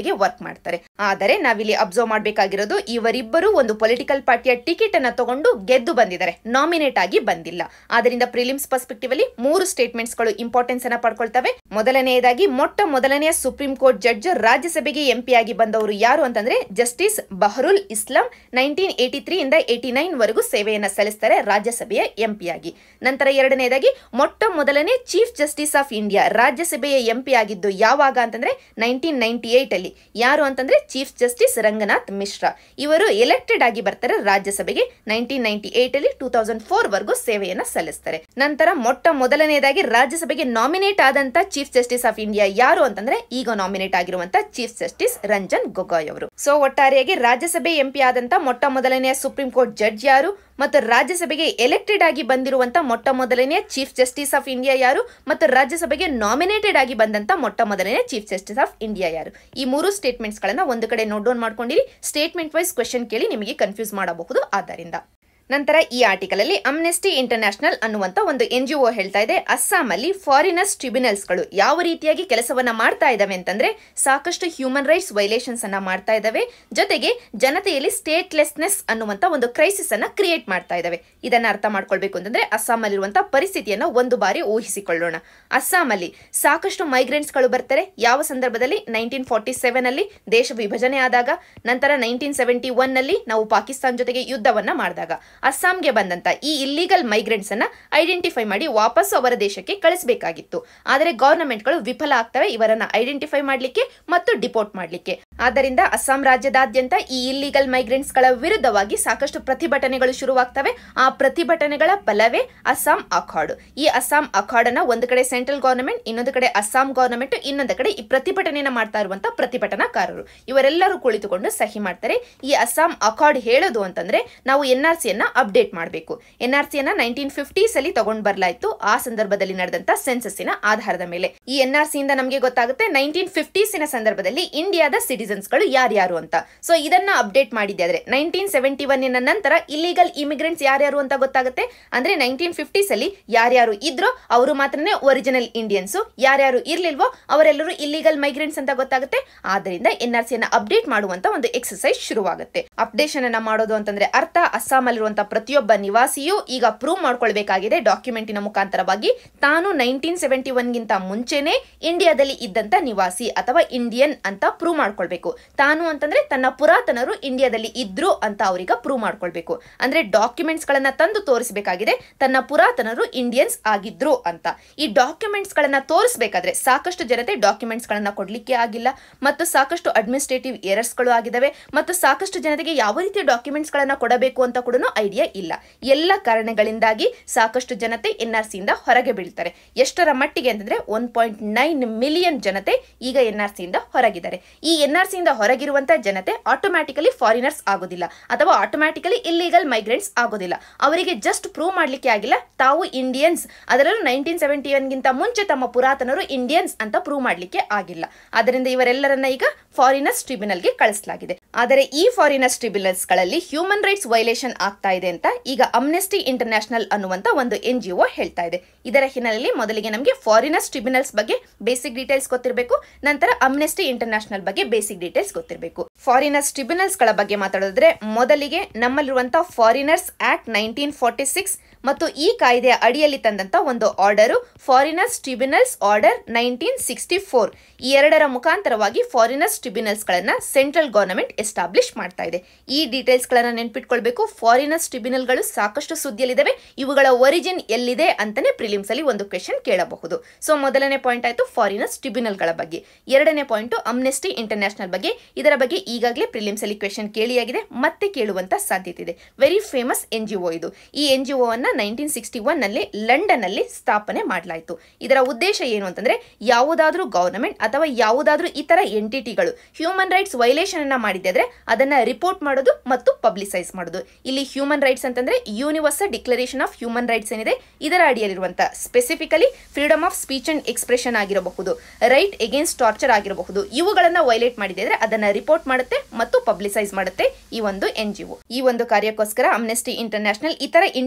Speaker 1: ಜೊತೆಗೆ ವರ್ಕ್ ಮಾಡ್ತಾರೆ ಆದರೆ ನಾವಿಲ್ಲಿ ಅಬ್ಸರ್ವ್ ಮಾಡಬೇಕಾಗಿರೋದು ಇವರಿಬ್ಬರು ಒಂದು ಪೊಲಿಟಿಕಲ್ ಪಾರ್ಟಿಯ ಟಿಕೆಟ್ ಅನ್ನ ತಗೊಂಡು ಗೆದ್ದು ಬಂದಿದ್ದಾರೆ ನಾಮಿನೇಟ್ ಆಗಿ ಬಂದಿಲ್ಲ ಆದ್ದರಿಂದ ಪ್ರಿಲಿಮ್ಸ್ ಪರ್ಸ್ಪೆಕ್ಟಿವ್ ಅಲ್ಲಿ ಮೂರು ಸ್ಟೇಟ್ಮೆಂಟ್ಸ್ ಗಳು ಇಂಪಾರ್ಟೆನ್ಸ್ ಅನ್ನ ಪಡ್ಕೊಳ್ತವೆ ಮೊದಲನೆಯದಾಗಿ ಮೊಟ್ಟ ಮೊದಲನೆಯ ಸುಪ್ರೀಂ ಕೋರ್ಟ್ ಜಡ್ಜ್ ರಾಜ್ಯಸಭೆಗೆ ಎಂಪಿ ಆಗಿ ಬಂದವರು ಯಾರು ಅಂತಂದ್ರೆ justice Baharul Islam nineteen eighty three ಇಂದ ಏಟಿ ನೈನ್ ವರೆಗೂ ಸೇವೆಯನ್ನ ಸಲ್ಲಿಸ್ತಾರೆ ರಾಜ್ಯಸಭೆಯ ಎಂಪಿ ಆಗಿ ನಂತರ ಎರಡನೇದಾಗಿ ಮೊಟ್ಟ ಮೊದಲನೇ ಚೀಫ್ ಜಸ್ಟಿಸ್ ಆಫ್ ಇಂಡಿಯಾ ರಾಜ್ಯಸಭೆಯ ಎಂಪಿ ಆಗಿದ್ದು ಯಾವಾಗ ಅಂತಂದ್ರೆ ನೈನ್ಟೀನ್ ನೈನ್ಟಿ ಏಟ್ ಅಲ್ಲಿ ಯಾರು ಅಂತಂದ್ರೆ ಚೀಫ್ ಜಸ್ಟಿಸ್ ರಂಗನಾಥ್ ಮಿಶ್ರಾ ಇವರು ಎಲೆಕ್ಟೆಡ್ ಆಗಿ ಬರ್ತಾರೆ ರಾಜ್ಯಸಭೆಗೆ ನೈನ್ಟೀನ್ ನೈನ್ಟಿ ಏಟ್ ಅಲ್ಲಿ ಟೂ ತೌಸಂಡ್ ಫೋರ್ ವರೆಗೂ ಸೇವೆಯನ್ನ ಸಲ್ಲಿಸ್ತಾರೆ ನಂತರ ಮೊಟ್ಟ ಮೊದಲನೇದಾಗಿ ರಾಜ್ಯಸಭೆಗೆ ನಾಮಿನೇಟ್ ಆದಂತ ಚೀಫ್ ಜಸ್ಟಿಸ್ ಆಫ್ ಇಂಡಿಯಾ ಯಾರು ಅಂತಂದ್ರೆ ಈಗ ನಾಮಿನೇಟ್ ಆಗಿರುವಂತ ಚೀಫ್ ಜಸ್ಟಿಸ್ ರಂಜನ್ ಗೊಗೊಯ್ ಅವರು ಸೊ ಒಟ್ಟಾರೆಯಾಗಿ ರಾಜ್ಯಸಭೆ ಎಂಪಿ ಆದಂತ ಮೊಟ್ಟ ಮೊದಲನೆಯ ಸುಪ್ರೀಂ ಕೋರ್ಟ್ ಜಡ್ಜ್ ಯಾರು ಮತ್ತು ರಾಜ್ಯಸಭೆಗೆ ಎಲೆಕ್ಟೆಡ್ ಆಗಿ ಬಂದಿರುವಂತ ಮೊಟ್ಟ ಮೊದಲನೆಯ ಚೀಫ್ ಜಸ್ಟಿಸ್ ಆಫ್ ಇಂಡಿಯಾ ಯಾರು ಮತ್ತು ರಾಜ್ಯಸಭೆಗೆ ನಾಮಿನೇಟೆಡ್ ಆಗಿ ಬಂದಂತ ಮೊಟ್ಟ ಮೊದಲನೆಯ ಚೀಫ್ ಜಸ್ಟಿಸ್ ಆಫ್ ಇಂಡಿಯಾ ಯಾರು ಈ ಮೂರು ಸ್ಟೇಟ್ಮೆಂಟ್ಸ್ ಗಳನ್ನ ಒಂದು ಕಡೆ ನೋಟ್ ಡೌನ್ ಮಾಡ್ಕೊಂಡಿರಿ ಸ್ಟೇಟ್ಮೆಂಟ್ ವೈಸ್ ಕ್ವೆಶನ್ ಕೇಳಿ ನಿಮಗೆ ಕನ್ಫ್ಯೂಸ್ ಮಾಡಬಹುದು ಆದ್ದರಿಂದ ನಂತರ ಈ ಆರ್ಟಿಕಲ್ ಅಲ್ಲಿ ಅಮ್ನೆಸ್ಟಿ ಇಂಟರ್ನ್ಯಾಷನಲ್ ಅನ್ನುವಂತ ಒಂದು ಎನ್ ಜಿ ಒ ಹೇಳ್ತಾ ಇದೆ ಅಸ್ಸಾಮಲ್ಲಿ ಫಾರಿನರ್ಸ್ ಟ್ರಿಬ್ಯುನಲ್ಸ್ಗಳು ಯಾವ ರೀತಿಯಾಗಿ ಕೆಲಸವನ್ನ ಮಾಡ್ತಾ ಇದಾವೆ ಅಂತಂದ್ರೆ ಸಾಕಷ್ಟು ಹ್ಯೂಮನ್ ರೈಟ್ಸ್ ವೈಲೇಷನ್ಸ್ ಅನ್ನ ಮಾಡ್ತಾ ಇದಾವೆ ಜೊತೆಗೆ ಜನತೆಯಲ್ಲಿ ಸ್ಟೇಟ್ಲೆಸ್ನೆಸ್ ಅನ್ನುವಂತ ಒಂದು ಕ್ರೈಸಿಸ್ ಅನ್ನ ಕ್ರಿಯೇಟ್ ಮಾಡ್ತಾ ಇದಾವೆ ಇದನ್ನ ಅರ್ಥ ಮಾಡ್ಕೊಳ್ಬೇಕು ಅಂತಂದ್ರೆ ಅಸ್ಸಾಮಲ್ಲಿರುವಂತಹ ಪರಿಸ್ಥಿತಿಯನ್ನ ಒಂದು ಬಾರಿ ಊಹಿಸಿಕೊಳ್ಳೋಣ ಅಸ್ಸಾಮಲ್ಲಿ ಸಾಕಷ್ಟು ಮೈಗ್ರೆಂಟ್ಸ್ ಗಳು ಬರ್ತಾರೆ ಯಾವ ಸಂದರ್ಭದಲ್ಲಿ ನೈನ್ಟೀನ್ ಫಾರ್ಟಿ ಸೆವೆನ್ ಅಲ್ಲಿ ದೇಶ ವಿಭಜನೆ ಆದಾಗ ನಂತರ ನೈನ್ಟೀನ್ ಸೆವೆಂಟಿ ಒನ್ ನಲ್ಲಿ ನಾವು ಪಾಕಿಸ್ತಾನ ಜೊತೆಗೆ ಯುದ್ಧವನ್ನ ಮಾಡಿದಾಗ ಅಸ್ಸಾಂಗೆ ಬಂದಂತ ಈ ಇಲ್ಲಿಗಲ್ ಮೈಗ್ರೆಂಟ್ಸ್ ಅನ್ನ ಐಡೆಂಟಿಫೈ ಮಾಡಿ ವಾಪಸ್ ಅವರ ದೇಶಕ್ಕೆ ಕಳಿಸಬೇಕಾಗಿತ್ತು ಆದರೆ ಗವರ್ನಮೆಂಟ್ಗಳು ವಿಫಲ ಆಗ್ತವೆ ಇವರನ್ನ ಐಡೆಂಟಿಫೈ ಮಾಡಲಿಕ್ಕೆ ಮತ್ತು ಡಿಪೋರ್ಟ್ ಮಾಡಲಿಕ್ಕೆ ಆದ್ದರಿಂದ ಅಸ್ಸಾಂ ರಾಜ್ಯದಾದ್ಯಂತ ಈ ಇಲ್ಲಿಗಲ್ ಮೈಗ್ರೆಂಟ್ಸ್ ಗಳ ವಿರುದ್ಧವಾಗಿ ಸಾಕಷ್ಟು ಪ್ರತಿಭಟನೆಗಳು ಶುರುವಾಗ್ತವೆ ಆ ಪ್ರತಿಭಟನೆಗಳ ಬಲವೇ ಅಸ್ಸಾಂ ಅಖಾಡ್ ಈ ಅಸ್ಸಾಂ ಅಖಾಡ್ ಅನ್ನ ಒಂದು ಕಡೆ ಸೆಂಟ್ರಲ್ ಗವರ್ನಮೆಂಟ್ ಇನ್ನೊಂದು ಕಡೆ ಅಸ್ಸಾಂ ಗವರ್ನಮೆಂಟ್ ಇನ್ನೊಂದು ಕಡೆ ಈ ಪ್ರತಿಭಟನೆಯನ್ನ ಮಾಡ್ತಾ ಇರುವಂತ ಪ್ರತಿಭಟನಾಕಾರರು ಇವರೆಲ್ಲರೂ ಕುಳಿತುಕೊಂಡು ಸಹಿ ಮಾಡ್ತಾರೆ ಈ ಅಸ್ಸಾಂ ಅಖಾಡ್ ಹೇಳೋದು ಅಂತಂದ್ರೆ ನಾವು ಎನ್ ಆರ್ ಸಿಯನ್ನ ಅಪ್ಡೇಟ್ ಮಾಡಬೇಕು ಎನ್ ಆರ್ ಸಿಯನ್ನ ನೈನ್ಟೀನ್ ಫಿಫ್ಟೀಸ್ ಅಲ್ಲಿ ತಗೊಂಡ್ ಬರ್ಲಾಯ್ತು ಆ ಸಂದರ್ಭದಲ್ಲಿ ನಡೆದಂತ ಸೆನ್ಸಸ್ಸಿನ ಆಧಾರದ ಮೇಲೆ ಈ ಎನ್ ಆರ್ ಸಿಯಿಂದ ನಮಗೆ ಗೊತ್ತಾಗುತ್ತೆ ನೈನ್ಟೀನ್ ಫಿಫ್ಟೀಸಿನ ಸಂದರ್ಭದಲ್ಲಿ ಇಂಡಿಯಾದ ಸಿಟಿಸನ್ಸ್ ಗಳು ಯಾರ್ಯಾರು ಅಂತ ಸೊ ಇದನ್ನ ಅಪ್ಡೇಟ್ ಮಾಡಿದ್ದೆ ಆದ್ರೆ ನೈನ್ಟೀನ್ ಸೆವೆಂಟಿ ಒನ್ ನಂತರ ಇಲ್ಲಿಗಲ್ ಇಮಿಗ್ರೆಂಟ್ಸ್ ಯಾರ್ಯಾರು ಅಂತ ಗೊತ್ತಾಗುತ್ತೆ ಅಂದ್ರೆ ನೈನ್ಟೀನ್ ಫಿಫ್ಟೀಸ್ ಅಲ್ಲಿ ಯಾರ್ಯಾರು ಇದ್ರೋ ಅವರು ಮಾತ್ರನೇ ಒರಿಜಿನಲ್ ಇಂಡಿಯನ್ಸ್ ಯಾರ್ಯಾರು ಇರ್ಲಿಲ್ವೋ ಅವರೆಲ್ಲರೂ ಇಲ್ಲಿಗಲ್ ಮೈಗ್ರೆಂಟ್ಸ್ ಅಂತ ಗೊತ್ತಾಗುತ್ತೆ ಆದ್ದರಿಂದ ಎನ್ ಆರ್ ಸಿಯನ್ನ ಅಪ್ಡೇಟ್ ಮಾಡುವಂತ ಒಂದು ಎಕ್ಸಸೈಸ್ ಶುರುವಾಗುತ್ತೆ ಅಪ್ಡೇಷನ್ ಅನ್ನ ಮಾಡೋದು ಅಂತಂದ್ರೆ ಅರ್ಥ ಅಸ್ಸಾಂ ಅಲ್ಲಿರುವಂತಹ ಪ್ರತಿಯೊಬ್ಬ ನಿವಾಸಿಯೂ ಈಗ ಪ್ರೂವ್ ಮಾಡ್ಕೊಳ್ಬೇಕಾಗಿದೆ ಡಾಕ್ಯುಮೆಂಟಿನ ಮುಖಾಂತರವಾಗಿ ತಾನು ನೈನ್ಟೀನ್ ಸೆವೆಂಟಿ ಒನ್ಗಿಂತ ಮುಂಚೆನೆ ಇಂಡಿಯಾದಲ್ಲಿ ಇದ್ದಂತ ನಿವಾಸಿ ಅಥವಾ ಇಂಡಿಯನ್ ಅಂತ ಪ್ರೂವ್ ಮಾಡ್ಕೊಳ್ಬೇಕು ತಾನು ಅಂತಂದ್ರೆ ತನ್ನ ಪುರಾತನರು ಇಂಡಿಯಾದಲ್ಲಿ ಇದ್ರು ಅಂತ ಅವ್ರಿಗೆ ಪ್ರೂವ್ ಮಾಡ್ಕೊಳ್ಬೇಕು ಅಂದ್ರೆ ಡಾಕ್ಯುಮೆಂಟ್ಸ್ ಗಳನ್ನ ತಂದು ತೋರಿಸಬೇಕಾಗಿದೆ ತನ್ನ ಪುರಾತನರು ಇಂಡಿಯನ್ಸ್ ಆಗಿದ್ರು ಅಂತ ಈ ಡಾಕ್ಯುಮೆಂಟ್ಸ್ ಗಳನ್ನ ತೋರಿಸಬೇಕಾದ್ರೆ ಸಾಕಷ್ಟು ಜನತೆ ಡಾಕ್ಯುಮೆಂಟ್ಸ್ ಗಳನ್ನ ಕೊಡ್ಲಿಕ್ಕೆ ಆಗಿಲ್ಲ ಮತ್ತು ಸಾಕಷ್ಟು ಅಡ್ಮಿನಿಸ್ಟ್ರೇಟಿವ್ ಎರರ್ಸ್ ಗಳು ಆಗಿದಾವೆ ಮತ್ತು ಸಾಕಷ್ಟು ಜನತೆಗೆ ಯಾವ ರೀತಿಯ ಡಾಕ್ಯುಮೆಂಟ್ಸ್ ಗಳನ್ನ ಕೊಡಬೇಕು ಅಂತ ಕೂಡ ಐಡಿಯಾ ಇಲ್ಲ ಎಲ್ಲ ಕಾರಣಗಳಿಂದಾಗಿ ಸಾಕಷ್ಟು ಜನತೆ ಎನ್ ಆರ್ ಸಿಯಿಂದ ಹೊರಗೆ ಬೀಳ್ತಾರೆ ಎಷ್ಟರ ಮಟ್ಟಿಗೆ ಅಂತಂದ್ರೆ ಒನ್ ಪಾಯಿಂಟ್ ನೈನ್ ಮಿಲಿಯನ್ ಜನತೆ ಈಗ ಎನ್ ಆರ್ ಸಿಯಿಂದ ಹೊರಗಿದ್ದಾರೆ ಈ ಎನ್ ಆರ್ ಸಿಯಿಂದ ಹೊರಗಿರುವಂತಹ ಜನತೆ ಆಟೋಮ್ಯಾಟಿಕಲಿ ಫಾರಿನರ್ಸ್ ಆಗೋದಿಲ್ಲ ಅಥವಾ ಆಟೋಮ್ಯಾಟಿಕಲಿ ಇಲ್ಲಿಗಲ್ ಮೈಗ್ರೆಂಟ್ಸ್ ಆಗೋದಿಲ್ಲ ಅವರಿಗೆ ಜಸ್ಟ್ ಪ್ರೂವ್ ಮಾಡ್ಲಿಕ್ಕೆ ಆಗಿಲ್ಲ ತಾವು ಇಂಡಿಯನ್ಸ್ ಅದರಲ್ಲೂ ನೈನ್ಟೀನ್ ಸೆವೆಂಟಿ ಒನ್ಗಿಂತ ಮುಂಚೆ ತಮ್ಮ ಪುರಾತನರು ಇಂಡಿಯನ್ಸ್ ಅಂತ ಪ್ರೂವ್ ಮಾಡ್ಲಿಕ್ಕೆ ಆಗಿಲ್ಲ ಅದರಿಂದ ಇವರೆಲ್ಲರನ್ನ ಈಗ ಫಾರಿನರ್ಸ್ ಟ್ರಿಬ್ಯುನಲ್ಗೆ ಕಳಿಸಲಾಗಿದೆ ಆದರೆ ಈ ಫಾರಿನರ್ಸ್ ಟ್ರಿಬ್ಯುನಲ್ಸ್ ಗಳಲ್ಲಿ ಹ್ಯೂಮನ್ ರೈಟ್ಸ್ ವೈಲೇಷನ್ ಆಗ್ತಾ ಇದೆ ಅಂತ ಈಗ ಅಮ್ನೆಸ್ಟಿ ಇಂಟರ್ನ್ಯಾಷನಲ್ ಅನ್ನುವಂತ ಒಂದು ಎನ್ ಜಿ ಒ ಹೇಳ್ತಾ ಇದೆ ಇದರ ಹಿನ್ನೆಲೆಯಲ್ಲಿ ಮೊದಲಿಗೆ ನಮಗೆ ಫಾರಿನರ್ಸ್ ಟ್ರಿಬ್ಯುನಲ್ಸ್ ಬಗ್ಗೆ ಬೇಸಿಕ್ ಡೀಟೇಲ್ಸ್ ಗೊತ್ತಿರಬೇಕು ನಂತರ ಅಮ್ನೆಸ್ಟಿ ಇಂಟರ್ನ್ಯಾಷನಲ್ ಬಗ್ಗೆ ಬೇಸಿಕ್ ಡೀಟೇಲ್ಸ್ ಗೊತ್ತಿರಬೇಕು ಫಾರಿನರ್ಸ್ ಟ್ರಿಬ್ಯುನಲ್ಸ್ ಗಳ ಬಗ್ಗೆ ಮಾತಾಡಿದ್ರೆ ಮೊದಲಿಗೆ ನಮ್ಮಲ್ಲಿರುವಂತಹ foreigners act nineteen forty six ಮತ್ತು ಈ ಕಾಯ್ದೆಯ ಅಡಿಯಲ್ಲಿ ತಂದಂತ ಒಂದು order foreigners tribunals order nineteen sixty four ಈ ಎರಡರ ಮುಖಾಂತರವಾಗಿ ಫಾರಿನರ್ಸ್ ಟ್ರಿಬ್ಯುನಲ್ಸ್ ಗಳನ್ನ ಸೆಂಟ್ರಲ್ ಗವರ್ನಮೆಂಟ್ ಎಸ್ಟಾಬ್ಲಿಷ್ ಮಾಡ್ತಾ ಇದೆ ಈ ಡೀಟೇಲ್ಸ್ ಗಳನ್ನ ನೆನ್ಪಿಟ್ಕೊಳ್ಬೇಕು ಫಾರಿನರ್ಸ್ ಟ್ರಿಬ್ಯುನಲ್ಗಳು ಸಾಕಷ್ಟು ಸುದ್ದಿಯಲ್ಲಿದ್ದಾವೆ ಇವುಗಳ ಒರಿಜಿನ್ ಎಲ್ಲಿದೆ ಅಂತಾನೆ ಪ್ರಿಲಿಮ್ಸ್ ಅಲ್ಲಿ ಒಂದು ಕ್ವೆಶನ್ ಕೇಳಬಹುದು ಸೊ ಮೊದಲನೇ ಪಾಯಿಂಟ್ ಆಯ್ತು ಫಾರಿನರ್ಸ್ ಟ್ರಿಬ್ಯುನಲ್ಗಳ ಬಗ್ಗೆ ಎರಡನೇ ಪಾಯಿಂಟ್ ಅಮ್ನೆಸ್ಟಿ ಇಂಟರ್ನ್ಯಾಷನಲ್ ಬಗ್ಗೆ ಇದರ ಬಗ್ಗೆ ಈಗಾಗಲೇ ಪ್ರಿಲಿಮ್ಸ್ ಅಲ್ಲಿ ಕ್ವೆಶನ್ ಕೇಳಿಯಾಗಿದೆ ಮತ್ತೆ ಕೇಳುವಂತ ಸಾಧ್ಯತೆ ಇದೆ very famous N G O ಇದು ಈ ಎನ್ ಜಿ ಒ ಅನ್ನ ನೈನ್ಟೀನ್ ಸಿಕ್ಸ್ಟಿ ಒನ್ ನಲ್ಲಿ ಲಂಡನ್ ಅಲ್ಲಿ ಸ್ಥಾಪನೆ ಮಾಡಲಾಯಿತು ಇದರ ಉದ್ದೇಶ ಏನು ಅಂತಂದ್ರೆ ಯಾವುದಾದ್ರೂ ಗವರ್ನಮೆಂಟ್ ಅಥವಾ ಯಾವುದಾದ್ರೂ ಇತರ ಎಂಟಿಟಿಗಳು ಹ್ಯೂಮನ್ ರೈಟ್ಸ್ ವೈಲೇಷನ್ ಅನ್ನ ಮಾಡಿದ್ರೆ ಅದನ್ನ ರಿಪೋರ್ಟ್ ಮಾಡೋದು ಮತ್ತು ಪಬ್ಲಿಸೈಸ್ ಮಾಡೋದು ಇಲ್ಲಿ ಹ್ಯೂಮನ್ ರೈಟ್ಸ್ ಅಂತಂದ್ರೆ universal declaration of human rights ಏನಿದೆ ಇದರ ಅಡಿಯಲ್ಲಿರುವಂತ specifically freedom of speech and expression ಆಗಿರಬಹುದು ರೈಟ್ ಎಗೇನ್ಸ್ಟ್ ಟಾರ್ಚರ್ ಆಗಿರಬಹುದು ಇವುಗಳನ್ನ ವೈಲೇಟ್ ಮಾಡಿದ್ರೆ ಅದನ್ನ ರಿಪೋರ್ಟ್ ಮಾಡುತ್ತೆ ಮತ್ತು ಪಬ್ಲಿಸೈಸ್ ಮಾಡುತ್ತೆ ಈ ಒಂದು ಎನ್ ಜಿ ಈ ಒಂದು ಕಾರ್ಯಕ್ಕೋಸ್ಕರ ಅಮ್ನೆಸ್ಟಿ ಇಂಟರ್ನ್ಯಾಷನಲ್ ಇತರ ಇಂಟರ್ ಗವರ್ನಮೆಂಟ್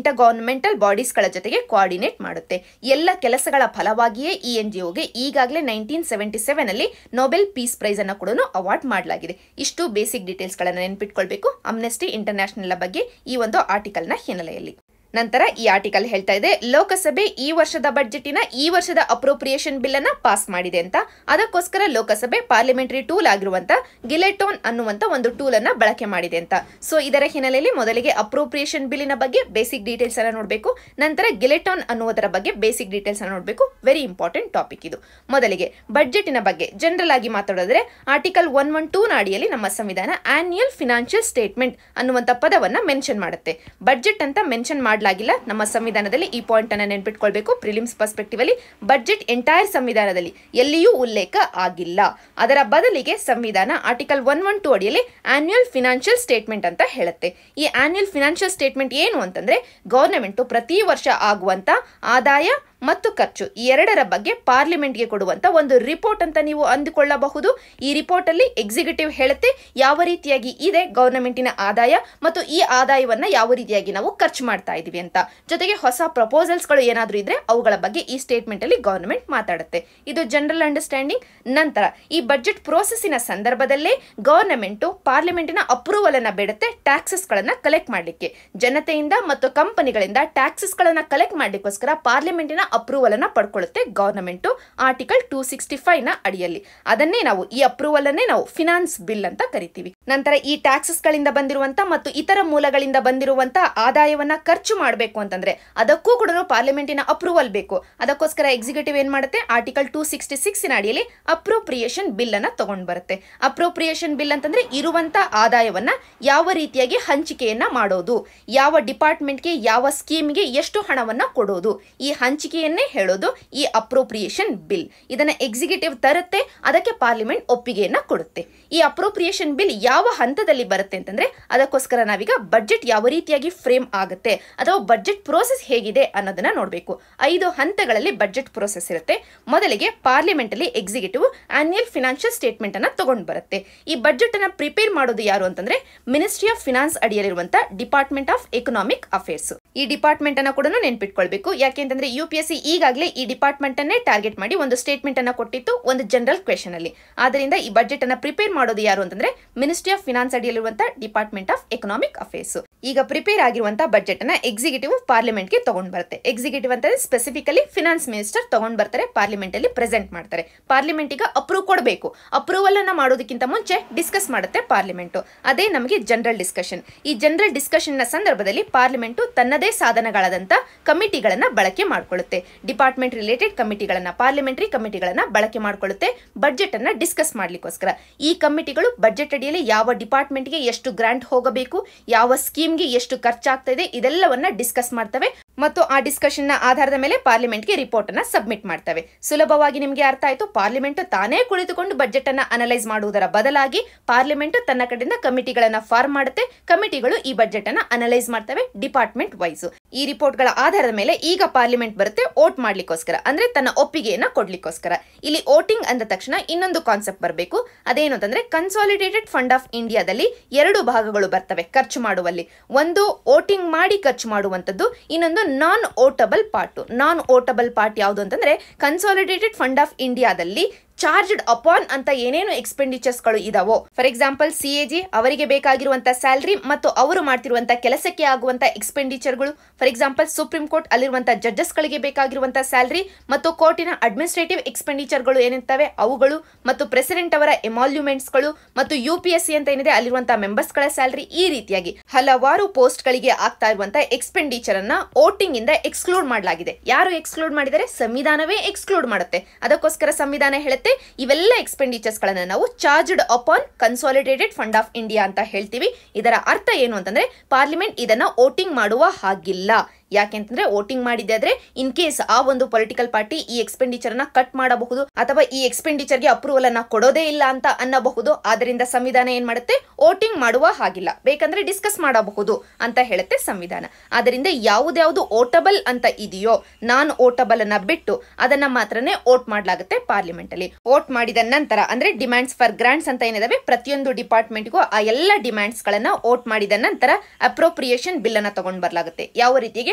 Speaker 1: ಗವರ್ನಮೆಂಟಲ್ ಬಾಡೀಸ್ಗಳ ಜೊತೆಗೆ ಕೋಆರ್ಡಿನೇಟ್ ಮಾಡುತ್ತೆ ಎಲ್ಲ ಕೆಲಸಗಳ ಫಲವಾಗಿಯೇ ಈ ಎನ್ ಜಿ ಒಗೆ ಈಗಾಗಲೇ ನೈನ್ಟೀನ್ ಸೆವೆಂಟಿ ಸೆವೆನ್ ಅಲ್ಲಿ ನೊಬೆಲ್ ಪೀಸ್ ಪ್ರೈಸ್ ಅನ್ನು ಕೂಡ ಅವಾರ್ಡ್ ಮಾಡಲಾಗಿದೆ ಇಷ್ಟು ಬೇಸಿಕ್ ಡೀಟೇಲ್ಸ್ ಗಳನ್ನ ನೆನ್ಪಿಟ್ಕೊಳ್ಬೇಕು ಅಮ್ನೆಸ್ಟಿ ಇಂಟರ್ನ್ಯಾಷನಲ್ ಬಗ್ಗೆ ಈ ಒಂದು ಆರ್ಟಿಕಲ್ ನ ಹಿನ್ನೆಲೆಯಲ್ಲಿ ನಂತರ ಈ ಆರ್ಟಿಕಲ್ ಹೇಳ್ತಾ ಇದೆ ಲೋಕಸಭೆ ಈ ವರ್ಷದ ಬಜೆಟಿನ ಈ ವರ್ಷದ ಅಪ್ರೋಪ್ರಿಯೇಷನ್ ಬಿಲ್ ಅನ್ನ ಪಾಸ್ ಮಾಡಿದೆ ಅಂತ ಅದಕ್ಕೋಸ್ಕರ ಲೋಕಸಭೆ ಪಾರ್ಲಿಮೆಂಟರಿ ಟೂಲ್ ಆಗಿರುವಂತ ಗಿಲೆಟೋನ್ ಅನ್ನುವಂತ ಒಂದು ಟೂಲ್ ಅನ್ನ ಬಳಕೆ ಮಾಡಿದೆ ಅಂತ ಸೊ ಇದರ ಹಿನ್ನೆಲೆಯಲ್ಲಿ ಮೊದಲಿಗೆ ಅಪ್ರೋಪ್ರಿಯೇಷನ್ ಬಿಲ್ಲಿನ ಬಗ್ಗೆ ಬೇಸಿಕ್ ಡೀಟೇಲ್ಸ್ ಅನ್ನ ನೋಡಬೇಕು ನಂತರ ಗಿಲೆಟೋನ್ ಅನ್ನುವುದರ ಬಗ್ಗೆ ಬೇಸಿಕ್ ಡೀಟೇಲ್ಸ್ ಅನ್ನ ನೋಡಬೇಕು ವೆರಿ ಇಂಪಾರ್ಟೆಂಟ್ ಟಾಪಿಕ್ ಇದು ಮೊದಲಿಗೆ ಬಜೆಟಿನ ಬಗ್ಗೆ ಜನರಲ್ ಆಗಿ ಮಾತಾಡೋದ್ರೆ ಆರ್ಟಿಕಲ್ ಒನ್ ಒನ್ ಟೂ ನಾಡಿಯಲ್ಲಿ ನಮ್ಮ ಸಂವಿಧಾನ ಆನ್ಯುಯಲ್ ಫಿನಾನ್ಷಿಯಲ್ ಸ್ಟೇಟ್ಮೆಂಟ್ ಅನ್ನುವಂತ ಪದವನ್ನ ಮೆನ್ಷನ್ ಮಾಡುತ್ತೆ ಬಜೆಟ್ ಅಂತ ಮೆನ್ಷನ್ ಮಾಡಲಾಗಿಲ್ಲ ನಮ್ಮ ಸಂವಿಧಾನದಲ್ಲಿ ಈ ಪಾಯಿಂಟ್ ಅನ್ನ ನೆನ್ಪಿಟ್ಕೊಳ್ಬೇಕು ಪ್ರಿಲಿಮ್ಸ್ ಪರ್ಸ್ಪೆಕ್ಟಿವ್ ಅಲ್ಲಿ ಬಜೆಟ್ ಎಂಟೈರ್ ಸಂವಿಧಾನದಲ್ಲಿ ಎಲ್ಲಿಯೂ ಉಲ್ಲೇಖ ಆಗಿಲ್ಲ ಅದರ ಬದಲಿಗೆ ಸಂವಿಧಾನ ಆರ್ಟಿಕಲ್ ಒನ್ ಒನ್ ಟು ಅಡಿಯಲ್ಲಿ ಆನ್ಯುಯಲ್ ಫಿನಾನ್ಷಿಯಲ್ ಸ್ಟೇಟ್ಮೆಂಟ್ ಅಂತ ಹೇಳುತ್ತೆ ಈ ಆನ್ಯುಯಲ್ ಫಿನಾನ್ಷಿಯಲ್ ಸ್ಟೇಟ್ಮೆಂಟ್ ಏನು ಅಂತಂದ್ರೆ ಗವರ್ನಮೆಂಟ್ ಪ್ರತಿ ವರ್ಷ ಆಗುವಂತ ಆದಾಯ ಮತ್ತು ಖರ್ಚು ಈ ಎರಡರ ಬಗ್ಗೆ ಪಾರ್ಲಿಮೆಂಟ್ಗೆ ಕೊಡುವಂತ ಒಂದು ರಿಪೋರ್ಟ್ ಅಂತ ನೀವು ಅಂದುಕೊಳ್ಳಬಹುದು ಈ ರಿಪೋರ್ಟ್ ಅಲ್ಲಿ ಎಕ್ಸಿಕ್ಯೂಟಿವ್ ಹೇಳುತ್ತೆ ಯಾವ ರೀತಿಯಾಗಿ ಇದೆ ಗವರ್ನಮೆಂಟಿನ ಆದಾಯ ಮತ್ತು ಈ ಆದಾಯವನ್ನ ಯಾವ ರೀತಿಯಾಗಿ ನಾವು ಖರ್ಚು ಮಾಡ್ತಾ ಇದೀವಿ ಅಂತ ಜೊತೆಗೆ ಹೊಸ ಪ್ರಪೋಸಲ್ಸ್ ಗಳು ಏನಾದ್ರೂ ಇದ್ರೆ ಅವುಗಳ ಬಗ್ಗೆ ಈ ಸ್ಟೇಟ್ಮೆಂಟ್ ಅಲ್ಲಿ ಗವರ್ನಮೆಂಟ್ ಮಾತಾಡುತ್ತೆ ಇದು ಜನರಲ್ ಅಂಡರ್ಸ್ಟ್ಯಾಂಡಿಂಗ್ ನಂತರ ಈ ಬಜೆಟ್ ಪ್ರೋಸೆಸ್ಸಿನ ಸಂದರ್ಭದಲ್ಲೇ ಗವರ್ನಮೆಂಟ್ ಪಾರ್ಲಿಮೆಂಟಿನ ಅಪ್ರೂವಲ್ ಅನ್ನ ಬೇಡುತ್ತೆ ಟ್ಯಾಕ್ಸಸ್ ಗಳನ್ನ ಕಲೆಕ್ಟ್ ಮಾಡಲಿಕ್ಕೆ ಜನತೆಯಿಂದ ಮತ್ತು ಕಂಪನಿಗಳಿಂದ ಟ್ಯಾಕ್ಸಸ್ ಗಳನ್ನ ಕಲೆಕ್ಟ್ ಮಾಡ್ಲಿಕ್ಕೋಸ್ಕರ ಪಾರ್ಲಿಮೆಂಟಿನ ಅಪ್ರೂವಲ್ ಅನ್ನ ಪಡ್ಕೊಳ್ಳುತ್ತೆ government article two sixty five ನ ಅಡಿಯಲ್ಲಿ ಅದನ್ನೇ ನಾವು ಈ ಅಪ್ರೂವಲ್ ಅನ್ನೇ ನಾವು ಫಿನಾನ್ಸ್ ಬಿಲ್ ಅಂತ ಕರಿತೀವಿ ನಂತರ ಈ ಟ್ಯಾಕ್ಸಸ್ ಗಳಿಂದ ಬಂದಿರುವಂತ ಮತ್ತು ಇತರ ಮೂಲಗಳಿಂದ ಬಂದಿರುವಂತ ಆದಾಯವನ್ನ ಖರ್ಚು ಮಾಡಬೇಕು ಅಂತಂದ್ರೆ ಅದಕ್ಕೂ ಕೂಡ ಪಾರ್ಲಿಮೆಂಟಿನ ಅಪ್ರೂವಲ್ ಬೇಕು ಅದಕ್ಕೋಸ್ಕರ ಎಕ್ಸಿಕ್ಯೂಟಿವ್ ಏನ್ ಮಾಡುತ್ತೆ ಆರ್ಟಿಕಲ್ ಟೂ ಸಿಕ್ಸ್ಟಿ ಸಿಕ್ಸ್ ಅಡಿಯಲ್ಲಿ ಅಪ್ರೋಪ್ರಿಯೇಷನ್ ಬಿಲ್ ಅನ್ನ ತಗೊಂಡ್ ಬರುತ್ತೆ ಅಪ್ರೋಪ್ರಿಯೇಷನ್ ಬಿಲ್ ಅಂತಂದ್ರೆ ಇರುವಂತ ಆದಾಯವನ್ನ ಯಾವ ರೀತಿಯಾಗಿ ಹಂಚಿಕೆಯನ್ನ ಮಾಡೋದು ಯಾವ ಡಿಪಾರ್ಟ್ಮೆಂಟ್ಗೆ ಯಾವ ಸ್ಕೀಮ್ಗೆ ಎಷ್ಟು ಹಣವನ್ನ ಕೊಡೋದು ಈ ಹಂಚಿಕೆಯನ್ನೇ ಹೇಳೋದು ಈ ಅಪ್ರೋಪ್ರಿಯೇಷನ್ ಬಿಲ್ ಇದನ್ನ ಎಕ್ಸಿಕ್ಯೂಟಿವ್ ತರುತ್ತೆ ಅದಕ್ಕೆ ಪಾರ್ಲಿಮೆಂಟ್ ಒಪ್ಪಿಗೆಯನ್ನ ಕೊಡುತ್ತೆ ಈ ಅಪ್ರೋಪ್ರಿಯೇಷನ್ ಬಿಲ್ ಯಾವ ಹಂತದಲ್ಲಿ ಬರುತ್ತೆ ಅಂತಂದ್ರೆ ಅದಕ್ಕೋಸ್ಕರ ನಾವೀಗ ಬಜೆಟ್ ಯಾವ ರೀತಿಯಾಗಿ ಫ್ರೇಮ್ ಆಗುತ್ತೆ ಅಥವಾ ಬಜೆಟ್ ಪ್ರೋಸೆಸ್ ಹೇಗಿದೆ ಅನ್ನೋದನ್ನ ನೋಡಬೇಕು ಐದು ಹಂತಗಳಲ್ಲಿ ಬಜೆಟ್ ಪ್ರೋಸೆಸ್ ಇರುತ್ತೆ ಮೊದಲಿಗೆ ಪಾರ್ಲಿಮೆಂಟ್ ಅಲ್ಲಿ ಎಕ್ಸಿಕ್ಯೂಟಿವ್ ಆನ್ಯುಯಲ್ ಫಿನಾನ್ಷಿಯಲ್ ಸ್ಟೇಟ್ಮೆಂಟ್ ಅನ್ನ ತಗೊಂಡು ಬರುತ್ತೆ ಈ ಬಜೆಟ್ ಅನ್ನ ಪ್ರಿಪೇರ್ ಮಾಡೋದು ಯಾರು ಅಂತಂದ್ರೆ ಮಿನಿಸ್ಟ್ರಿ ಆಫ್ ಫಿನಾನ್ಸ್ ಅಡಿಯಲ್ಲಿರುವಂತ ಡಿಪಾರ್ಟ್ಮೆಂಟ್ ಆಫ್ ಎಕನಾಮಿಕ್ ಅಫೇರ್ಸ್ ಈ ಡಿಪಾರ್ಟ್ಮೆಂಟ್ ಅನ್ನ ಕೂಡ ನೆನ್ಪಿಟ್ಕೊಳ್ಬೇಕು ಯಾಕೆಂತಂದ್ರೆ ಯು ಪಿ ಎಸ್ ಸಿ ಈಗಾಗಲೇ ಈ ಡಿಪಾರ್ಟ್ಮೆಂಟ್ ಅನ್ನೇ ಟಾರ್ಗೆಟ್ ಮಾಡಿ ಒಂದು ಸ್ಟೇಟ್ಮೆಂಟ್ ಅನ್ನ ಕೊಟ್ಟಿತ್ತು ಒಂದು ಜನರಲ್ ಕ್ವೆಶನ್ ಅಲ್ಲಿ ಆದ್ರಿಂದ ಈ ಬಜೆಟ್ ಅನ್ನ ಪ್ರಿಪೇರ್ ಮಾಡೋದು ಯಾರು ಅಂತಂದ್ರೆ ಮಿನಿಸ್ಟ್ರಿ ಆಫ್ ಫಿನಾನ್ಸ್ ಅಡಿಯಲ್ಲಿರುವಂತ ಡಿಪಾರ್ಟ್ಮೆಂಟ್ ಆಫ್ ಎಕನಾಮಿಕ್ ಅಫೇರ್ಸ್ ಈಗ ಪ್ರಿಪೇರ್ ಆಗಿರುವಂತಹ ಬಜೆಟ್ ಅನ್ನ ಎಕ್ಸಿಕ್ಯೂಟಿವ್ ಪಾರ್ಲಿಮೆಂಟ್ ಗೆ ತಗೊಂಡ್ ಬರುತ್ತೆ ಎಕ್ಸಿಕ್ಯೂಟಿವ್ ಅಂತಂದ್ರೆ ಸ್ಪೆಸಿಫಿಕಲಿ ಫಿನಾನ್ಸ್ ಮಿನಿಸ್ಟರ್ ತಗೊಂಡ್ ಬರ್ತಾರೆ ಪಾರ್ಲಿಮೆಂಟ್ ಅಲ್ಲಿ ಪ್ರೆಸೆಂಟ್ ಮಾಡ್ತಾರೆ ಪಾರ್ಲಿಮೆಂಟ್ ಈಗ ಅಪ್ರೂವ್ ಕೊಡಬೇಕು ಅಪ್ರೂವಲ್ ಅನ್ನ ಮಾಡೋದಕ್ಕಿಂತ ಮುಂಚೆ ಡಿಸ್ಕಸ್ ಮಾಡುತ್ತೆ ಪಾರ್ಲಿಮೆಂಟ್ ಅದೇ ನಮಗೆ ಜನರಲ್ ಡಿಸ್ಕಷನ್ ಈ ಜನರಲ್ ಡಿಸ್ಕಷನ್ ನ ಸಂದರ್ಭದಲ್ಲಿ ಪಾರ್ಲಿಮೆಂಟ್ ತನ್ನದೇ ಸಾಧನಗಳಾದಂತ ಕಮಿಟಿಗಳನ್ನ ಬಳಕೆ ಮಾಡ್ಕೊಳ್ಳುತ್ತೆ ಡಿಪಾರ್ಟ್ಮೆಂಟ್ ರಿಲೇಟೆಡ್ ಕಮಿಟಿಗಳನ್ನ ಪಾರ್ಲಿಮೆಂಟರಿ ಕಮಿಟಿಗಳನ್ನ ಬಳಕೆ ಮಾಡ್ಕೊಳ್ಳುತ್ತೆ ಬಜೆಟ್ ಅನ್ನ ಡಿಸ್ಕಸ್ ಮಾಡ್ಲಿಕ್ಕೋಸ್ಕರ ಈ ಕಮಿಟಿಗಳು ಬಜೆಟ್ ಅಡಿಯಲ್ಲಿ ಯಾವ ಡಿಪಾರ್ಟ್ಮೆಂಟ್ಗೆ ಎಷ್ಟು ಗ್ರಾಂಟ್ ಹೋಗಬೇಕು ಯಾವ ಸ್ಕೀಮ್ಗೆ ಎಷ್ಟು ಖರ್ಚಾಗ್ತಾ ಇದೆ ಇದೆಲ್ಲವನ್ನ ಡಿಸ್ಕಸ್ ಮಾಡ್ತವೆ ಮತ್ತು ಆ ಡಿಸ್ಕಷನ್ ನ ಆಧಾರದ ಮೇಲೆ ಪಾರ್ಲಿಮೆಂಟ್ಗೆ ರಿಪೋರ್ಟ್ ಅನ್ನ ಸಬ್ಮಿಟ್ ಮಾಡ್ತವೆ ಸುಲಭವಾಗಿ ನಿಮಗೆ ಅರ್ಥ ಆಯ್ತು ಪಾರ್ಲಿಮೆಂಟ್ ತಾನೇ ಕುಳಿತುಕೊಂಡು ಬಜೆಟ್ ಅನ್ನ ಅನಲೈಸ್ ಮಾಡುವುದರ ಬದಲಾಗಿ ಪಾರ್ಲಿಮೆಂಟ್ ತನ್ನ ಕಡೆಯಿಂದ ಕಮಿಟಿಗಳನ್ನ ಫಾರ್ಮ್ ಮಾಡುತ್ತೆ ಕಮಿಟಿಗಳು ಈ ಬಜೆಟ್ ಅನ್ನ ಅನಲೈಸ್ ಮಾಡ್ತವೆ ಡಿಪಾರ್ಟ್ಮೆಂಟ್ ವೈಸ್ ಈ ರಿಪೋರ್ಟ್ ಗಳ ಆಧಾರದ ಮೇಲೆ ಈಗ ಪಾರ್ಲಿಮೆಂಟ್ ಬರುತ್ತೆ ಓಟ್ ಮಾಡ್ಲಿಕ್ಕೋಸ್ಕರ ಅಂದ್ರೆ ತನ್ನ ಒಪ್ಪಿಗೆಯನ್ನ ಕೊಡ್ಲಿಕ್ಕೋಸ್ಕರ ಇಲ್ಲಿ ವೋಟಿಂಗ್ ಅಂದ ತಕ್ಷಣ ಇನ್ನೊಂದು ಕಾನ್ಸೆಪ್ಟ್ ಬರಬೇಕು ಅದೇನು ಅಂತಂದ್ರೆ ಕನ್ಸಾಲಿಡೇಟೆಡ್ ಫಂಡ್ ಆಫ್ ಇಂಡಿಯಾದಲ್ಲಿ ಎರಡು ಭಾಗಗಳು ಬರ್ತವೆ ಖರ್ಚು ಮಾಡುವಲ್ಲಿ ಒಂದು ವೋಟಿಂಗ್ ಮಾಡಿ ಖರ್ಚು ಮಾಡುವಂತದ್ದು ಇನ್ನೊಂದು ನಾನ್ ಓಟಬಲ್ ಪಾರ್ಟ್ ನಾನ್ ಓಟಬಲ್ ಪಾರ್ಟ್ ಯಾವುದು ಅಂತಂದ್ರೆ ಕನ್ಸಾಲಿಡೇಟೆಡ್ ಫಂಡ್ ಆಫ್ ಇಂಡಿಯಾದಲ್ಲಿ ಚಾರ್ಜ್ಡ್ ಅಪಾನ್ ಅಂತ ಏನೇನು ಎಕ್ಸ್ಪೆಂಡಿಚರ್ಸ್ ಗಳು ಇದಾವೋ for example C A G ಅವರಿಗೆ ಬೇಕಾಗಿರುವಂತ ಸ್ಯಾಲರಿ ಮತ್ತು ಅವರು ಮಾಡ್ತಿರುವಂತ ಕೆಲಸಕ್ಕೆ ಆಗುವಂತ ಎಕ್ಸ್ಪೆಂಡಿಚರ್ಗಳು ಫಾರ್ ಎಕ್ಸಾಂಪಲ್ ಸುಪ್ರೀಂ ಕೋರ್ಟ್ ಅಲ್ಲಿರುವಂತ ಜಡ್ಜಸ್ ಗಳಿಗೆ ಬೇಕಾಗಿರುವಂತ ಸ್ಯಾಲರಿ ಮತ್ತು ಕೋರ್ಟಿನ ಅಡ್ಮಿನಿಸ್ಟ್ರೇಟಿವ್ ಎಕ್ಸ್ಪೆಂಡಿಚರ್ಗಳು ಏನಿರ್ತವೆ ಅವುಗಳು ಮತ್ತು ಪ್ರೆಸಿಡೆಂಟ್ ಅವರ ಎಮಾಲ್ಯುಮೆಂಟ್ಸ್ ಗಳು ಮತ್ತು ಯು ಪಿ ಎಸ್ ಸಿ ಅಂತ ಏನಿದೆ ಅಲ್ಲಿರುವಂತಹ ಮೆಂಬರ್ಸ್ ಗಳ ಸ್ಯಾಲರಿ ಈ ರೀತಿಯಾಗಿ ಹಲವಾರು ಪೋಸ್ಟ್ ಗಳಿಗೆ ಆಗ್ತಾ ಇರುವಂತಹ ಎಕ್ಸ್ಪೆಂಡಿಚರ್ ಅನ್ನ ವೋಟಿಂಗ್ ಇಂದ ಎಕ್ಸ್ಕ್ಲೂಡ್ ಮಾಡಲಾಗಿದೆ ಯಾರು ಎಕ್ಸ್ಕ್ಲೂಡ್ ಮಾಡಿದರೆ ಸಂವಿಧಾನವೇ ಎಕ್ಸ್ಕ್ಲೂಡ್ ಮಾಡುತ್ತೆ ಅದಕ್ಕೋಸ್ಕರ ಸಂವಿಧಾನ ಹೇಳುತ್ತೆ ಇವೆಲ್ಲ ಎಕ್ಸ್ಪೆಂಡಿಚರ್ಸ್ ಗಳನ್ನ ನಾವು charged upon consolidated fund of India ಅಂತ ಹೇಳ್ತೀವಿ ಇದರ ಅರ್ಥ ಏನು ಅಂತಂದ್ರೆ ಪಾರ್ಲಿಮೆಂಟ್ ಇದನ್ನ ವೋಟಿಂಗ್ ಮಾಡುವ ಹಾಗಿಲ್ಲ ಯಾಕೆಂತಂದ್ರೆ ವೋಟಿಂಗ್ ಮಾಡಿದೆ ಆದ್ರೆ ಇನ್ ಕೇಸ್ ಆ ಒಂದು ಪೊಲಿಟಿಕಲ್ ಪಾರ್ಟಿ ಈ ಎಕ್ಸ್ಪೆಂಡಿಚರ್ ನ ಕಟ್ ಮಾಡಬಹುದು ಅಥವಾ ಈ ಎಕ್ಸ್ಪೆಂಡಿಚರ್ ಗೆ ಅಪ್ರೂವಲ್ ಅನ್ನ ಕೊಡೋದೇ ಇಲ್ಲ ಅಂತ ಅನ್ನಬಹುದು ಆದ್ರಿಂದ ಸಂವಿಧಾನ ಏನ್ ಮಾಡುತ್ತೆ ವೋಟಿಂಗ್ ಮಾಡುವ ಹಾಗಿಲ್ಲ ಬೇಕಂದ್ರೆ ಡಿಸ್ಕಸ್ ಮಾಡಬಹುದು ಅಂತ ಹೇಳುತ್ತೆ ಸಂವಿಧಾನ ಆದ್ರಿಂದ ಯಾವ್ದ್ಯಾವ್ದು ಓಟಬಲ್ ಅಂತ ಇದೆಯೋ ನಾನ್ ಓಟಬಲ್ ಅನ್ನ ಬಿಟ್ಟು ಅದನ್ನ ಮಾತ್ರನೇ ವೋಟ್ ಮಾಡ್ಲಾಗುತ್ತೆ ಪಾರ್ಲಿಮೆಂಟ್ ಅಲ್ಲಿ ವೋಟ್ ಮಾಡಿದ ನಂತರ ಅಂದ್ರೆ ಡಿಮ್ಯಾಂಡ್ಸ್ ಫಾರ್ ಗ್ರಾಂಟ್ಸ್ ಅಂತ ಏನಿದಾವೆ ಪ್ರತಿಯೊಂದು ಡಿಪಾರ್ಟ್ಮೆಂಟ್ಗೂ ಆ ಎಲ್ಲ ಡಿಮ್ಯಾಂಡ್ಸ್ ಗಳನ್ನ ವೋಟ್ ಮಾಡಿದ ನಂತರ ಅಪ್ರೋಪ್ರಿಯೇಷನ್ ಬಿಲ್ ಅನ್ನ ತಗೊಂಡ್ ಬರ್ಲಾಗುತ್ತೆ ಯಾವ ರೀತಿಗೆ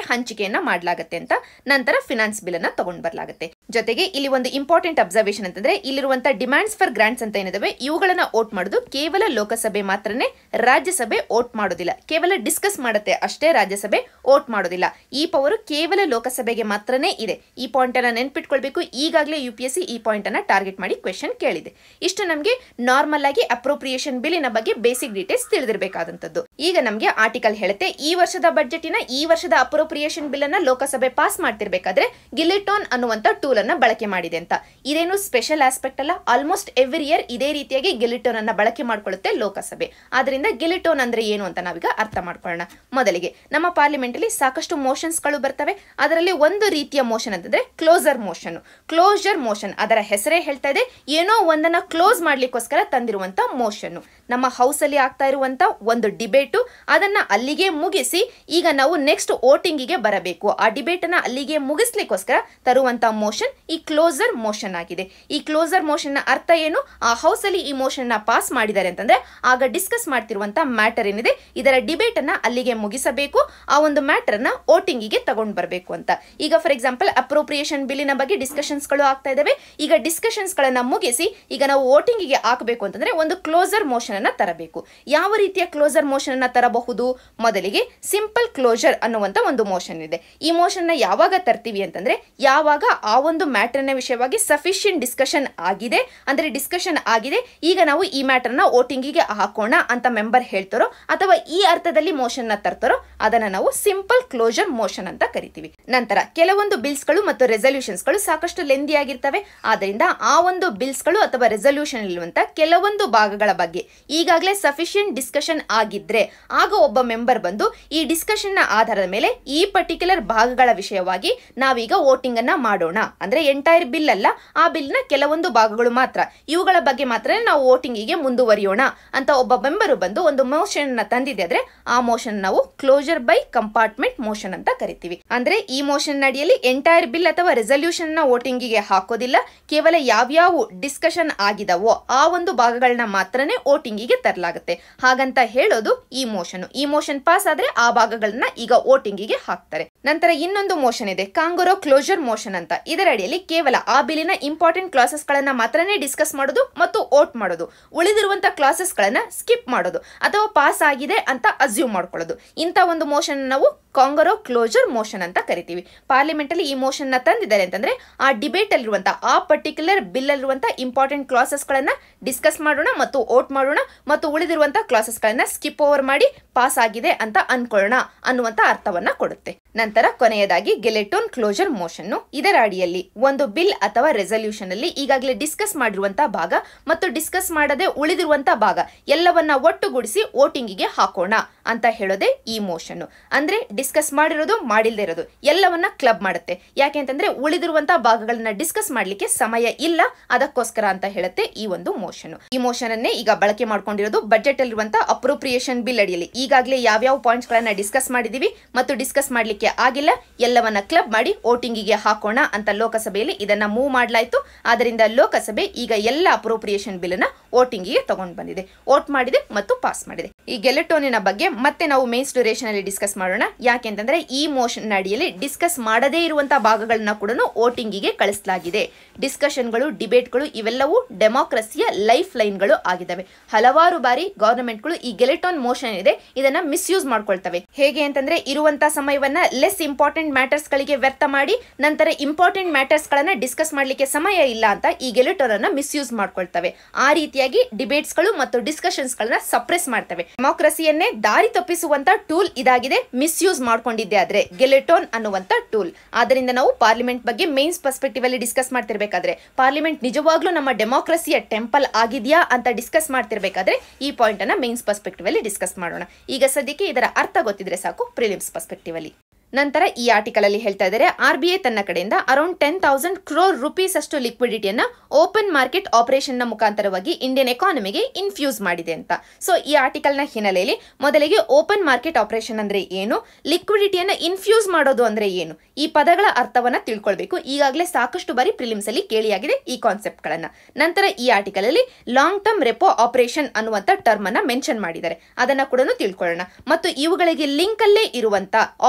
Speaker 1: ಹಂಚಿಕೆಯನ್ನ ಮಾಡಲಾಗುತ್ತೆ ಅಂತ ನಂತರ ಫಿನಾನ್ಸ್ ಬಿಲ್ ಅನ್ನ ತಗೊಂಡ್ ಬರಲಾಗುತ್ತೆ ಜೊತೆಗೆ ಇಲ್ಲಿ ಒಂದು ಇಂಪಾರ್ಟೆಂಟ್ ಅಬ್ಸರ್ವೇಷನ್ ಅಂತಂದ್ರೆ ಇಲ್ಲಿರುವಂತ ಡಿಮ್ಯಾಂಡ್ಸ್ ಫಾರ್ ಗ್ರಾಂಟ್ಸ್ ಅಂತ ಏನಿದಾವೆ ಇವುಗಳನ್ನ ಓಟ್ ಮಾಡೋದು ಕೇವಲ ಲೋಕಸಭೆ ಮಾತ್ರನೇ ರಾಜ್ಯಸಭೆ ಓಟ್ ಮಾಡೋದಿಲ್ಲ ಕೇವಲ ಡಿಸ್ಕಸ್ ಮಾಡುತ್ತೆ ಅಷ್ಟೇ ರಾಜ್ಯಸಭೆ ಓಟ್ ಮಾಡೋದಿಲ್ಲ ಈ ಪವರ್ ಕೇವಲ ಲೋಕಸಭೆಗೆ ಮಾತ್ರನೇ ಇದೆ ಈ ಪಾಯಿಂಟ್ ಅನ್ನ ನೆನ್ಪಿಟ್ಕೊಳ್ಬೇಕು ಈಗಾಗಲೇ ಯು ಪಿ ಎಸ್ ಸಿ ಈ ಪಾಯಿಂಟ್ ಅನ್ನ ಟಾರ್ಗೆಟ್ ಮಾಡಿ ಕ್ವೆಶನ್ ಕೇಳಿದೆ ಇಷ್ಟು ನಮಗೆ ನಾರ್ಮಲ್ ಆಗಿ ಅಪ್ರೋಪ್ರಿಯೇಷನ್ ಬಿಲ್ಲಿನ ಬಗ್ಗೆ ಬೇಸಿಕ್ ಡೀಟೇಲ್ಸ್ ತಿಳಿದಿರಬೇಕಾದಂತದ್ದು ಈಗ ನಮಗೆ ಆರ್ಟಿಕಲ್ ಹೇಳುತ್ತೆ ಈ ವರ್ಷದ ಬಜೆಟಿನ ಈ ವರ್ಷದ ಅಪ್ರೋಪ್ರಿಯೇಷನ್ ಬಿಲ್ ಅನ್ನ ಲೋಕಸಭೆ ಪಾಸ್ ಮಾಡ್ತಿರ್ಬೇಕಾದ್ರೆ ಗಿಲಿಟೋನ್ ಅನ್ನುವಂತ ಟೂಲ್ ಅನ್ನ ಬಳಕೆ ಮಾಡಿದೆ ಅಂತ ಇದೇನು ಸ್ಪೆಷಲ್ ಆಸ್ಪೆಕ್ಟ್ ಅಲ್ಲ ಆಲ್ಮೋಸ್ಟ್ ಎವ್ರಿ ಇಯರ್ ಇದೇ ರೀತಿಯಾಗಿ ಗಿಲಿಟೋನ್ ಅನ್ನ ಬಳಕೆ ಮಾಡ್ಕೊಳ್ಳುತ್ತೆ ಲೋಕಸಭೆ ಆದ್ರಿಂದ ಗಿಲಿಟೋನ್ ಅಂದ್ರೆ ಏನು ಅಂತ ನಾವೀಗ ಅರ್ಥ ಮಾಡ್ಕೊಳ್ಳೋಣ ಮೊದಲಿಗೆ ನಮ್ಮ ಪಾರ್ಲಿಮೆಂಟ್ ಅಲ್ಲಿ ಸಾಕಷ್ಟು ಮೋಷನ್ಸ್ ಗಳು ಬರ್ತವೆ ಅದರಲ್ಲಿ ಒಂದು ರೀತಿಯ ಮೋಷನ್ ಅಂತಂದ್ರೆ ಕ್ಲೋಸರ್ ಮೋಷನ್ ಕ್ಲೋಸರ್ ಮೋಷನ್ ಅದರ ಹೆಸರೇ ಹೇಳ್ತಾ ಇದೆ ಏನೋ ಒಂದನ್ನ ಕ್ಲೋಸ್ ಮಾಡ್ಲಿಕ್ಕೋಸ್ಕರ ತಂದಿರುವಂತ ಮೋಷನ್ ನಮ್ಮ ಹೌಸ್ ಅಲ್ಲಿ ಆಗ್ತಾ ಇರುವಂತ ಒಂದು ಡಿಬೇಟು ಅದನ್ನ ಅಲ್ಲಿಗೆ ಮುಗಿಸಿ ಈಗ ನಾವು ನೆಕ್ಸ್ಟ್ ವೋಟಿಂಗಿಗೆ ಬರಬೇಕು ಆ ಡಿಬೇಟ್ ಅನ್ನ ಅಲ್ಲಿಗೆ ಮುಗಿಸ್ಲಿಕ್ಕೋಸ್ಕರ ತರುವಂತ ಮೋಷನ್ ಈ ಕ್ಲೋಸರ್ ಮೋಷನ್ ಆಗಿದೆ ಈ ಕ್ಲೋಸರ್ ಮೋಷನ್ ನ ಅರ್ಥ ಏನು ಆ ಹೌಸ್ ಅಲ್ಲಿ ಈ ಮೋಷನ್ ನ ಪಾಸ್ ಮಾಡಿದ್ದಾರೆ ಅಂತಂದ್ರೆ ಆಗ ಡಿಸ್ಕಸ್ ಮಾಡ್ತಿರುವಂತ ಮ್ಯಾಟರ್ ಏನಿದೆ ಇದರ ಡಿಬೇಟ್ ಅನ್ನ ಅಲ್ಲಿಗೆ ಮುಗಿಸಬೇಕು ಆ ಒಂದು ಮ್ಯಾಟರ್ ನ ವೋಟಿಂಗಿಗೆ ತಗೊಂಡ್ ಬರಬೇಕು ಅಂತ ಈಗ ಫಾರ್ ಎಕ್ಸಾಂಪಲ್ ಅಪ್ರೋಪ್ರಿಯೇಷನ್ ಬಿಲ್ಲಿನ ಬಗ್ಗೆ ಡಿಸ್ಕಷನ್ಸ್ ಗಳು ಆಗ್ತಾ ಇದಾವೆ ಈಗ ಡಿಸ್ಕಷನ್ಸ್ ಗಳನ್ನ ಮುಗಿಸಿ ಈಗ ನಾವು ವೋಟಿಂಗಿಗೆ ಹಾಕಬೇಕು ಅಂತಂದ್ರೆ ಒಂದು ಕ್ಲೋಸರ್ ಮೋಷನ್ ಅನ್ನ ತರಬೇಕು ಯಾವ ರೀತಿಯ ಕ್ಲೋಸರ್ ಮೋಷನ್ ಅನ್ನ ತರಬಹುದು ಮೊದಲಿಗೆ ಸಿಂಪಲ್ ಕ್ಲೋಸರ್ ಅನ್ನುವಂತ ಒಂದು ಮೋಷನ್ ಇದೆ ಈ ಮೋಷನ್ ನ ಯಾವಾಗ ತರ್ತೀವಿ ಅಂತಂದ್ರೆ ಯಾವಾಗ ಆ ಒಂದು ಮ್ಯಾಟರ್ ನ ವಿಷಯವಾಗಿ ಸಫಿಷಿಯಂಟ್ ಡಿಸ್ಕಷನ್ ಆಗಿದೆ ಅಂದ್ರೆ ಡಿಸ್ಕಷನ್ ಆಗಿದೆ ಈಗ ನಾವು ಈ ಮ್ಯಾಟರ್ ನ ವೋಟಿಂಗಿಗೆ ಹಾಕೋಣ ಅಂತ ಮೆಂಬರ್ ಹೇಳ್ತಾರೋ ಅಥವಾ ಈ ಅರ್ಥದಲ್ಲಿ ಮೋಷನ್ ನ ತರ್ತಾರೋ ಅದನ್ನ ನಾವು ಸಿಂಪಲ್ ಕ್ಲೋಸರ್ ಮೋಷನ್ ಅಂತ ಕರಿತೀವಿ ನಂತರ ಕೆಲವೊಂದು ಬಿಲ್ಸ್ ಗಳು ಮತ್ತು ರೆಸಲ್ಯೂಷನ್ಸ್ ಗಳು ಸಾಕಷ್ಟು ಲೆಂದಿ ಆಗಿರ್ತವೆ ಆದ್ರಿಂದ ಆ ಒಂದು ಬಿಲ್ಸ್ ಗಳು ಅಥವಾ ರೆಸಲ್ಯೂಷನ್ ಇರುವಂತ ಕೆಲವೊಂದು ಭಾಗಗಳ ಬಗ್ಗೆ ಈಗಾಗಲೇ ಸಫಿಷಿಯಂಟ್ ಡಿಸ್ಕಷನ್ ಆಗಿದ್ರೆ ಆಗ ಒಬ್ಬ ಮೆಂಬರ್ ಬಂದು ಈ ಡಿಸ್ಕಷನ್ ನ ಆಧಾರದ ಮೇಲೆ ಈ ಪರ್ಟಿಕ್ಯುಲರ್ ಭಾಗಗಳ ವಿಷಯವಾಗಿ ನಾವೀಗ ವೋಟಿಂಗ್ ಅನ್ನ ಮಾಡೋಣ ಅಂದ್ರೆ ಎಂಟೈರ್ ಬಿಲ್ ಅಲ್ಲ ಆ ಬಿಲ್ ನ ಕೆಲವೊಂದು ಭಾಗಗಳು ಮಾತ್ರ ಇವುಗಳ ಬಗ್ಗೆ ಮಾತ್ರ ನಾವು ವೋಟಿಂಗಿಗೆ ಮುಂದುವರಿಯೋಣ ಅಂತ ಒಬ್ಬ ಮೆಂಬರು ಬಂದು ಒಂದು ಮೋಷನ್ ನ ತಂದಿದೆ ಆದ್ರೆ ಆ ಮೋಷನ್ ನಾವು ಕ್ಲೋಸರ್ ಬೈ ಕಂಪಾರ್ಟ್ಮೆಂಟ್ ಮೋಷನ್ ಅಂತ ಕರಿತೀವಿ ಅಂದ್ರೆ ಈ ಮೋಷನ್ ಅಡಿಯಲ್ಲಿ ಎಂಟೈರ್ ಬಿಲ್ ಅಥವಾ ರೆಸಲ್ಯೂಷನ್ ನ ವೋಟಿಂಗಿಗೆ ಹಾಕೋದಿಲ್ಲ ಕೇವಲ ಯಾವ್ಯಾವ ಡಿಸ್ಕಷನ್ ಆಗಿದವೋ ಆ ಒಂದು ಭಾಗಗಳನ್ನ ಮಾತ್ರನೇ ವೋಟಿಂಗಿಗೆ ತರಲಾಗುತ್ತೆ ಹಾಗಂತ ಹೇಳೋದು ಈ ಮೋಷನ್ ಈ ಮೋಷನ್ ಪಾಸ್ ಆದ್ರೆ ಆ ಭಾಗಗಳನ್ನ ಈಗ ವೋಟಿಂಗಿಗೆ ಹಾಕ್ತಾರೆ ನಂತರ ಇನ್ನೊಂದು ಮೋಷನ್ ಇದೆ ಕಾಂಗೊರೋ ಕ್ಲೋಸರ್ ಮೋಷನ್ ಅಂತ ಇದರ ಅಡಿಯಲ್ಲಿ ಕೇವಲ ಆ ಬಿಲ್ಲಿನ ಇಂಪಾರ್ಟೆಂಟ್ ಕ್ಲಾಸಸ್ ಗಳನ್ನ ಮಾತ್ರನೇ ಡಿಸ್ಕಸ್ ಮಾಡೋದು ಮತ್ತು ವೋಟ್ ಮಾಡೋದು ಉಳಿದಿರುವಂತ ಕ್ಲಾಸಸ್ ಗಳನ್ನ ಸ್ಕಿಪ್ ಮಾಡೋದು ಅಥವಾ ಪಾಸ್ ಆಗಿದೆ ಅಂತ ಅಸ್ಯೂಮ್ ಮಾಡ್ಕೊಳ್ಳೋದು ಇಂಥ ಒಂದು ಮೋಷನ್ ನಾವು ಕಾಂಗರೋ ಕ್ಲೋಸರ್ ಮೋಷನ್ ಅಂತ ಕರಿತೀವಿ ಪಾರ್ಲಿಮೆಂಟ್ ಅಲ್ಲಿ ಈ ಮೋಷನ್ ನ ತಂದಿದ್ದಾರೆ ಅಂತಂದ್ರೆ ಆ ಡಿಬೇಟ್ ಅಲ್ಲಿರುವಂತ ಆ ಪರ್ಟಿಕ್ಯುಲರ್ ಬಿಲ್ ಅಲ್ಲಿರುವಂತ ಇಂಪಾರ್ಟೆಂಟ್ ಕ್ಲಾಸಸ್ ಗಳನ್ನ ಡಿಸ್ಕಸ್ ಮಾಡೋಣ ಮತ್ತು ವೋಟ್ ಮಾಡೋಣ ಮತ್ತು ಉಳಿದಿರುವಂತ ಕ್ಲಾಸಸ್ ಗಳನ್ನ ಸ್ಕಿಪ್ ಓವರ್ ಮಾಡಿ ಪಾಸ್ ಆಗಿದೆ ಅಂತ ಅನ್ಕೊಳ್ಳೋಣ ಅನ್ನುವಂತ ಅರ್ಥವನ್ನ ಕೊಡುತ್ತೆ ನಂತರ ಕೊನೆಯದಾಗಿ ಗೆಲೆಟೋನ್ ಕ್ಲೋಸರ್ ಮೋಷನ್ ಇದರ ಅಡಿಯಲ್ಲಿ ಒಂದು ಬಿಲ್ ಅಥವಾ ರೆಸಲ್ಯೂಷನ್ ಅಲ್ಲಿ ಈಗಾಗಲೇ ಡಿಸ್ಕಸ್ ಮಾಡಿರುವಂತಹ ಭಾಗ ಮತ್ತು ಡಿಸ್ಕಸ್ ಮಾಡದೆ ಉಳಿದಿರುವಂತಹ ಭಾಗ ಎಲ್ಲವನ್ನ ಒಟ್ಟುಗೂಡಿಸಿ ವೋಟಿಂಗಿಗೆ ಹಾಕೋಣ ಅಂತ ಹೇಳೋದೇ ಈ ಮೋಷನ್ ಅಂದ್ರೆ ಡಿಸ್ಕಸ್ ಮಾಡಿರೋದು ಮಾಡಿಲ್ದೇ ಇರೋದು ಎಲ್ಲವನ್ನ ಕ್ಲಬ್ ಮಾಡುತ್ತೆ ಯಾಕೆ ಅಂತಂದ್ರೆ ಉಳಿದಿರುವಂತಹ ಭಾಗಗಳನ್ನ ಡಿಸ್ಕಸ್ ಮಾಡ್ಲಿಕ್ಕೆ ಸಮಯ ಇಲ್ಲ ಅದಕ್ಕೋಸ್ಕರ ಅಂತ ಹೇಳುತ್ತೆ ಈ ಒಂದು ಮೋಷನ್ ಈ ಮೋಷನ್ ಅನ್ನೇ ಈಗ ಬಳಕೆ ಮಾಡ್ಕೊಂಡಿರೋದು ಬಜೆಟ್ ಅಲ್ಲಿರುವಂತಹ ಅಪ್ರೋಪ್ರಿಯೇಷನ್ ಬಿಲ್ ಅಡಿಯಲ್ಲಿ ಈಗಾಗಲೇ ಯಾವ್ಯಾವ ಪಾಯಿಂಟ್ಸ್ ಗಳನ್ನ ಡಿಸ್ಕಸ್ ಮಾಡಿದೀವಿ ಮತ್ತು ಡಿಸ್ಕಸ್ ಮಾಡ್ಲಿಕ್ಕೆ ಆಗಿಲ್ಲ ಎಲ್ಲವನ್ನ ಕ್ಲಬ್ ಮಾಡಿ ವೋಟಿಂಗಿಗೆ ಹಾಕೋಣ ಅಂತ ಲೋಕಸಭೆಯಲ್ಲಿ ಇದನ್ನ ಮೂವ್ ಮಾಡಲಾಯ್ತು ಆದ್ದರಿಂದ ಲೋಕಸಭೆ ಈಗ ಎಲ್ಲ ಅಪ್ರೋಪ್ರಿಯೇಷನ್ ಬಿಲ್ ಅನ್ನ ವೋಟಿಂಗಿಗೆ ತಗೊಂಡು ಬಂದಿದೆ ವೋಟ್ ಮಾಡಿದೆ ಮತ್ತು ಪಾಸ್ ಮಾಡಿದೆ ಈ ಗೆಲೆಟೋನಿನ ಬಗ್ಗೆ ಮತ್ತೆ ನಾವು ಮೇನ್ಸ್ ಡ್ಯೂರೇಷನ್ ಅಲ್ಲಿ ಡಿಸ್ಕಸ್ ಮಾಡೋಣ ಯಾಕೆಂತಂದ್ರೆ ಈ ಮೋಷನ್ ಅಡಿಯಲ್ಲಿ ಡಿಸ್ಕಸ್ ಮಾಡದೇ ಇರುವಂತಹ ಭಾಗಗಳನ್ನ ಕೂಡ ವೋಟಿಂಗಿಗೆ ಕಳಿಸಲಾಗಿದೆ ಡಿಸ್ಕಷನ್ಗಳು ಡಿಬೇಟ್ಗಳು ಇವೆಲ್ಲವೂ ಡೆಮಾಕ್ರಸಿಯ ಲೈಫ್ ಲೈನ್ಗಳು ಆಗಿದ್ದಾವೆ ಹಲವಾರು ಬಾರಿ ಗವರ್ನಮೆಂಟ್ಗಳು ಈ ಗೆಲೆಟೋನ್ ಮೋಷನ್ ಇದೆ ಇದನ್ನ ಮಿಸ್ಯೂಸ್ ಮಾಡ್ಕೊಳ್ತವೆ ಹೇಗೆ ಅಂತಂದ್ರೆ ಇರುವಂತಹ ಸಮಯವನ್ನ ಲೆಸ್ ಇಂಪಾರ್ಟೆಂಟ್ ಮ್ಯಾಟರ್ಸ್ ಗಳಿಗೆ ವ್ಯರ್ಥ ಮಾಡಿ ನಂತರ ಇಂಪಾರ್ಟೆಂಟ್ ಮ್ಯಾಟರ್ಸ್ ಗಳನ್ನ ಡಿಸ್ಕಸ್ ಮಾಡ್ಲಿಕ್ಕೆ ಸಮಯ ಇಲ್ಲ ಅಂತ ಈ ಗೆಲೆಟೋನ್ ಅನ್ನ ಮಿಸ್ಯೂಸ್ ಮಾಡ್ಕೊಳ್ತವೆ ಆ ರೀತಿಯಾಗಿ ಡಿಬೇಟ್ಸ್ ಗಳು ಮತ್ತು ಡಿಸ್ಕಷನ್ಸ್ ಗಳನ್ನ ಸಪ್ರೆಸ್ ಮಾಡ್ತವೆ ಡೆಮಾಕ್ರಸಿಯನ್ನೇ ದಾರಿ ತಪ್ಪಿಸುವಂತ ಟೂಲ್ ಇದಾಗಿದೆ ಮಿಸ್ಯೂಸ್ ಮಾಡ್ಕೊಂಡಿದ್ದೆ ಆದ್ರೆ ಗೆಲೆಟೋನ್ ಅನ್ನುವಂತ ಟೂಲ್ ಆದ್ದರಿಂದ ನಾವು ಪಾರ್ಲಿಮೆಂಟ್ ಬಗ್ಗೆ ಮೇನ್ಸ್ ಪರ್ಸ್ಪೆಕ್ಟಿವ್ ಅಲ್ಲಿ ಡಿಸ್ಕಸ್ ಮಾಡ್ತಿರ್ಬೇಕಾದ್ರೆ ಪಾರ್ಲಿಮೆಂಟ್ ನಿಜವಾಗ್ಲೂ ನಮ್ಮ ಡೆಮಾಕ್ರಸಿಯ ಟೆಂಪಲ್ ಆಗಿದೆಯಾ ಅಂತ ಡಿಸ್ಕಸ್ ಮಾಡ್ತಿರ್ಬೇಕಾದ್ರೆ ಈ ಪಾಯಿಂಟ್ ಅನ್ನ ಮೇನ್ಸ್ ಪರ್ಸ್ಪೆಕ್ಟಿವ್ ಅಲ್ಲಿ ಡಿಸ್ಕಸ್ ಮಾಡೋಣ ಈಗ ಸದ್ಯಕ್ಕೆ ಇದರ ಅರ್ಥ ಗೊತ್ತಿದ್ರೆ ಸಾಕು ಪ್ರಿಲಿಮ್ಸ್ ಪರ್ಸ್ಪೆಕ್ಟಿವ್ ಅಲ್ಲಿ ನಂತರ ಈ ಆರ್ಟಿಕಲ್ ಅಲ್ಲಿ ಹೇಳ್ತಾ ಇದ್ದಾರೆ ಆರ್ ಬಿ ಐ ತನ್ನ ಕಡೆಯಿಂದ around ten thousand crore rupees ಅಷ್ಟು ಲಿಕ್ವಿಡಿಟಿಯನ್ನ ಓಪನ್ ಮಾರ್ಕೆಟ್ ಆಪರೇಷನ್ ನ ಮುಖಾಂತರವಾಗಿ ಇಂಡಿಯನ್ ಎಕಾನಮಿಗೆ ಇನ್ಫ್ಯೂಸ್ ಮಾಡಿದೆ ಅಂತ ಸೊ ಈ ಆರ್ಟಿಕಲ್ ನ ಹಿನ್ನೆಲೆಯಲ್ಲಿ ಮೊದಲಿಗೆ ಓಪನ್ ಮಾರ್ಕೆಟ್ ಆಪರೇಷನ್ ಅಂದ್ರೆ ಏನು ಲಿಕ್ವಿಡಿಟಿಯನ್ನ ಇನ್ಫ್ಯೂಸ್ ಮಾಡೋದು ಅಂದ್ರೆ ಏನು ಈ ಪದಗಳ ಅರ್ಥವನ್ನ ತಿಳ್ಕೊಳ್ಬೇಕು ಈಗಾಗಲೇ ಸಾಕಷ್ಟು ಬಾರಿ ಪ್ರಿಲಿಮ್ಸ್ ಅಲ್ಲಿ ಕೇಳಿಯಾಗಿದೆ ಈ ಕಾನ್ಸೆಪ್ಟ್ ಗಳನ್ನ ನಂತರ ಈ ಆರ್ಟಿಕಲ್ ಅಲ್ಲಿ ಲಾಂಗ್ ಟರ್ಮ್ ರೆಪೋ ಆಪರೇಷನ್ ಅನ್ನುವಂತ ಟರ್ಮ್ ಅನ್ನ ಮೆನ್ಷನ್ ಮಾಡಿದ್ದಾರೆ ಅದನ್ನ ಕೂಡ ತಿಳ್ಕೊಳ್ಳೋಣ ಮತ್ತು ಇವುಗಳಿಗೆ ಲಿಂಕ್ ಅಲ್ಲೇ ಇರುವಂತ ಆಪರೇಷನ್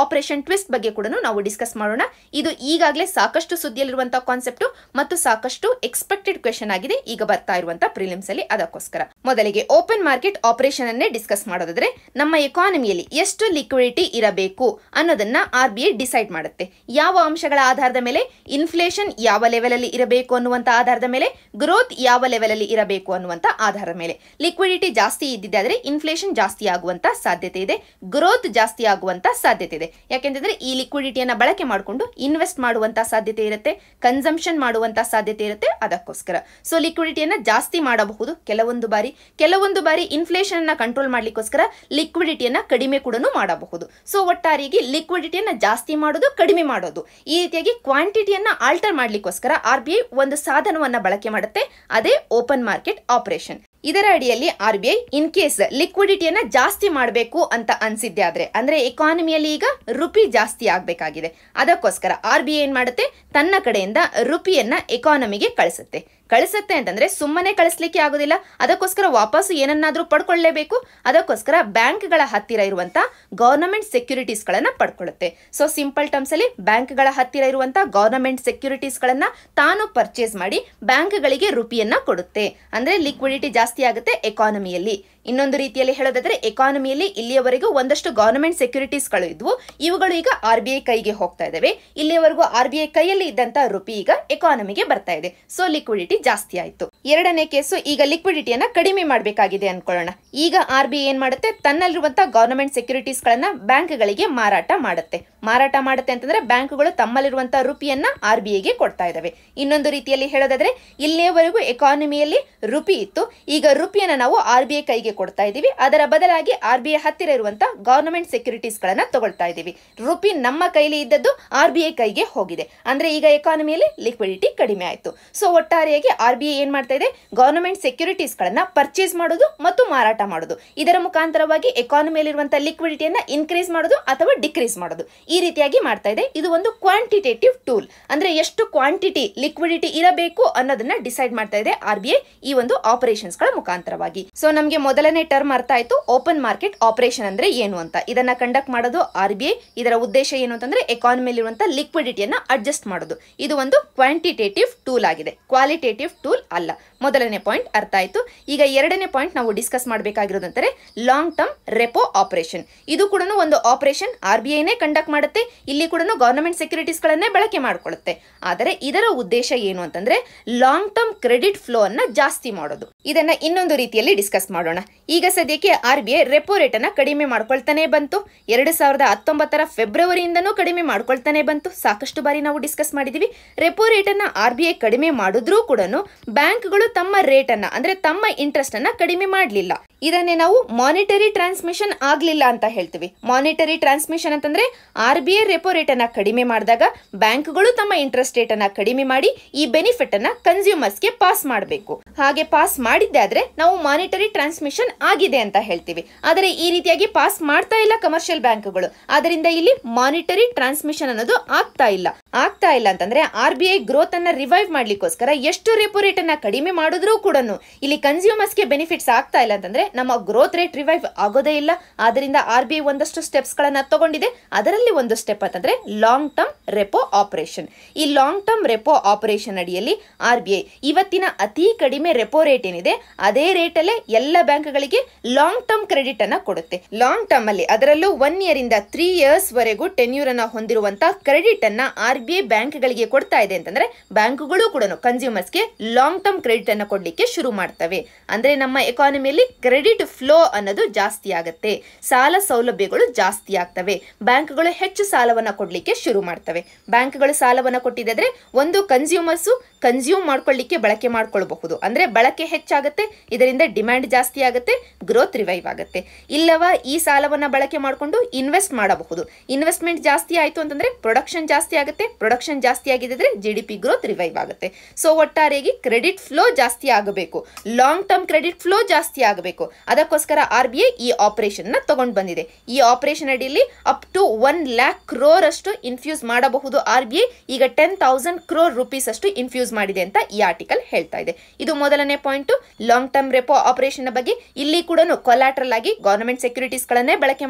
Speaker 1: ಟ್ವಿಸ್ಟ್ ಬಗ್ಗೆ ಕೂಡ ನಾವು ಡಿಸ್ಕಸ್ ಮಾಡೋಣ ಇದು ಈಗಾಗಲೇ ಸಾಕಷ್ಟು ಸುದ್ದಿಯಲ್ಲಿರುವಂತಹ ಕಾನ್ಸೆಪ್ಟ್ ಮತ್ತು ಸಾಕಷ್ಟು ಎಕ್ಸ್ಪೆಕ್ಟೆಡ್ ಕ್ವೆಶನ್ ಆಗಿದೆ ಈಗ ಬರ್ತಾ ಇರುವಂತಹ ಪ್ರಿಲಿಮ್ಸ್ ಅಲ್ಲಿ ಅದಕ್ಕೋಸ್ಕರ ಮೊದಲಿಗೆ ಓಪನ್ ಮಾರ್ಕೆಟ್ ಆಪರೇಷನ್ ಅನ್ನೇ ಡಿಸ್ಕಸ್ ಮಾಡೋದಾದ್ರೆ ನಮ್ಮ ಎಕಾನಮಿಯಲ್ಲಿ ಎಷ್ಟು ಲಿಕ್ವಿಡಿಟಿ ಇರಬೇಕು ಅನ್ನೋದನ್ನ ಆರ್ ಬಿ ಐ ಡಿಸೈಡ್ ಮಾಡುತ್ತೆ ಯಾವ ಅಂಶಗಳ ಆಧಾರದ ಮೇಲೆ ಇನ್ಫ್ಲೇಷನ್ ಯಾವ ಲೆವೆಲ್ ಅಲ್ಲಿ ಇರಬೇಕು ಅನ್ನುವಂತ ಆಧಾರದ ಮೇಲೆ ಗ್ರೋತ್ ಯಾವ ಲೆವೆಲ್ ಅಲ್ಲಿ ಇರಬೇಕು ಅನ್ನುವಂತ ಆಧಾರದ ಮೇಲೆ ಲಿಕ್ವಿಡಿಟಿ ಜಾಸ್ತಿ ಇದ್ದಿದ್ದಾದ್ರೆ ಇನ್ಫ್ಲೇಷನ್ ಜಾಸ್ತಿ ಆಗುವಂತ ಸಾಧ್ಯತೆ ಇದೆ ಗ್ರೋತ್ ಜಾಸ್ತಿ ಆಗುವಂತ ಸಾಧ್ಯತೆ ಇದೆ ಯಾಕೆಂತಂದ್ರೆ ಈ ಲಿಕ್ವಿಡಿಟಿಯನ್ನ ಬಳಕೆ ಮಾಡಿಕೊಂಡು ಇನ್ವೆಸ್ಟ್ ಮಾಡುವಂತ ಸಾಧ್ಯತೆ ಇರುತ್ತೆ ಕನ್ಸಂಪ್ಷನ್ ಮಾಡುವಂತ ಸಾಧ್ಯತೆ ಇರುತ್ತೆ ಅದಕ್ಕೋಸ್ಕರ ಸೊ ಲಿಕ್ವಿಡಿಟಿಯನ್ನ ಜಾಸ್ತಿ ಮಾಡಬಹುದು ಕೆಲವೊಂದು ಬಾರಿ ಕೆಲವೊಂದು ಬಾರಿ ಇನ್ಫ್ಲೇಷನ್ ಅನ್ನ ಕಂಟ್ರೋಲ್ ಮಾಡ್ಲಿಕ್ಕೋಸ್ಕರ ಲಿಕ್ವಿಡಿಟಿಯನ್ನ ಕಡಿಮೆ ಕೂಡ ಮಾಡಬಹುದು ಸೊ ಒಟ್ಟಾರೆಯಾಗಿ ಲಿಕ್ವಿಡಿಟಿಯನ್ನ ಜಾಸ್ತಿ ಮಾಡೋದು ಕಡಿಮೆ ಮಾಡೋದು ಈ ರೀತಿಯಾಗಿ ಕ್ವಾಂಟಿಟಿಯನ್ನ ಆಲ್ಟರ್ ಮಾಡ್ಲಿಕ್ಕೋಸ್ಕರ ಆರ್ ಬಿ ಐ ಒಂದು ಸಾಧನವನ್ನ ಬಳಕೆ ಮಾಡುತ್ತೆ ಅದೇ ಓಪನ್ ಮಾರ್ಕೆಟ್ ಆಪರೇಷನ್ ಇದರ ಅಡಿಯಲ್ಲಿ R B I in case ಲಿಕ್ವಿಡಿಟಿಯನ್ನ ಜಾಸ್ತಿ ಮಾಡಬೇಕು ಅಂತ ಅನ್ಸಿದ್ದೆ ಆದ್ರೆ ಅಂದ್ರೆ ಎಕಾನಮಿಯಲ್ಲಿ ಈಗ ರುಪಿ ಜಾಸ್ತಿ ಆಗ್ಬೇಕಾಗಿದೆ ಅದಕ್ಕೋಸ್ಕರ ಆರ್ ಬಿ ಐ ಏನ್ ಮಾಡುತ್ತೆ ತನ್ನ ಕಡೆಯಿಂದ ರುಪಿಯನ್ನ ಎಕಾನಮಿಗೆ ಕಳಿಸುತ್ತೆ ಕಳಿಸುತ್ತೆ ಅಂತಂದ್ರೆ ಸುಮ್ಮನೆ ಕಳಿಸ್ಲಿಕ್ಕೆ ಆಗೋದಿಲ್ಲ ಅದಕ್ಕೋಸ್ಕರ ವಾಪಸ್ಸು ಏನನ್ನಾದ್ರೂ ಪಡ್ಕೊಳ್ಳೇಬೇಕು ಅದಕ್ಕೋಸ್ಕರ ಬ್ಯಾಂಕ್ಗಳ ಹತ್ತಿರ ಇರುವಂತ ಗವರ್ನಮೆಂಟ್ ಸೆಕ್ಯೂರಿಟೀಸ್ ಗಳನ್ನ ಪಡ್ಕೊಳ್ಳುತ್ತೆ ಸೊ ಸಿಂಪಲ್ ಟರ್ಮ್ಸ್ ಅಲ್ಲಿ ಬ್ಯಾಂಕ್ಗಳ ಹತ್ತಿರ ಇರುವಂತ ಗವರ್ನಮೆಂಟ್ ಸೆಕ್ಯೂರಿಟೀಸ್ ಗಳನ್ನ ತಾನು ಪರ್ಚೇಸ್ ಮಾಡಿ ಬ್ಯಾಂಕ್ಗಳಿಗೆ ರುಪಿಯನ್ನ ಕೊಡುತ್ತೆ ಅಂದ್ರೆ ಲಿಕ್ವಿಡಿಟಿ ಜಾಸ್ತಿ ಆಗುತ್ತೆ ಎಕಾನಮಿಯಲ್ಲಿ ಇನ್ನೊಂದು ರೀತಿಯಲ್ಲಿ ಹೇಳೋದಾದ್ರೆ ಎಕಾನಮಿಯಲ್ಲಿ ಇಲ್ಲಿಯವರೆಗೂ ಒಂದಷ್ಟು ಗವರ್ನಮೆಂಟ್ ಸೆಕ್ಯೂರಿಟೀಸ್ಗಳು ಇದ್ವು ಇವುಗಳು ಈಗ ಆರ್ ಬಿ ಐ ಕೈಗೆ ಹೋಗ್ತಾ ಇದಾವೆ ಇಲ್ಲಿಯವರೆಗೂ ಆರ್ ಬಿ ಐ ಕೈಯಲ್ಲಿ ಇದ್ದಂತ ರುಪಿ ಈಗ ಎಕಾನಮಿಗೆ ಬರ್ತಾ ಇದೆ ಸೊ ಲಿಕ್ವಿಡಿಟಿ ಜಾಸ್ತಿ ಆಯ್ತು ಎರಡನೇ ಕೇಸು ಈಗ ಲಿಕ್ವಿಡಿಟಿಯನ್ನ ಕಡಿಮೆ ಮಾಡಬೇಕಾಗಿದೆ ಅನ್ಕೊಳ್ಳೋಣ ಈಗ ಆರ್ ಬಿ ಐ ಏನ್ ಮಾಡುತ್ತೆ ತನ್ನಲ್ಲಿರುವಂತಹ ಗವರ್ನಮೆಂಟ್ ಸೆಕ್ಯೂರಿಟೀಸ್ ಗಳನ್ನ ಬ್ಯಾಂಕ್ಗಳಿಗೆ ಮಾರಾಟ ಮಾಡುತ್ತೆ ಮಾರಾಟ ಮಾಡುತ್ತೆ ಅಂತಂದ್ರೆ ಬ್ಯಾಂಕ್ಗಳು ತಮ್ಮಲ್ಲಿರುವಂತಹ ರುಪಿಯನ್ನ ಆರ್ ಬಿ ಐಗೆ ಕೊಡ್ತಾ ಇದಾವೆ ಇನ್ನೊಂದು ರೀತಿಯಲ್ಲಿ ಹೇಳೋದಾದ್ರೆ ಇಲ್ಲಿಯವರೆಗೂ ಎಕಾನಮಿಯಲ್ಲಿ ರುಪಿ ಇತ್ತು ಈಗ ರುಪಿಯನ್ನ ನಾವು ಆರ್ ಬಿ ಐ ಕೈಗೆ ಕೊಡ್ತಾ ಇದೀವಿ ಅದರ ಬದಲಾಗಿ ಆರ್ ಬಿ ಐ ಹತ್ತಿರ ಇರುವಂತಹ ಗವರ್ನಮೆಂಟ್ ಸೆಕ್ಯೂರಿಟೀಸ್ ಗಳನ್ನ ತಗೊಳ್ತಾ ಇದೀವಿ ರುಪಿ ನಮ್ಮ ಕೈಲಿ ಇದ್ದದ್ದು ಆರ್ ಬಿ ಐ ಕೈಗೆ ಹೋಗಿದೆ ಅಂದ್ರೆ ಈಗ ಎಕಾನಮಿಯಲ್ಲಿ ಲಿಕ್ವಿಡಿಟಿ ಕಡಿಮೆ ಆಯ್ತು ಸೊ ಒಟ್ಟಾರೆಯಾಗಿ ಆರ್ ಬಿ ಐ ಏನ್ ಮಾಡ್ತಾ ಇದೆ ಗವರ್ನಮೆಂಟ್ ಸೆಕ್ಯೂರಿಟೀಸ್ ಗಳನ್ನ ಪರ್ಚೇಸ್ ಮಾಡೋದು ಮತ್ತು ಮಾರಾಟ ಮಾಡೋದು ಇದರ ಮುಖಾಂತರವಾಗಿ ಎಕಾನಮಿಯಲ್ಲಿರುವಂತಹ ಲಿಕ್ವಿಡಿಟಿಯನ್ನ ಇನ್ಕ್ರೀಸ್ ಮಾಡೋದು ಅಥವಾ ಡಿಕ್ರೀಸ್ ಮಾಡೋದು ಈ ರೀತಿಯಾಗಿ ಮಾಡ್ತಾ ಇದೆ ಇದು ಒಂದು ಕ್ವಾಂಟಿಟೇಟಿವ್ ಟೂಲ್ ಅಂದ್ರೆ ಎಷ್ಟು ಕ್ವಾಂಟಿಟಿ ಲಿಕ್ವಿಡಿಟಿ ಇರಬೇಕು ಅನ್ನೋದನ್ನ ಡಿಸೈಡ್ ಮಾಡ್ತಾ ಇದೆ ಆರ್ ಬಿ ಐ ಈ ಒಂದು ಆಪರೇಷನ್ಸ್ ಗಳ ಮುಖಾಂತರವಾಗಿ ಸೊ ನಮಗೆ ಮೊದಲನೇ ಟರ್ಮ್ ಅರ್ಥ ಆಯ್ತು ಓಪನ್ ಮಾರ್ಕೆಟ್ ಆಪರೇಷನ್ ಅಂದ್ರೆ ಏನು ಅಂತ ಇದನ್ನ ಕಂಡಕ್ಟ್ ಮಾಡೋದು ಆರ್ ಬಿ ಐ ಇದರ ಉದ್ದೇಶ ಏನು ಅಂತಂದ್ರೆ ಎಕಾನಮಿಯಲ್ಲಿರುವಂತಹ ಲಿಕ್ವಿಡಿಟಿಯನ್ನ ಅಡ್ಜಸ್ಟ್ ಮಾಡೋದು ಇದು ಒಂದು ಕ್ವಾಂಟಿಟೇಟಿವ್ ಟೂಲ್ ಆಗಿದೆ ಕ್ವಾಲಿಟೇಟಿವ್ ಟೂಲ್ ಅಲ್ಲ ಮೊದಲನೇ ಪಾಯಿಂಟ್ ಅರ್ಥ ಆಯ್ತು ಈಗ ಎರಡನೇ ಪಾಯಿಂಟ್ ನಾವು ಡಿಸ್ಕಸ್ ಮಾಡಬೇಕಾಗಿರೋದಂತಾರೆ ಲಾಂಗ್ ಟರ್ಮ್ ರೆಪೋ ಆಪರೇಷನ್ ಇದು ಕೂಡ ಒಂದು ಆಪರೇಷನ್ ಆರ್ ಬಿ ಐನೇ ಕಂಡಕ್ಟ್ ಮಾಡುತ್ತೆ ಇಲ್ಲಿ ಕೂಡ ಗವರ್ನಮೆಂಟ್ ಸೆಕ್ಯೂರಿಟೀಸ್ ಗಳನ್ನೇ ಬಳಕೆ ಮಾಡಿಕೊಳ್ಳುತ್ತೆ ಆದರೆ ಇದರ ಉದ್ದೇಶ ಏನು ಅಂತಂದ್ರೆ ಲಾಂಗ್ ಟರ್ಮ್ ಕ್ರೆಡಿಟ್ ಫ್ಲೋ ಅನ್ನ ಜಾಸ್ತಿ ಮಾಡೋದು ಇದನ್ನ ಇನ್ನೊಂದು ರೀತಿಯಲ್ಲಿ ಡಿಸ್ಕಸ್ ಮಾಡೋಣ ಈಗ ಸದ್ಯಕ್ಕೆ R B I repo rate ಅನ್ನ ಕಡಿಮೆ ಮಾಡ್ಕೊಳ್ತಾನೆ ಬಂತು ಎರಡು ಸಾವಿರದ ಹತ್ತೊಂಬತ್ತರ ಫೆಬ್ರವರಿಯಿಂದನೂ ಕಡಿಮೆ ಮಾಡ್ಕೊಳ್ತಾನೆ ಬಂತು ಸಾಕಷ್ಟು ಬಾರಿ ನಾವು ಡಿಸ್ಕಸ್ ಮಾಡಿದೀವಿ ರೆಪೋ ರೇಟ್ ಅನ್ನ ಆರ್ ಬಿ ಐ ಕಡಿಮೆ ಮಾಡಿದ್ರೂ ಕೂಡ ಬ್ಯಾಂಕ್ಗಳು ತಮ್ಮ ರೇಟ್ ಅನ್ನ ಅಂದ್ರೆ ತಮ್ಮ ಇಂಟ್ರೆಸ್ಟ್ ಅನ್ನ ಕಡಿಮೆ ಮಾಡಲಿಲ್ಲ ಇದನ್ನೇ ನಾವು ಮಾನಿಟರಿ ಟ್ರಾನ್ಸ್ಮಿಷನ್ ಆಗ್ಲಿಲ್ಲ ಅಂತ ಹೇಳ್ತೀವಿ ಮಾನಿಟರಿ ಟ್ರಾನ್ಸ್ಮಿಷನ್ ಅಂತಂದ್ರೆ R B I repo rate ಅನ್ನ ಕಡಿಮೆ ಮಾಡಿದಾಗ ಬ್ಯಾಂಕ್ಗಳು ತಮ್ಮ ಇಂಟ್ರೆಸ್ಟ್ ರೇಟ್ ಅನ್ನ ಕಡಿಮೆ ಮಾಡಿ ಈ ಬೆನಿಫಿಟ್ ಅನ್ನ ಕನ್ಸ್ಯೂಮರ್ಸ್ಗೆ ಪಾಸ್ ಮಾಡಬೇಕು ಹಾಗೆ ಪಾಸ್ ಮಾಡಿದ್ದೆ ಆದ್ರೆ ನಾವು ಮಾನಿಟರಿ ಟ್ರಾನ್ಸ್ಮಿಷನ್ ಆಗಿದೆ ಅಂತ ಹೇಳ್ತೀವಿ ಆದರೆ ಈ ರೀತಿಯಾಗಿ ಪಾಸ್ ಮಾಡ್ತಾ ಇಲ್ಲ ಕಮರ್ಷಿಯಲ್ ಬ್ಯಾಂಕ್ಗಳು ಅದರಿಂದ ಇಲ್ಲಿ ಮಾನಿಟರಿ ಟ್ರಾನ್ಸ್ಮಿಷನ್ ಅನ್ನೋದು ಆಗ್ತಾ ಇಲ್ಲ ಆಗ್ತಾ ಇಲ್ಲ ಅಂತಂದ್ರೆ ಆರ್ ಬಿ ಐ ಗ್ರೋತ್ ಅನ್ನ ರಿವೈವ್ ಮಾಡ್ಲಿಕ್ಕೋಸ್ಕರ ಎಷ್ಟು ರೆಪೋ ರೇಟ್ ಅನ್ನ ಕಡಿಮೆ ಮಾಡಿದ್ರೂ ಕೂಡ ಇಲ್ಲಿ ಕನ್ಸ್ಯೂಮರ್ಸ್ಗೆ ಬೆನಿಫಿಟ್ಸ್ ಆಗ್ತಾ ಇಲ್ಲ ಅಂತಂದ್ರೆ ನಮ್ಮ ಗ್ರೋತ್ ರೇಟ್ ರಿವೈವ್ ಆಗೋದೇ ಇಲ್ಲ ಆದ್ರಿಂದ ಆರ್ ಬಿ ಐ ಒಂದಷ್ಟು ಸ್ಟೆಪ್ಸ್ ಗಳನ್ನ ತಗೊಂಡಿದೆ ಅದರಲ್ಲಿ ಒಂದು ಸ್ಟೆಪ್ ಅಂತಂದ್ರೆ ಲಾಂಗ್ ಟರ್ಮ್ ರೆಪೋ ಆಪರೇಷನ್ ಈ ಲಾಂಗ್ ಟರ್ಮ್ ರೆಪೋ ಆಪರೇಷನ್ ಅಡಿಯಲ್ಲಿ ಆರ್ ಬಿ ಐ ಇವತ್ತಿನ ಅತಿ ಕಡಿಮೆ ರೆಪೋ ರೇಟ್ ಏನಿದೆ ಅದೇ ರೇಟ್ ಅಲ್ಲೇ ಎಲ್ಲ ಬ್ಯಾಂಕ್ಗಳಿಗೆ ಲಾಂಗ್ ಟರ್ಮ್ ಕ್ರೆಡಿಟ್ ಅನ್ನ ಕೊಡುತ್ತೆ ಲಾಂಗ್ ಟರ್ಮ್ ಅಲ್ಲಿ ಅದರಲ್ಲೂ ಒನ್ ಇಯರ್ ಇಂದ ತ್ರೀ ಇಯರ್ಸ್ ವರೆಗೂ ಟೆನ್ಯೂರ್ ಅನ್ನ ಹೊಂದಿರುವಂತಹ ಕ್ರೆಡಿಟ್ ಅನ್ನ ಆರ್ ಬಿ ಐ ಬ್ಯಾಂಕ್ಗಳಿಗೆ ಕೊಡ್ತಾ ಇದೆ ಅಂತಂದ್ರೆ ಬ್ಯಾಂಕ್ಗಳು ಕೂಡ ಕನ್ಸ್ಯೂಮರ್ಸ್ಗೆ ಲಾಂಗ್ ಟರ್ಮ್ ಕ್ರೆಡಿಟ್ ಅನ್ನ ಕೊಡ್ಲಿಕ್ಕೆ ಶುರು ಮಾಡ್ತವೆ ಅಂದ್ರೆ ನಮ್ಮ ಎಕಾನಮಿಯಲ್ಲಿ ಕ್ರೆಡಿಟ್ ಫ್ಲೋ ಅನ್ನೋದು ಜಾಸ್ತಿ ಆಗುತ್ತೆ ಸಾಲ ಸೌಲಭ್ಯಗಳು ಜಾಸ್ತಿ ಆಗ್ತವೆ ಬ್ಯಾಂಕ್ಗಳು ಹೆಚ್ಚು ಸಾಲವನ್ನ ಕೊಡ್ಲಿಕ್ಕೆ ಶುರು ಮಾಡ್ತವೆ ಬ್ಯಾಂಕ್ಗಳು ಸಾಲವನ್ನ ಕೊಟ್ಟಿದ್ರೆ ಒಂದು ಕನ್ಸ್ಯೂಮರ್ಸು ಕನ್ಸ್ಯೂಮ್ ಮಾಡ್ಕೊಳ್ಳಿಕ್ಕೆ ಬಳಕೆ ಮಾಡ್ಕೊಳ್ಬಹುದು ಅಂದ್ರೆ ಬಳಕೆ ಹೆಚ್ಚಾಗುತ್ತೆ ಇದರಿಂದ ಡಿಮ್ಯಾಂಡ್ ಜಾಸ್ತಿ ಆಗುತ್ತೆ ಗ್ರೋತ್ ರಿವೈವ್ ಆಗುತ್ತೆ ಇಲ್ಲವ ಈ ಸಾಲವನ್ನ ಬಳಕೆ ಮಾಡಿಕೊಂಡು ಇನ್ವೆಸ್ಟ್ ಮಾಡಬಹುದು ಇನ್ವೆಸ್ಟ್ಮೆಂಟ್ ಜಾಸ್ತಿ ಆಯ್ತು ಅಂತಂದ್ರೆ ಪ್ರೊಡಕ್ಷನ್ ಜಾಸ್ತಿ ಆಗುತ್ತೆ ಪ್ರೊಡಕ್ಷನ್ ಜಾಸ್ತಿ ಆಗಿದ್ರೆ G D P growth revive ಆಗುತ್ತೆ ಸೊ ಒಟ್ಟಾರೆಯಾಗಿ ಕ್ರೆಡಿಟ್ ಫ್ಲೋ ಜಾಸ್ತಿ ಆಗಬೇಕು ಲಾಂಗ್ ಟರ್ಮ್ ಕ್ರೆಡಿಟ್ ಫ್ಲೋ ಜಾಸ್ತಿ ಆಗಬೇಕು ಅದಕ್ಕೋಸ್ಕರ ಆರ್ ಬಿ ಐ ಈ ಆಪರೇಷನ್ ನ ತಗೊಂಡು ಬಂದಿದೆ ಈ ಆಪರೇಷನ್ ಅಡಿಯಲ್ಲಿ up to one lakh crore ಅಷ್ಟು ಇನ್ಫ್ಯೂಸ್ ಮಾಡಬಹುದು ಆರ್ ಬಿ ಐ ಈಗ ಟೆನ್ ತೌಸಂಡ್ ಕ್ರೋರ್ ರುಪೀಸ್ ಅಷ್ಟು ಇನ್ಫ್ಯೂಸ್ ಮಾಡಿದೆ ಅಂತ ಈ ಆರ್ಟಿಕಲ್ ಹೇಳ್ತಾ ಇದೆ ಇದು ಮೊದಲನೇ point long term repo operation ಬಗ್ಗೆ ಇಲ್ಲಿ ಕೂಡ ಕೊಲಾಟ್ರಲ್ ಆಗಿ ಗವರ್ನಮೆಂಟ್ ಸೆಕ್ಯೂರಿಟೀಸ್ ಗಳನ್ನೇ ಬಳಕೆ ಮಾಡ್ತಾರೆ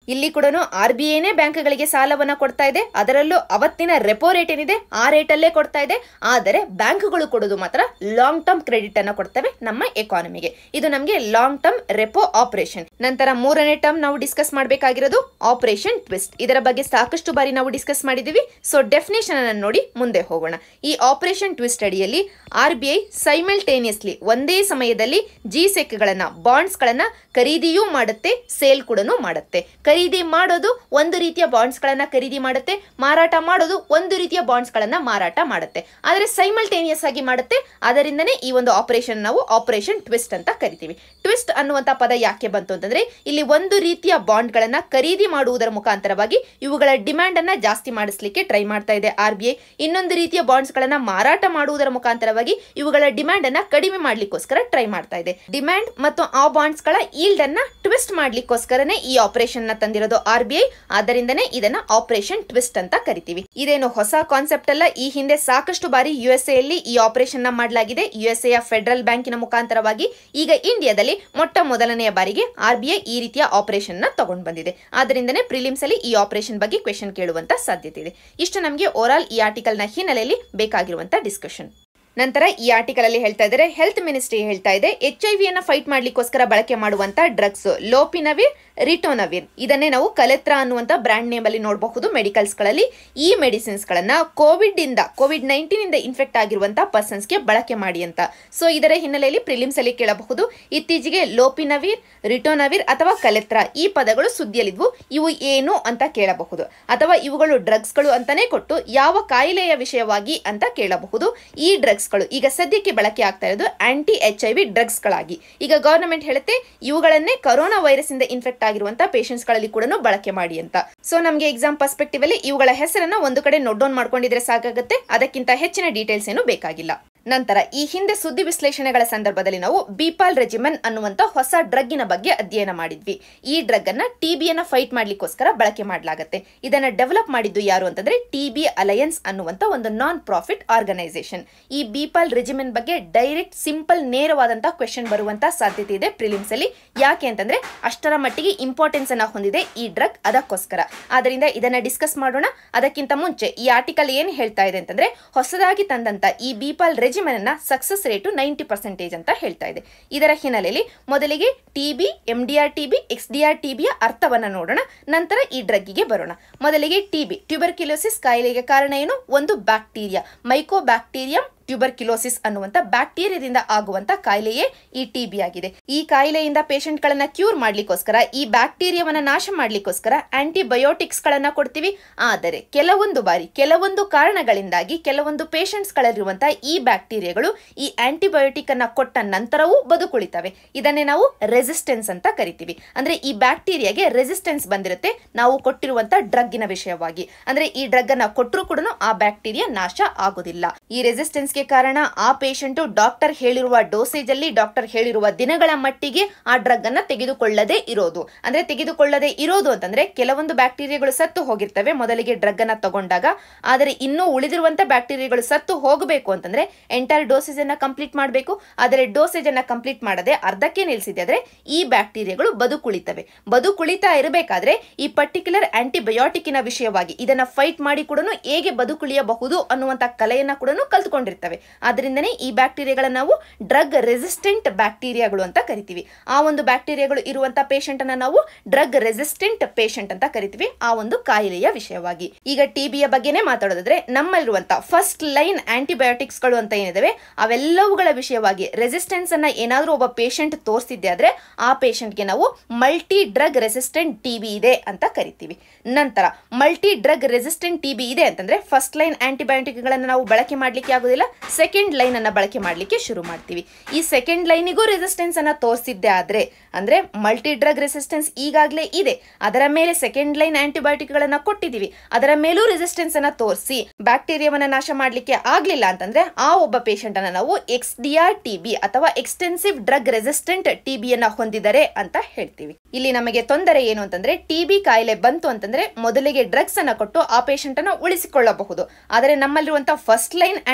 Speaker 1: ಇಲ್ಲಿ ಕೂಡ ಆರ್ ಬಿ ಐನೇ ಬ್ಯಾಂಕ್ಗಳಿಗೆ ಸಾಲವನ್ನ ಕೊಡ್ತಾ ಇದೆ ಅದರಲ್ಲೂ ಅವತ್ತಿನ ರೆಪೋ ರೇಟ್ ಏನಿದೆ ಆ ರೇಟ್ ಅಲ್ಲೇ ಕೊಡ್ತಾ ಇದೆ ಆದರೆ ಬ್ಯಾಂಕ್ಗಳು ಕೊಡೋದು ಮಾತ್ರ ಲಾಂಗ್ ಟರ್ಮ್ ಕ್ರೆಡಿಟ್ ಅನ್ನ ಕೊಡ್ತವೆ ನಮ್ಮ ಎಕಾನಮಿಗೆ ಇದು ನಮಗೆ ಲಾಂಗ್ ಟರ್ಮ್ ರೆಪೋ ಆಪರೇಷನ್ ನಂತರ ಮೂರನೇ ಟರ್ಮ್ ನಾವು ಡಿಸ್ಕಸ್ ಮಾಡಬೇಕಾಗಿರೋದು ಆಪರೇಷನ್ ಟ್ವಿಸ್ಟ್ ಇದರ ಬಗ್ಗೆ ಸಾಕಷ್ಟು ಬಾರಿ ನಾವು ಡಿಸ್ಕಸ್ ಮಾಡಿದೀವಿ ಸೊ ಡೆಫಿನೇಷನ್ ಅನ್ನು ನೋಡಿ ಮುಂದೆ ಹೋಗೋಣ ಈ ಆಪರೇಷನ್ ಟ್ವಿಸ್ಟ್ ಅಡಿಯಲ್ಲಿ ಆರ್ ಬಿ ಐ ಸೈಮಲ್ಟೇನಿಯಸ್ಲಿ ಒಂದೇ ಸಮಯದಲ್ಲಿ ಜಿ ಸೆಕ್ ಗಳನ್ನ ಬಾಂಡ್ಸ್ ಗಳನ್ನ ಖರೀದಿಯೂ ಮಾಡುತ್ತೆ ಸೇಲ್ ಕೂಡ ಮಾಡುತ್ತೆ ಖರೀದಿ ಮಾಡೋದು ಒಂದು ರೀತಿಯ ಬಾಂಡ್ಸ್ ಗಳನ್ನ ಖರೀದಿ ಮಾಡುತ್ತೆ ಮಾರಾಟ ಮಾಡೋದು ಒಂದು ರೀತಿಯ ಬಾಂಡ್ಸ್ ಗಳನ್ನ ಮಾರಾಟ ಮಾಡುತ್ತೆ ಆದರೆ ಸೈಮಲ್ಟೇನಿಯಸ್ ಆಗಿ ಮಾಡುತ್ತೆ ಅದರಿಂದನೇ ಈ ಒಂದು ಆಪರೇಷನ್ ನಾವು ಆಪರೇಷನ್ ಟ್ವಿಸ್ಟ್ ಅಂತ ಕರಿತೀವಿ ಟ್ವಿಸ್ಟ್ ಅನ್ನುವಂತ ಪದ ಯಾಕೆ ಬಂತು ಅಂತಂದ್ರೆ ಇಲ್ಲಿ ಒಂದು ರೀತಿಯ ಬಾಂಡ್ ಗಳನ್ನ ಖರೀದಿ ಮಾಡುವುದರ ಮುಖಾಂತರವಾಗಿ ಇವುಗಳ ಡಿಮ್ಯಾಂಡ್ ಅನ್ನ ಜಾಸ್ತಿ ಮಾಡಿಸ್ಲಿಕ್ಕೆ ಟ್ರೈ ಮಾಡ್ತಾ ಇದೆ ಆರ್ ಬಿ ಐ ಇನ್ನೊಂದು ರೀತಿಯ ಬಾಂಡ್ಸ್ ಗಳನ್ನ ಮಾರಾಟ ಮಾಡುವುದರ ಮುಖಾಂತರವಾಗಿ ಇವುಗಳ ಡಿಮ್ಯಾಂಡ್ ಅನ್ನ ಕಡಿಮೆ ಮಾಡ್ಲಿಕ್ಕೋಸ್ಕರ ಟ್ರೈ ಮಾಡ್ತಾ ಇದೆ ಡಿಮ್ಯಾಂಡ್ ಮತ್ತು ಆ ಬಾಂಡ್ಸ್ ಗಳ ಈಲ್ಡ್ ಅನ್ನ ಟ್ವಿಸ್ಟ್ ಮಾಡ್ಲಿಕ್ಕೋಸ್ಕರನೇ ಈ ಆಪರೇಷನ್ ನ ತಂದಿರೋದು ಆರ್ ಬಿ ಐ ಆದ್ದರಿಂದನೇ ಇದನ್ನ ಆಪರೇಷನ್ ಟ್ವಿಸ್ಟ್ ಅಂತ ಕರಿತೀವಿ ಇದೇನು ಹೊಸ ಕಾನ್ಸೆಪ್ಟ್ ಅಲ್ಲ ಈ ಹಿಂದೆ ಸಾಕಷ್ಟು ಬಾರಿ ಯು ಎಸ್ ಎಲ್ಲಿ ಈ ಆಪರೇಷನ್ ನ ಮಾಡಲಾಗಿದೆ ಯು ಎಸ್ ಎಯ ಫೆಡರಲ್ ಬ್ಯಾಂಕಿನ ಮುಖಾಂತರವಾಗಿ ಈಗ ಇಂಡಿಯಾದಲ್ಲಿ ಮೊಟ್ಟ ಮೊದಲನೆಯ ಬಾರಿಗೆ ಆರ್ ಬಿ ಐ ಈ ರೀತಿಯ ಆಪರೇಷನ್ ನ ತಗೊಂಡು ಬಂದಿದೆ ಆದ್ದರಿಂದನೇ ಪ್ರಿಲಿಮ್ಸ್ ಅಲ್ಲಿ ಈ ಆಪರೇಷನ್ ಬಗ್ಗೆ ಕ್ವೆಶನ್ ಕೇಳುವಂತ ಸಾಧ್ಯತೆ ಇದೆ ಇಷ್ಟು ನಮಗೆ ಓವರಾಲ್ ಈ ಆರ್ಟಿಕಲ್ ನ ಹಿನ್ನೆಲೆಯಲ್ಲಿ ಬೇಕಾಗಿರುವಂತ ಡಿಸ್ಕಷನ್ ನಂತರ ಈ ಆರ್ಟಿಕಲ್ ಅಲ್ಲಿ ಹೇಳ್ತಾ ಇದ್ದಾರೆ ಹೆಲ್ತ್ ಮಿನಿಸ್ಟ್ರಿ ಹೇಳ್ತಾ ಇದೆ ಎಚ್ ಐ ವಿಯನ್ನ ಫೈಟ್ ಮಾಡ್ಲಿಕ್ಕೋಸ್ಕರ ಬಳಕೆ ಮಾಡುವಂತ ಡ್ರಗ್ಸ್ ಲೋಪಿನವಿರ್ ರಿಟೋನವಿರ್ ಇದನ್ನೇ ನಾವು ಕಲೆತ್ರಾ ಅನ್ನುವಂತ ಬ್ರ್ಯಾಂಡ್ ನೇಮ್ ಅಲ್ಲಿ ನೋಡಬಹುದು ಮೆಡಿಕಲ್ಸ್ ಗಳಲ್ಲಿ ಈ ಮೆಡಿಸಿನ್ಸ್ ಗಳನ್ನ ಕೋವಿಡ್ ಇಂದ ಕೋವಿಡ್ ನೈನ್ಟೀನ್ ಇಂದ ಇನ್ಫೆಕ್ಟ್ ಆಗಿರುವಂತಹ ಪರ್ಸನ್ಸ್ ಗೆ ಬಳಕೆ ಮಾಡಿ ಅಂತ ಸೊ ಇದರ ಹಿನ್ನೆಲೆಯಲ್ಲಿ ಪ್ರಿಲಿಮ್ಸ್ ಅಲ್ಲಿ ಕೇಳಬಹುದು ಇತ್ತೀಚೆಗೆ ಲೋಪಿನವಿರ್ ರಿಟೋನವಿರ್ ಅಥವಾ ಕಲೆತ್ರಾ ಈ ಪದಗಳು ಸುದ್ದಿಯಲ್ಲಿದ್ವು ಇವು ಏನು ಅಂತ ಕೇಳಬಹುದು ಅಥವಾ ಇವುಗಳು ಡ್ರಗ್ಸ್ ಗಳು ಅಂತಾನೆ ಕೊಟ್ಟು ಯಾವ ಕಾಯಿಲೆಯ ವಿಷಯವಾಗಿ ಅಂತ ಕೇಳಬಹುದು ಈ ಡ್ರಗ್ಸ್ ಗಳು ಈಗ ಸದ್ಯಕ್ಕೆ ಬಳಕೆ ಆಗ್ತಾ ಇರೋದು anti H I V drugs ಗಳಾಗಿ ಈಗ ಗವರ್ನಮೆಂಟ್ ಹೇಳುತ್ತೆ ಇವುಗಳನ್ನೇ ಕರೋನಾ ವೈರಸ್ ಇಂದ ಇನ್ಫೆಕ್ಟ್ ಆಗಿರುವಂತಹ ಪೇಷಂಟ್ಸ್ ಗಳಲ್ಲಿ ಕೂಡ ಬಳಕೆ ಮಾಡಿ ಅಂತ ಸೊ ನಮಗೆ ಎಕ್ಸಾಮ್ ಪರ್ಸ್ಪೆಕ್ಟಿವ್ ಅಲ್ಲಿ ಇವುಗಳ ಹೆಸರನ್ನ ಒಂದು ಕಡೆ ನೋಟ್ ಡೌನ್ ಮಾಡ್ಕೊಂಡಿದ್ರೆ ಸಾಕಾಗುತ್ತೆ ಅದಕ್ಕಿಂತ ಹೆಚ್ಚಿನ ಡೀಟೇಲ್ಸ್ ಏನು ಬೇಕಾಗಿಲ್ಲ ನಂತರ ಈ ಹಿಂದೆ ಸುದ್ದಿ ವಿಶ್ಲೇಷಣೆಗಳ ಸಂದರ್ಭದಲ್ಲಿ ನಾವು ಬಿಪಾಲ್ ರೆಜಿಮೆನ್ ಅನ್ನುವಂತ ಹೊಸ ಡ್ರಗ್ಗಿನ ಬಗ್ಗೆ ಅಧ್ಯಯನ ಮಾಡಿದ್ವಿ ಈ ಡ್ರಗ್ ಅನ್ನ ಟಿಬಿಯನ್ನ ಫೈಟ್ ಮಾಡ್ಲಿಕ್ಕೋಸ್ಕರ ಬಳಕೆ ಮಾಡಲಾಗುತ್ತೆ ಇದನ್ನ ಡೆವಲಪ್ ಮಾಡಿದ್ದು ಯಾರು ಅಂತಂದ್ರೆ ಟಿಬಿ ಅಲಯನ್ಸ್ ಅನ್ನುವಂತ ಒಂದು ನಾನ್ ಪ್ರಾಫಿಟ್ ಆರ್ಗನೈಸೇಷನ್ ಈ ಬಿಪಾಲ್ ರೆಜಿಮೆನ್ ಬಗ್ಗೆ ಡೈರೆಕ್ಟ್ ಸಿಂಪಲ್ ನೇರವಾದಂತಹ ಕ್ವೆಶನ್ ಬರುವಂತ ಸಾಧ್ಯತೆ ಇದೆ ಪ್ರಿಲಿಮ್ಸ್ ಅಲ್ಲಿ ಯಾಕೆ ಅಂತಂದ್ರೆ ಅಷ್ಟರ ಮಟ್ಟಿಗೆ ಇಂಪಾರ್ಟೆನ್ಸ್ ಅನ್ನ ಹೊಂದಿದೆ ಈ ಡ್ರಗ್ ಅದಕ್ಕೋಸ್ಕರ ಆದ್ರಿಂದ ಇದನ್ನ ಡಿಸ್ಕಸ್ ಮಾಡೋಣ ಅದಕ್ಕಿಂತ ಮುಂಚೆ ಈ ಆರ್ಟಿಕಲ್ ಏನ್ ಹೇಳ್ತಾ ಇದೆ ಅಂತಂದ್ರೆ ಹೊಸದಾಗಿ ತಂದಂತ ಈ ಬಿಪಾಲ್ ರೆಜಿಮೆನ್ ಅನ್ನ ಸಕ್ಸಸ್ ರೇಟು ನೈಂಟಿ ಪರ್ಸೆಂಟೇಜ್ ಅಂತ ಹೇಳ್ತಾ ಇದೆ ಇದರ ಹಿನ್ನೆಲೆಯಲ್ಲಿ ಮೊದಲಿಗೆ TB M D R TB X D R ಟಿಬಿಯ ಅರ್ಥವನ್ನ ನೋಡೋಣ ನಂತರ ಈ ಡ್ರಗ್ಗಿಗೆ ಬರೋಣ ಮೊದಲಿಗೆ ಟಿಬಿ ಟ್ಯೂಬರ್ಕ್ಯುಲೋಸಿಸ್ ಕಾಯಿಲೆಗೆ ಕಾರಣ ಏನು ಒಂದು ಬ್ಯಾಕ್ಟೀರಿಯಾ ಮೈಕೋ ಬ್ಯಾಕ್ಟೀರಿಯಂ ಟ್ಯೂಬರ್ಕ್ಯುಲೋಸಿಸ್ ಅನ್ನುವಂತ ಬ್ಯಾಕ್ಟೀರಿಯಾದಿಂದ ಆಗುವಂತ ಕಾಯಿಲೆಯೇ ಈ ಟಿಬಿ ಆಗಿದೆ ಈ ಕಾಯಿಲೆಯಿಂದ ಪೇಷಂಟ್ ಗಳನ್ನ ಕ್ಯೂರ್ ಮಾಡ್ಲಿಕ್ಕೋಸ್ಕರ ಈ ಬ್ಯಾಕ್ಟೀರಿಯಾವನ್ನ ನಾಶ ಮಾಡ್ಲಿಕ್ಕೋಸ್ಕರ ಆಂಟಿಬಯೋಟಿಕ್ಸ್ ಗಳನ್ನ ಕೊಡ್ತೀವಿ ಆದರೆ ಕೆಲವೊಂದು ಬಾರಿ ಕೆಲವೊಂದು ಕಾರಣಗಳಿಂದಾಗಿ ಕೆಲವೊಂದು ಪೇಷಂಟ್ಸ್ ಗಳಲ್ಲಿರುವಂತಹ ಈ ಬ್ಯಾಕ್ಟೀರಿಯಾಗಳು ಈ ಆಂಟಿಬಯೋಟಿಕ್ ಅನ್ನ ಕೊಟ್ಟ ನಂತರವೂ ಬದುಕುಳಿತವೆ ಇದನ್ನೇ ನಾವು ರೆಸಿಸ್ಟೆನ್ಸ್ ಅಂತ ಕರಿತೀವಿ ಅಂದ್ರೆ ಈ ಬ್ಯಾಕ್ಟೀರಿಯಾಗೆ ರೆಸಿಸ್ಟೆನ್ಸ್ ಬಂದಿರುತ್ತೆ ನಾವು ಕೊಟ್ಟಿರುವಂತ ಡ್ರಗ್ಗಿನ ವಿಷಯವಾಗಿ ಅಂದ್ರೆ ಈ ಡ್ರಗ್ ಅನ್ನ ಕೊಟ್ಟರು ಕೂಡ ಆ ಬ್ಯಾಕ್ಟೀರಿಯಾ ನಾಶ ಆಗೋದಿಲ್ಲ ಈ ರೆಸಿಸ್ಟೆನ್ಸ್ ಗೆ ಕಾರಣ ಆ ಪೇಷಂಟ್ ಡಾಕ್ಟರ್ ಹೇಳಿರುವ ಡೋಸೇಜ್ ಅಲ್ಲಿ ಡಾಕ್ಟರ್ ಹೇಳಿರುವ ದಿನಗಳ ಮಟ್ಟಿಗೆ ಆ ಡ್ರಗ್ ಅನ್ನ ತೆಗೆದುಕೊಳ್ಳದೆ ಇರೋದು ಅಂದ್ರೆ ತೆಗೆದುಕೊಳ್ಳದೆ ಇರೋದು ಅಂತಂದ್ರೆ ಕೆಲವೊಂದು ಬ್ಯಾಕ್ಟೀರಿಯಾಗಳು ಸತ್ತು ಹೋಗಿರ್ತವೆ ಮೊದಲಿಗೆ ಡ್ರಗ್ ಅನ್ನ ತಗೊಂಡಾಗ ಆದರೆ ಇನ್ನೂ ಉಳಿದಿರುವಂತ ಬ್ಯಾಕ್ಟೀರಿಯಾಗಳು ಸತ್ತು ಹೋಗಬೇಕು ಅಂತಂದ್ರೆ ಎಂಟೈರ್ ಡೋಸೇಜ್ ಅನ್ನ ಕಂಪ್ಲೀಟ್ ಮಾಡಬೇಕು ಆದರೆ ಡೋಸೇಜ್ ಅನ್ನ ಕಂಪ್ಲೀಟ್ ಮಾಡದೆ ಅರ್ಧಕ್ಕೆ ನಿಲ್ಲಿಸಿದೆ ಆದ್ರೆ ಈ ಬ್ಯಾಕ್ಟೀರಿಯಾಗಳು ಬದುಕುಳಿತವೆ ಬದುಕುಳಿತಾ ಇರಬೇಕಾದ್ರೆ ಈ ಪರ್ಟಿಕ್ಯುಲರ್ ಆಂಟಿಬಯೋಟಿಕ್ನ ವಿಷಯವಾಗಿ ಇದನ್ನ ಫೈಟ್ ಮಾಡಿ ಕೂಡ ಹೇಗೆ ಬದುಕುಳಿಯಬಹುದು ಅನ್ನುವಂತ ಕಲೆಯನ್ನ ಕೂಡ ಕಲ್ತ್ಕೊಂಡಿರ್ತವೆ ಆದ್ರಿಂದನೇ ಈ ಬ್ಯಾಕ್ಟೀರಿಯಾಗಳನ್ನ ನಾವು ಡ್ರಗ್ ರೆಸಿಸ್ಟೆಂಟ್ ಬ್ಯಾಕ್ಟೀರಿಯಾಗಳು ಅಂತ ಕರಿತೀವಿ ಆ ಒಂದು ಬ್ಯಾಕ್ಟೀರಿಯಾಗಳು ಇರುವಂತ ಪೇಷಂಟ್ ಅನ್ನ ನಾವು ಡ್ರಗ್ ರೆಸಿಸ್ಟೆಂಟ್ ಪೇಷಂಟ್ ಅಂತ ಕರಿತೀವಿ ಆ ಒಂದು ಕಾಯಿಲೆಯ ವಿಷಯವಾಗಿ ಈಗ ಟಿಬಿಯ ಬಗ್ಗೆನೇ ಮಾತಾಡೋದಾದ್ರೆ ನಮ್ಮಲ್ಲಿರುವಂತ ಫಸ್ಟ್ ಲೈನ್ ಆಂಟಿಬಯೋಟಿಕ್ಸ್ ಗಳು ಅಂತ ಏನಿದಾವೆ ಅವೆಲ್ಲವುಗಳ ವಿಷಯವಾಗಿ ರೆಸಿಸ್ಟೆನ್ಸ್ ಅನ್ನ ಏನಾದ್ರೂ ಒಬ್ಬ ಪೇಷಂಟ್ ತೋರಿಸಿದ್ದೆ ಆದ್ರೆ ಆ ಪೇಷಂಟ್ಗೆ ನಾವು ಮಲ್ಟಿ ಡ್ರಗ್ ರೆಸಿಸ್ಟೆಂಟ್ ಟಿಬಿ ಇದೆ ಅಂತ ಕರಿತೀವಿ ನಂತರ ಮಲ್ಟಿ ಡ್ರಗ್ ರೆಸಿಸ್ಟೆಂಟ್ ಟಿಬಿ ಇದೆ ಅಂತಂದ್ರೆ ಫಸ್ಟ್ ಲೈನ್ ಆಂಟಿಬಯೋಟಿಕ್ ಗಳನ್ನ ನಾವು ಬಳಕೆ ಮಾಡ್ಲಿಕ್ಕೆ ಆಗೋದಿಲ್ಲ ಸೆಕೆಂಡ್ ಲೈನ್ ಅನ್ನ ಬಳಕೆ ಮಾಡ್ಲಿಕ್ಕೆ ಶುರು ಮಾಡ್ತೀವಿ ಈ ಸೆಕೆಂಡ್ ಲೈನಿಗೂ ರೆಸಿಸ್ಟೆನ್ಸ್ ಅನ್ನ ತೋರಿಸಿದ್ದೆ ಆದ್ರೆ ಅಂದ್ರೆ ಮಲ್ಟಿ ಡ್ರಗ್ ರೆಸಿಸ್ಟೆನ್ಸ್ ಈಗಾಗಲೇ ಇದೆ ಅದರ ಮೇಲೆ ಸೆಕೆಂಡ್ ಲೈನ್ ಆಂಟಿಬಯೋಟಿಕ್ ಗಳನ್ನ ಕೊಟ್ಟಿದೀವಿ ಅದರ ಮೇಲೂ ರೆಸಿಸ್ಟೆನ್ಸ್ ಅನ್ನ ತೋರಿಸಿ ಬ್ಯಾಕ್ಟೀರಿಯಾವನ್ನ ನಾಶ ಮಾಡ್ಲಿಕ್ಕೆ ಆಗ್ಲಿಲ್ಲ ಅಂತಂದ್ರೆ ಆ ಒಬ್ಬ ಪೇಷಂಟ್ ಅನ್ನ ನಾವು ಎಕ್ಸ್ ಡಿ ಆರ್ ಟಿಬಿ ಅಥವಾ ಎಕ್ಸ್ಟೆನ್ಸಿವ್ ಡ್ರಗ್ ರೆಸಿಸ್ಟೆಂಟ್ ಟಿಬಿಯನ್ನ ಹೊಂದಿದ್ದಾರೆ ಅಂತ ಹೇಳ್ತೀವಿ ಇಲ್ಲಿ ನಮಗೆ ತೊಂದರೆ ಏನು ಅಂತಂದ್ರೆ ಟಿಬಿ ಕಾಯಿಲೆ ಬಂತು ಅಂತಂದ್ರೆ ಮೊದಲಿಗೆ ಡ್ರಗ್ಸ್ ಅನ್ನ ಕೊಟ್ಟು ಆ ಪೇಷಂಟ್ ಅನ್ನ ಉಳಿಸಿಕೊಳ್ಳಬಹುದು ಆದರೆ ನಮ್ಮಲ್ಲಿರುವಂತಹ ಫಸ್ಟ್ ಲೈನ್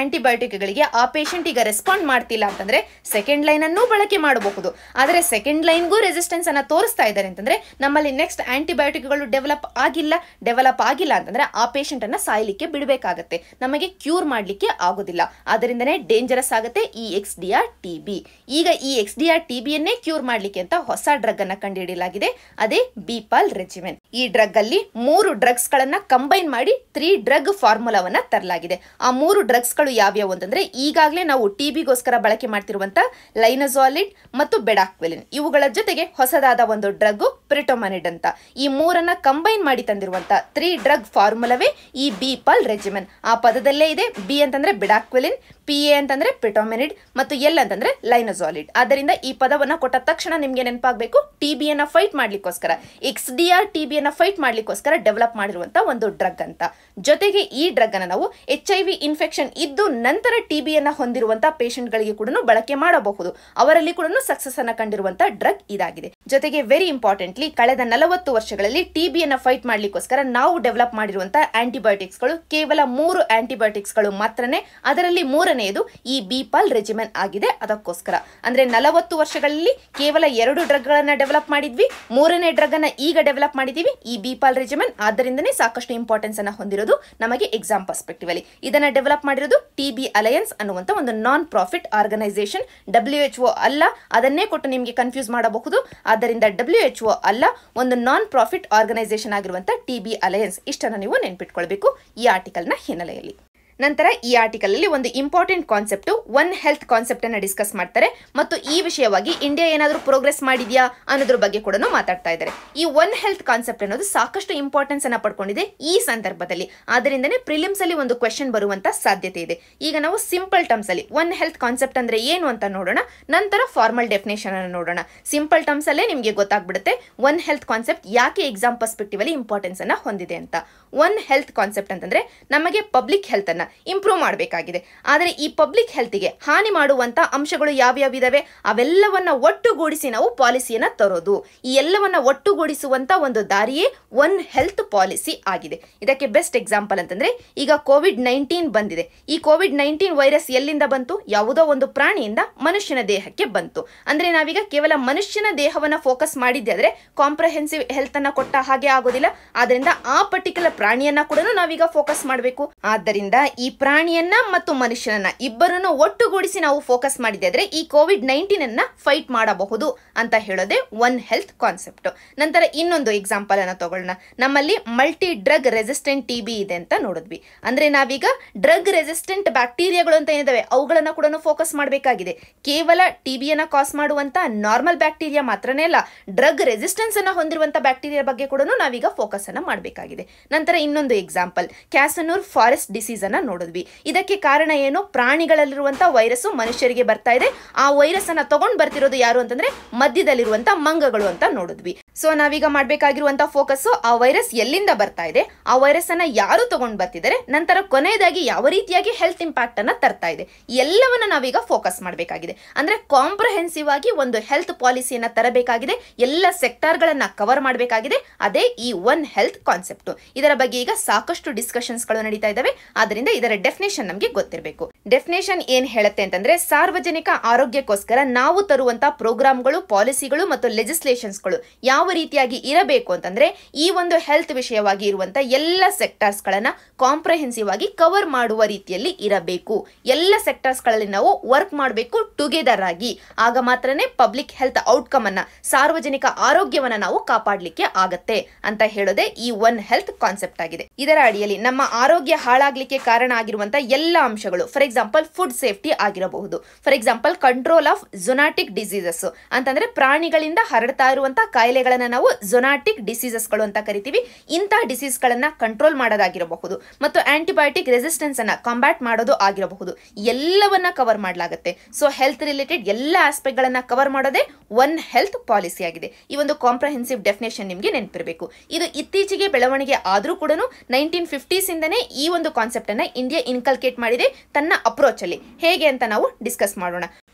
Speaker 1: ಆಂಟಿಬಯೋಟಿಕ್ಗಳಿಗೆ ಆ ಪೇಷಂಟ್ ಈಗ ರೆಸ್ಪಾಂಡ್ ಮಾಡ್ತಿಲ್ಲ ಅಂತಂದ್ರೆ ಸೆಕೆಂಡ್ ಲೈನ್ ಅನ್ನು ಬಳಕೆ ಮಾಡಬಹುದು ಆದರೆ ಸೆಕೆಂಡ್ ಲೈನ್ಗೂ ರೆಸಿಸ್ಟೆನ್ಸ್ ಅನ್ನ ತೋರಿಸ್ತಾ ಇದ್ದಾರೆ ಅಂತಂದ್ರೆ ನಮ್ಮಲ್ಲಿ ನೆಕ್ಸ್ಟ್ ಆಂಟಿಬಯೋಟಿಕ್ಗಳು ಡೆವಲಪ್ ಆಗಿಲ್ಲ ಡೆವಲಪ್ ಆಗಿಲ್ಲ ಅಂತಂದ್ರೆ ಆ ಪೇಷಂಟ್ ಅನ್ನ ಸಾಯಲಿಕ್ಕೆ ಬಿಡಬೇಕಾಗತ್ತೆ ನಮಗೆ ಕ್ಯೂರ್ ಮಾಡಲಿಕ್ಕೆ ಆಗೋದಿಲ್ಲ ಅದರಿಂದನೇ ಡೇಂಜರಸ್ ಆಗುತ್ತೆ ಈ X D R T B ಈಗ ಈ ಎಕ್ಸ್ ಡಿ ಆರ್ ಟಿ ಬಿಯನ್ನೇ ಕ್ಯೂರ್ ಮಾಡಲಿಕ್ಕೆ ಅಂತ ಹೊಸ ಡ್ರಗ್ ಅನ್ನ ಕಂಡುಹಿಡಿಯಲಾಗಿದೆ ಅದೇ ಬಿಪಾಲ್ ರೆಜಿಮೆನ್ ಈ ಡ್ರಗ್ ಅಲ್ಲಿ ಮೂರು ಡ್ರಗ್ಸ್ ಗಳನ್ನ ಕಂಬೈನ್ ಮಾಡಿ ತ್ರೀ ಡ್ರಗ್ ಫಾರ್ಮುಲಾವನ್ನ ತರಲಾಗಿದೆ ಆ ಮೂರು ಡ್ರಗ್ಸ್ ಗಳು ಯಾವ್ಯಾವು ಅಂತಂದ್ರೆ ಈಗಾಗಲೇ ನಾವು ಟಿಬಿಗೋಸ್ಕರ ಬಳಕೆ ಮಾಡ್ತಿರುವಂತ ಲೈನಜಾಲಿಡ್ ಮತ್ತು ಬೆಡಾಕ್ವೆಲಿನ್ ಇವುಗಳ ಜೊತೆಗೆ ಹೊಸದಾದ ಒಂದು ಡ್ರಗ್ ಪ್ರಿಟೊಮನಿಡ್ ಅಂತ ಈ ಮೂರನ್ನ ಕಂಬೈನ್ ಮಾಡಿ ತಂದಿರುವಂತ ತ್ರೀ ಡ್ರಗ್ ಫಾರ್ಮುಲಾವೇ ಈ ಬಿಪಾಲ್ ರೆಜಿಮೆನ್ ಆ ಪದದಲ್ಲೇ ಇದೆ ಬಿ ಅಂತಂದ್ರೆ ಬೆಡಾಕ್ವೆಲಿನ್ ಪಿ ಎ ಅಂತಂದ್ರೆ ಪ್ರಿಟೊಮಿನಿಡ್ ಮತ್ತು ಎಲ್ ಅಂತಂದ್ರೆ ಲೈನಜಾಲಿಡ್ ಆದ್ದರಿಂದ ಈ ಪದವನ್ನ ಕೊಟ್ಟ ತಕ್ಷಣ ನಿಮ್ಗೆ ನೆನಪಾಗಬೇಕು ಟಿಬಿಯನ್ನ ಫೈಟ್ ಮಾಡ್ಲಿಕ್ಕೋಸ್ಕರ ಎಕ್ಸ್ ಡಿ ಆರ್ ಟಿಬಿಯನ್ನ ಫೈಟ್ ಮಾಡ್ಲಿಕ್ಕೋಸ್ಕರ ಡೆವಲಪ್ ಮಾಡಿರುವಂತ ಒಂದು ಡ್ರಗ್ ಅಂತ ಜೊತೆಗೆ ಈ ಡ್ರಗ್ ಅನ್ನ ನಾವು ಎಚ್ ಐ ವಿ ಇನ್ಫೆಕ್ಷನ್ ಇದ್ದು ನಂತರ ಟಿಬಿಯನ್ನ ಹೊಂದಿರುವಂತಹ ಪೇಷಂಟ್ ಗಳಿಗೆ ಕೂಡ ಬಳಕೆ ಮಾಡಬಹುದು ಅವರಲ್ಲಿ ಕೂಡ ಸಕ್ಸಸ್ ಅನ್ನ ಕಂಡಿರುವಂತ ಡ್ರಗ್ ಇದಾಗಿದೆ ಜೊತೆಗೆ ವೆರಿ ಇಂಪಾರ್ಟೆಂಟ್ಲಿ ಕಳೆದ ನಲವತ್ತು ವರ್ಷಗಳಲ್ಲಿ ಟಿಬಿಯನ್ನ ಫೈಟ್ ಮಾಡ್ಲಿಕ್ಕೋಸ್ಕರ ನಾವು ಡೆವಲಪ್ ಮಾಡಿರುವಂತಹ ಆಂಟಿಬಯೋಟಿಕ್ಸ್ ಗಳು ಕೇವಲ ಮೂರು ಆಂಟಿಬಯೋಟಿಕ್ಸ್ ಗಳು ಮಾತ್ರನೇ ಅದರಲ್ಲಿ ಮೂರನೆಯದು ಈ ಬಿಪಾಲ್ ರೆಜಿಮೆನ್ ಆಗಿದೆ ಅದಕ್ಕೋಸ್ಕರ ಅಂದ್ರೆ ನಲವತ್ತು ವರ್ಷಗಳಲ್ಲಿ ಕೇವಲ ಎರಡು ಡ್ರಗ್ ಗಳನ್ನ ಡೆವಲಪ್ ಮಾಡಿದ್ವಿ ಮೂರನೇ ಡ್ರಗ್ ಅನ್ನ ಈಗ ಡೆವಲಪ್ ಮಾಡಿದೀವಿ ಈ ಬಿಪಾಲ್ ರೆಜಿಮೆನ್ ಆದ್ದರಿಂದನೇ ಸಾಕಷ್ಟು ಇಂಪಾರ್ಟೆನ್ಸ್ ಅನ್ನ ಹೊಂದಿರೋದು ನಮಗೆ ಎಕ್ಸಾಮ್ ಪರ್ಸ್ಪೆಕ್ಟಿವ್ ಅಲ್ಲಿ ಇದನ್ನ ಡೆವಲಪ್ ಮಾಡಿರೋದು ಟಿ ಬಿ ಅಲಯನ್ಸ್ ಅನ್ನುವಂತ ಒಂದು non profit organisation W H O ಅಲ್ಲ ಅದನ್ನೇ ಕೊಟ್ಟು ನಿಮಗೆ ಕನ್ಫ್ಯೂಸ್ ಮಾಡಬಹುದು ಆದ್ದರಿಂದ ಡಬ್ಲ್ಯೂ ಎಚ್ ಒ ಅಲ್ಲ ಒಂದು ನಾನ್ ಪ್ರಾಫಿಟ್ ಆರ್ಗನೈಸೇಷನ್ ಆಗಿರುವಂತ ಟಿ ಬಿ ಅಲಯನ್ಸ್ ಇಷ್ಟನ್ನ ನೀವು ನೆನ್ಪಿಟ್ಕೊಳ್ಬೇಕು ಈ ಆರ್ಟಿಕಲ್ನ ಹಿನ್ನೆಲೆಯಲ್ಲಿ ನಂತರ ಈ ಆರ್ಟಿಕಲ್ ಅಲ್ಲಿ ಒಂದು important concept one health concept ಅನ್ನ ಡಿಸ್ಕಸ್ ಮಾಡ್ತಾರೆ ಮತ್ತು ಈ ವಿಷಯವಾಗಿ ಇಂಡಿಯಾ ಏನಾದರೂ ಪ್ರೋಗ್ರೆಸ್ ಮಾಡಿದ್ಯಾ ಅನ್ನೋದ್ರ ಬಗ್ಗೆ ಕೂಡ ಮಾತಾಡ್ತಾ ಇದ್ದಾರೆ ಈ ಒನ್ ಹೆಲ್ತ್ ಕಾನ್ಸೆಪ್ಟ್ ಅನ್ನೋದು ಸಾಕಷ್ಟು ಇಂಪಾರ್ಟೆನ್ಸ್ ಅನ್ನ ಪಡ್ಕೊಂಡಿದೆ ಈ ಸಂದರ್ಭದಲ್ಲಿ ಆದ್ದರಿಂದನೇ ಪ್ರಿಲಿಮ್ಸ್ ಅಲ್ಲಿ ಒಂದು ಕ್ವೆಶನ್ ಬರುವಂತ ಸಾಧ್ಯತೆ ಇದೆ ಈಗ ನಾವು ಸಿಂಪಲ್ ಟರ್ಮ್ಸ್ ಅಲ್ಲಿ ಒನ್ ಹೆಲ್ತ್ ಕಾನ್ಸೆಪ್ಟ್ ಅಂದ್ರೆ ಏನು ಅಂತ ನೋಡೋಣ ನಂತರ ಫಾರ್ಮಲ್ ಡೆಫಿನೇಷನ್ ಅನ್ನು ನೋಡೋಣ ಸಿಂಪಲ್ ಟರ್ಮ್ಸ್ ಅಲ್ಲೇ ನಿಮಗೆ ಗೊತ್ತಾಗ್ಬಿಡುತ್ತೆ ಒನ್ ಹೆಲ್ತ್ ಕಾನ್ಸೆಪ್ಟ್ ಯಾಕೆ ಎಕ್ಸಾಮ್ ಪರ್ಸ್ಪೆಕ್ಟಿವ್ ಅಲ್ಲಿ ಇಂಪಾರ್ಟೆನ್ಸ್ ಅನ್ನ ಹೊಂದಿದೆ ಅಂತ ಒನ್ ಹೆಲ್ತ್ ಕಾನ್ಸೆಪ್ಟ್ ಅಂತಂದ್ರೆ ನಮಗೆ ಪಬ್ಲಿಕ್ ಹೆಲ್ತ್ ಅನ್ನ ಇಂಪ್ರೂವ್ ಮಾಡಬೇಕಾಗಿದೆ ಆದರೆ ಈ ಪಬ್ಲಿಕ್ ಹೆಲ್ತ್ಗೆ ಹಾನಿ ಮಾಡುವಂತ ಅಂಶಗಳು ಯಾವ್ಯಾವ ಇದಾವೆ ಅವೆಲ್ಲವನ್ನ ಒಟ್ಟುಗೂಡಿಸಿ ನಾವು ಪಾಲಿಸಿಯನ್ನ ತರೋದು ಈ ಎಲ್ಲವನ್ನ ಒಟ್ಟುಗೂಡಿಸುವಂತ ಒಂದು ದಾರಿಯೇ ಒನ್ ಹೆಲ್ತ್ ಪಾಲಿಸಿ ಆಗಿದೆ ಇದಕ್ಕೆ ಬೆಸ್ಟ್ ಎಕ್ಸಾಂಪಲ್ ಅಂತಂದ್ರೆ ಈಗ ಕೋವಿಡ್ ನೈನ್ಟೀನ್ ಬಂದಿದೆ ಈ ಕೋವಿಡ್ ನೈನ್ಟೀನ್ ವೈರಸ್ ಎಲ್ಲಿಂದ ಬಂತು ಯಾವುದೋ ಒಂದು ಪ್ರಾಣಿಯಿಂದ ಮನುಷ್ಯನ ದೇಹಕ್ಕೆ ಬಂತು ಅಂದ್ರೆ ನಾವೀಗ ಕೇವಲ ಮನುಷ್ಯನ ದೇಹವನ್ನ ಫೋಕಸ್ ಮಾಡಿದ್ದೆ ಆದ್ರೆ ಕಾಂಪ್ರಹೆನ್ಸಿವ್ ಹೆಲ್ತ್ ಅನ್ನ ಕೊಟ್ಟ ಹಾಗೆ ಆಗೋದಿಲ್ಲ ಆದ್ರಿಂದ ಆ ಪರ್ಟಿಕ್ಯುಲರ್ ಪ್ರಾಣಿಯನ್ನ ಕೂಡ ನಾವೀಗ ಫೋಕಸ್ ಮಾಡಬೇಕು ಆದ್ದರಿಂದ ಈ ಪ್ರಾಣಿಯನ್ನ ಮತ್ತು ಮನುಷ್ಯನನ್ನ ಇಬ್ಬರನ್ನು ಒಟ್ಟುಗೂಡಿಸಿ ನಾವು ಫೋಕಸ್ ಮಾಡಿದೆ ಆದ್ರೆ ಈ ಕೋವಿಡ್ ನೈನ್ಟೀನ್ ಅನ್ನ ಫೈಟ್ ಮಾಡಬಹುದು ಅಂತ ಹೇಳೋದೇ ಒನ್ ಹೆಲ್ತ್ ಕಾನ್ಸೆಪ್ಟ್ ನಂತರ ಇನ್ನೊಂದು ಎಕ್ಸಾಂಪಲ್ ಅನ್ನ ತಗೊಳ್ಳೋಣ ನಮ್ಮಲ್ಲಿ multi drug resistant T B ಇದೆ ಅಂತ ನೋಡಿದ್ವಿ ಅಂದ್ರೆ ನಾವೀಗ ಡ್ರಗ್ ರೆಸಿಸ್ಟೆಂಟ್ ಬ್ಯಾಕ್ಟೀರಿಯಾಗಳು ಅಂತ ಏನಿದಾವೆ ಅವುಗಳನ್ನ ಕೂಡ ಫೋಕಸ್ ಮಾಡಬೇಕಾಗಿದೆ ಕೇವಲ ಟಿ ಬಿಯನ್ನ ಕಾಸ್ ಮಾಡುವಂತ ನಾರ್ಮಲ್ ಬ್ಯಾಕ್ಟೀರಿಯಾ ಮಾತ್ರನೇ ಅಲ್ಲ ಡ್ರಗ್ ರೆಸಿಸ್ಟೆನ್ಸ್ ಅನ್ನ ಹೊಂದಿರುವಂತ ಬ್ಯಾಕ್ಟೀರಿಯಾ ಬಗ್ಗೆ ಕೂಡ ನಾವೀಗ ಫೋಕಸ್ ಅನ್ನ ಮಾಡಬೇಕಾಗಿದೆ ನಂತರ ಇನ್ನೊಂದು ಎಕ್ಸಾಂಪಲ್ ಕ್ಯಾಸನೂರ್ ಫಾರೆಸ್ಟ್ ಡಿಸೀಸ್ ಅನ್ನ ನೋಡಿದ್ವಿ ಇದಕ್ಕೆ ಕಾರಣ ಏನು ಪ್ರಾಣಿಗಳಲ್ಲಿರುವಂತ ವೈರಸ್ ಮನುಷ್ಯರಿಗೆ ಬರ್ತಾ ಇದೆ ಆ ವೈರಸ್ ಅನ್ನ ತಗೊಂಡ್ ಬರ್ತಿರೋದು ಯಾರು ಅಂತಂದ್ರೆ ಮಧ್ಯದಲ್ಲಿರುವಂತ ಮಂಗಗಳು ಅಂತ ನೋಡಿದ್ವಿ ಸೊ ನಾವೀಗ ಮಾಡ್ಬೇಕಾಗಿರುವಂತ ಫೋಕಸ್ ಆ ವೈರಸ್ ಎಲ್ಲಿಂದ ಬರ್ತಾ ಇದೆ ಆ ವೈರಸ್ ಅನ್ನ ಯಾರು ತಗೊಂಡ್ ಬರ್ತಿದ್ದಾರೆ ನಂತರ ಕೊನೆಯದಾಗಿ ಯಾವ ರೀತಿಯಾಗಿ ಹೆಲ್ತ್ ಇಂಪ್ಯಾಕ್ಟ್ ಅನ್ನ ತರ್ತಾ ಇದೆ ಎಲ್ಲವನ್ನ ನಾವೀಗ ಫೋಕಸ್ ಮಾಡಬೇಕಾಗಿದೆ ಅಂದ್ರೆ ಕಾಂಪ್ರಹೆನ್ಸಿವ್ ಆಗಿ ಒಂದು ಹೆಲ್ತ್ ಪಾಲಿಸಿಯನ್ನ ತರಬೇಕಾಗಿದೆ ಎಲ್ಲ ಸೆಕ್ಟಾರ್ ಗಳನ್ನ ಕವರ್ ಮಾಡಬೇಕಾಗಿದೆ ಅದೇ ಈ ಒನ್ ಹೆಲ್ತ್ ಕಾನ್ಸೆಪ್ಟ್ ಇದರ ಬಗ್ಗೆ ಈಗ ಸಾಕಷ್ಟು ಡಿಸ್ಕಷನ್ಸ್ ಗಳು ನಡೀತಾ ಇದಾವೆ ಆದ್ರಿಂದ ಇದರ ಡೆಫಿನೇಷನ್ ನಮಗೆ ಗೊತ್ತಿರಬೇಕು ಡೆಫಿನೇಷನ್ ಏನ್ ಹೇಳುತ್ತೆ ಅಂತಂದ್ರೆ ಸಾರ್ವಜನಿಕ ಆರೋಗ್ಯಕ್ಕೋಸ್ಕರ ನಾವು ತರುವಂತ ಪ್ರೋಗ್ರಾಮ್ಗಳು ಪಾಲಿಸಿಗಳು ಮತ್ತು ಲೆಜಿಸ್ಲೇಷನ್ಸ್ಗಳು ಯಾವ ರೀತಿಯಾಗಿ ಇರಬೇಕು ಅಂತಂದ್ರೆ ಈ ಒಂದು ಹೆಲ್ತ್ ವಿಷಯವಾಗಿ ಇರುವಂತ ಎಲ್ಲ ಸೆಕ್ಟರ್ಸ್ ಗಳನ್ನ ಕಾಂಪ್ರಹೆನ್ಸಿವ್ ಆಗಿ ಕವರ್ ಮಾಡುವ ರೀತಿಯಲ್ಲಿ ಇರಬೇಕು ಎಲ್ಲ ಸೆಕ್ಟರ್ಸ್ ಗಳಲ್ಲಿ ನಾವು ವರ್ಕ್ ಮಾಡಬೇಕು ಟುಗೆದರ್ ಆಗಿ ಆಗ ಮಾತ್ರನೇ ಪಬ್ಲಿಕ್ ಹೆಲ್ತ್ ಔಟ್ಕಮ್ ಅನ್ನ ಸಾರ್ವಜನಿಕ ಆರೋಗ್ಯವನ್ನ ನಾವು ಕಾಪಾಡಲಿಕ್ಕೆ ಆಗತ್ತೆ ಅಂತ ಹೇಳೋದೇ ಈ ಒನ್ ಹೆಲ್ತ್ ಕಾನ್ಸೆಪ್ಟ್ ಆಗಿದೆ ಇದರ ಅಡಿಯಲ್ಲಿ ನಮ್ಮ ಆರೋಗ್ಯ ಹಾಳಾಗ್ಲಿಕ್ಕೆ ಕಾರಣ ಆಗಿರುವಂತ ಎಲ್ಲ ಅಂಶಗಳು ಫಾರ್ ಎಕ್ಸಾಂಪಲ್ ಫುಡ್ ಸೇಫ್ಟಿ ಆಗಿರಬಹುದು for example control of zoonotic diseases ಅಂತಂದ್ರೆ ಪ್ರಾಣಿಗಳಿಂದ ಹರಡ್ತಾ ಇರುವಂತಹ ಕಾಯಿಲೆಗಳನ್ನ ನಾವು ಜೊನಾಟಿಕ್ ಡಿಸೀಸಸ್ಗಳು ಅಂತ ಕರಿತೀವಿ ಇಂತಹ ಡಿಸೀಸ್ ಗಳನ್ನ ಕಂಟ್ರೋಲ್ ಮಾಡೋದಾಗಿರಬಹುದು ಮತ್ತು ಆಂಟಿಬಯೋಟಿಕ್ ರೆಸಿಸ್ಟೆನ್ಸ್ ಅನ್ನ ಕಾಂಬ್ಯಾಟ್ ಮಾಡೋದು ಆಗಿರಬಹುದು ಎಲ್ಲವನ್ನ ಕವರ್ ಮಾಡಲಾಗುತ್ತೆ ಸೊ ಹೆಲ್ತ್ ರಿಲೇಟೆಡ್ ಎಲ್ಲ ಆಸ್ಪೆಕ್ಟ್ ಗಳನ್ನ ಕವರ್ ಮಾಡೋದೇ ಒನ್ ಹೆಲ್ತ್ ಪಾಲಿಸಿ ಆಗಿದೆ ಈ ಒಂದು ಕಾಂಪ್ರಹೆನ್ಸಿವ್ ಡೆಫಿನೇಷನ್ ನಿಮಗೆ ನೆನಪಿರಬೇಕು ಇದು ಇತ್ತೀಚೆಗೆ ಬೆಳವಣಿಗೆ ಆದ್ರೂ ಕೂಡ ನೈನ್ಟೀನ್ ಫಿಫ್ಟೀಸ್ ಇಂದನೇ ಈ ಒಂದು ಕಾನ್ಸೆಪ್ಟ್ ಅನ್ನ ಇಂಡಿಯಾ ಇನ್ಕಲ್ಕೇಟ್ ಮಾಡಿದೆ ತನ್ನ ಅಪ್ರೋಚ್ ಅಲ್ಲಿ ಹೇಗೆ ಅಂತ ನಾವು ಡಿಸ್ಕಸ್ ಮಾಡೋಣ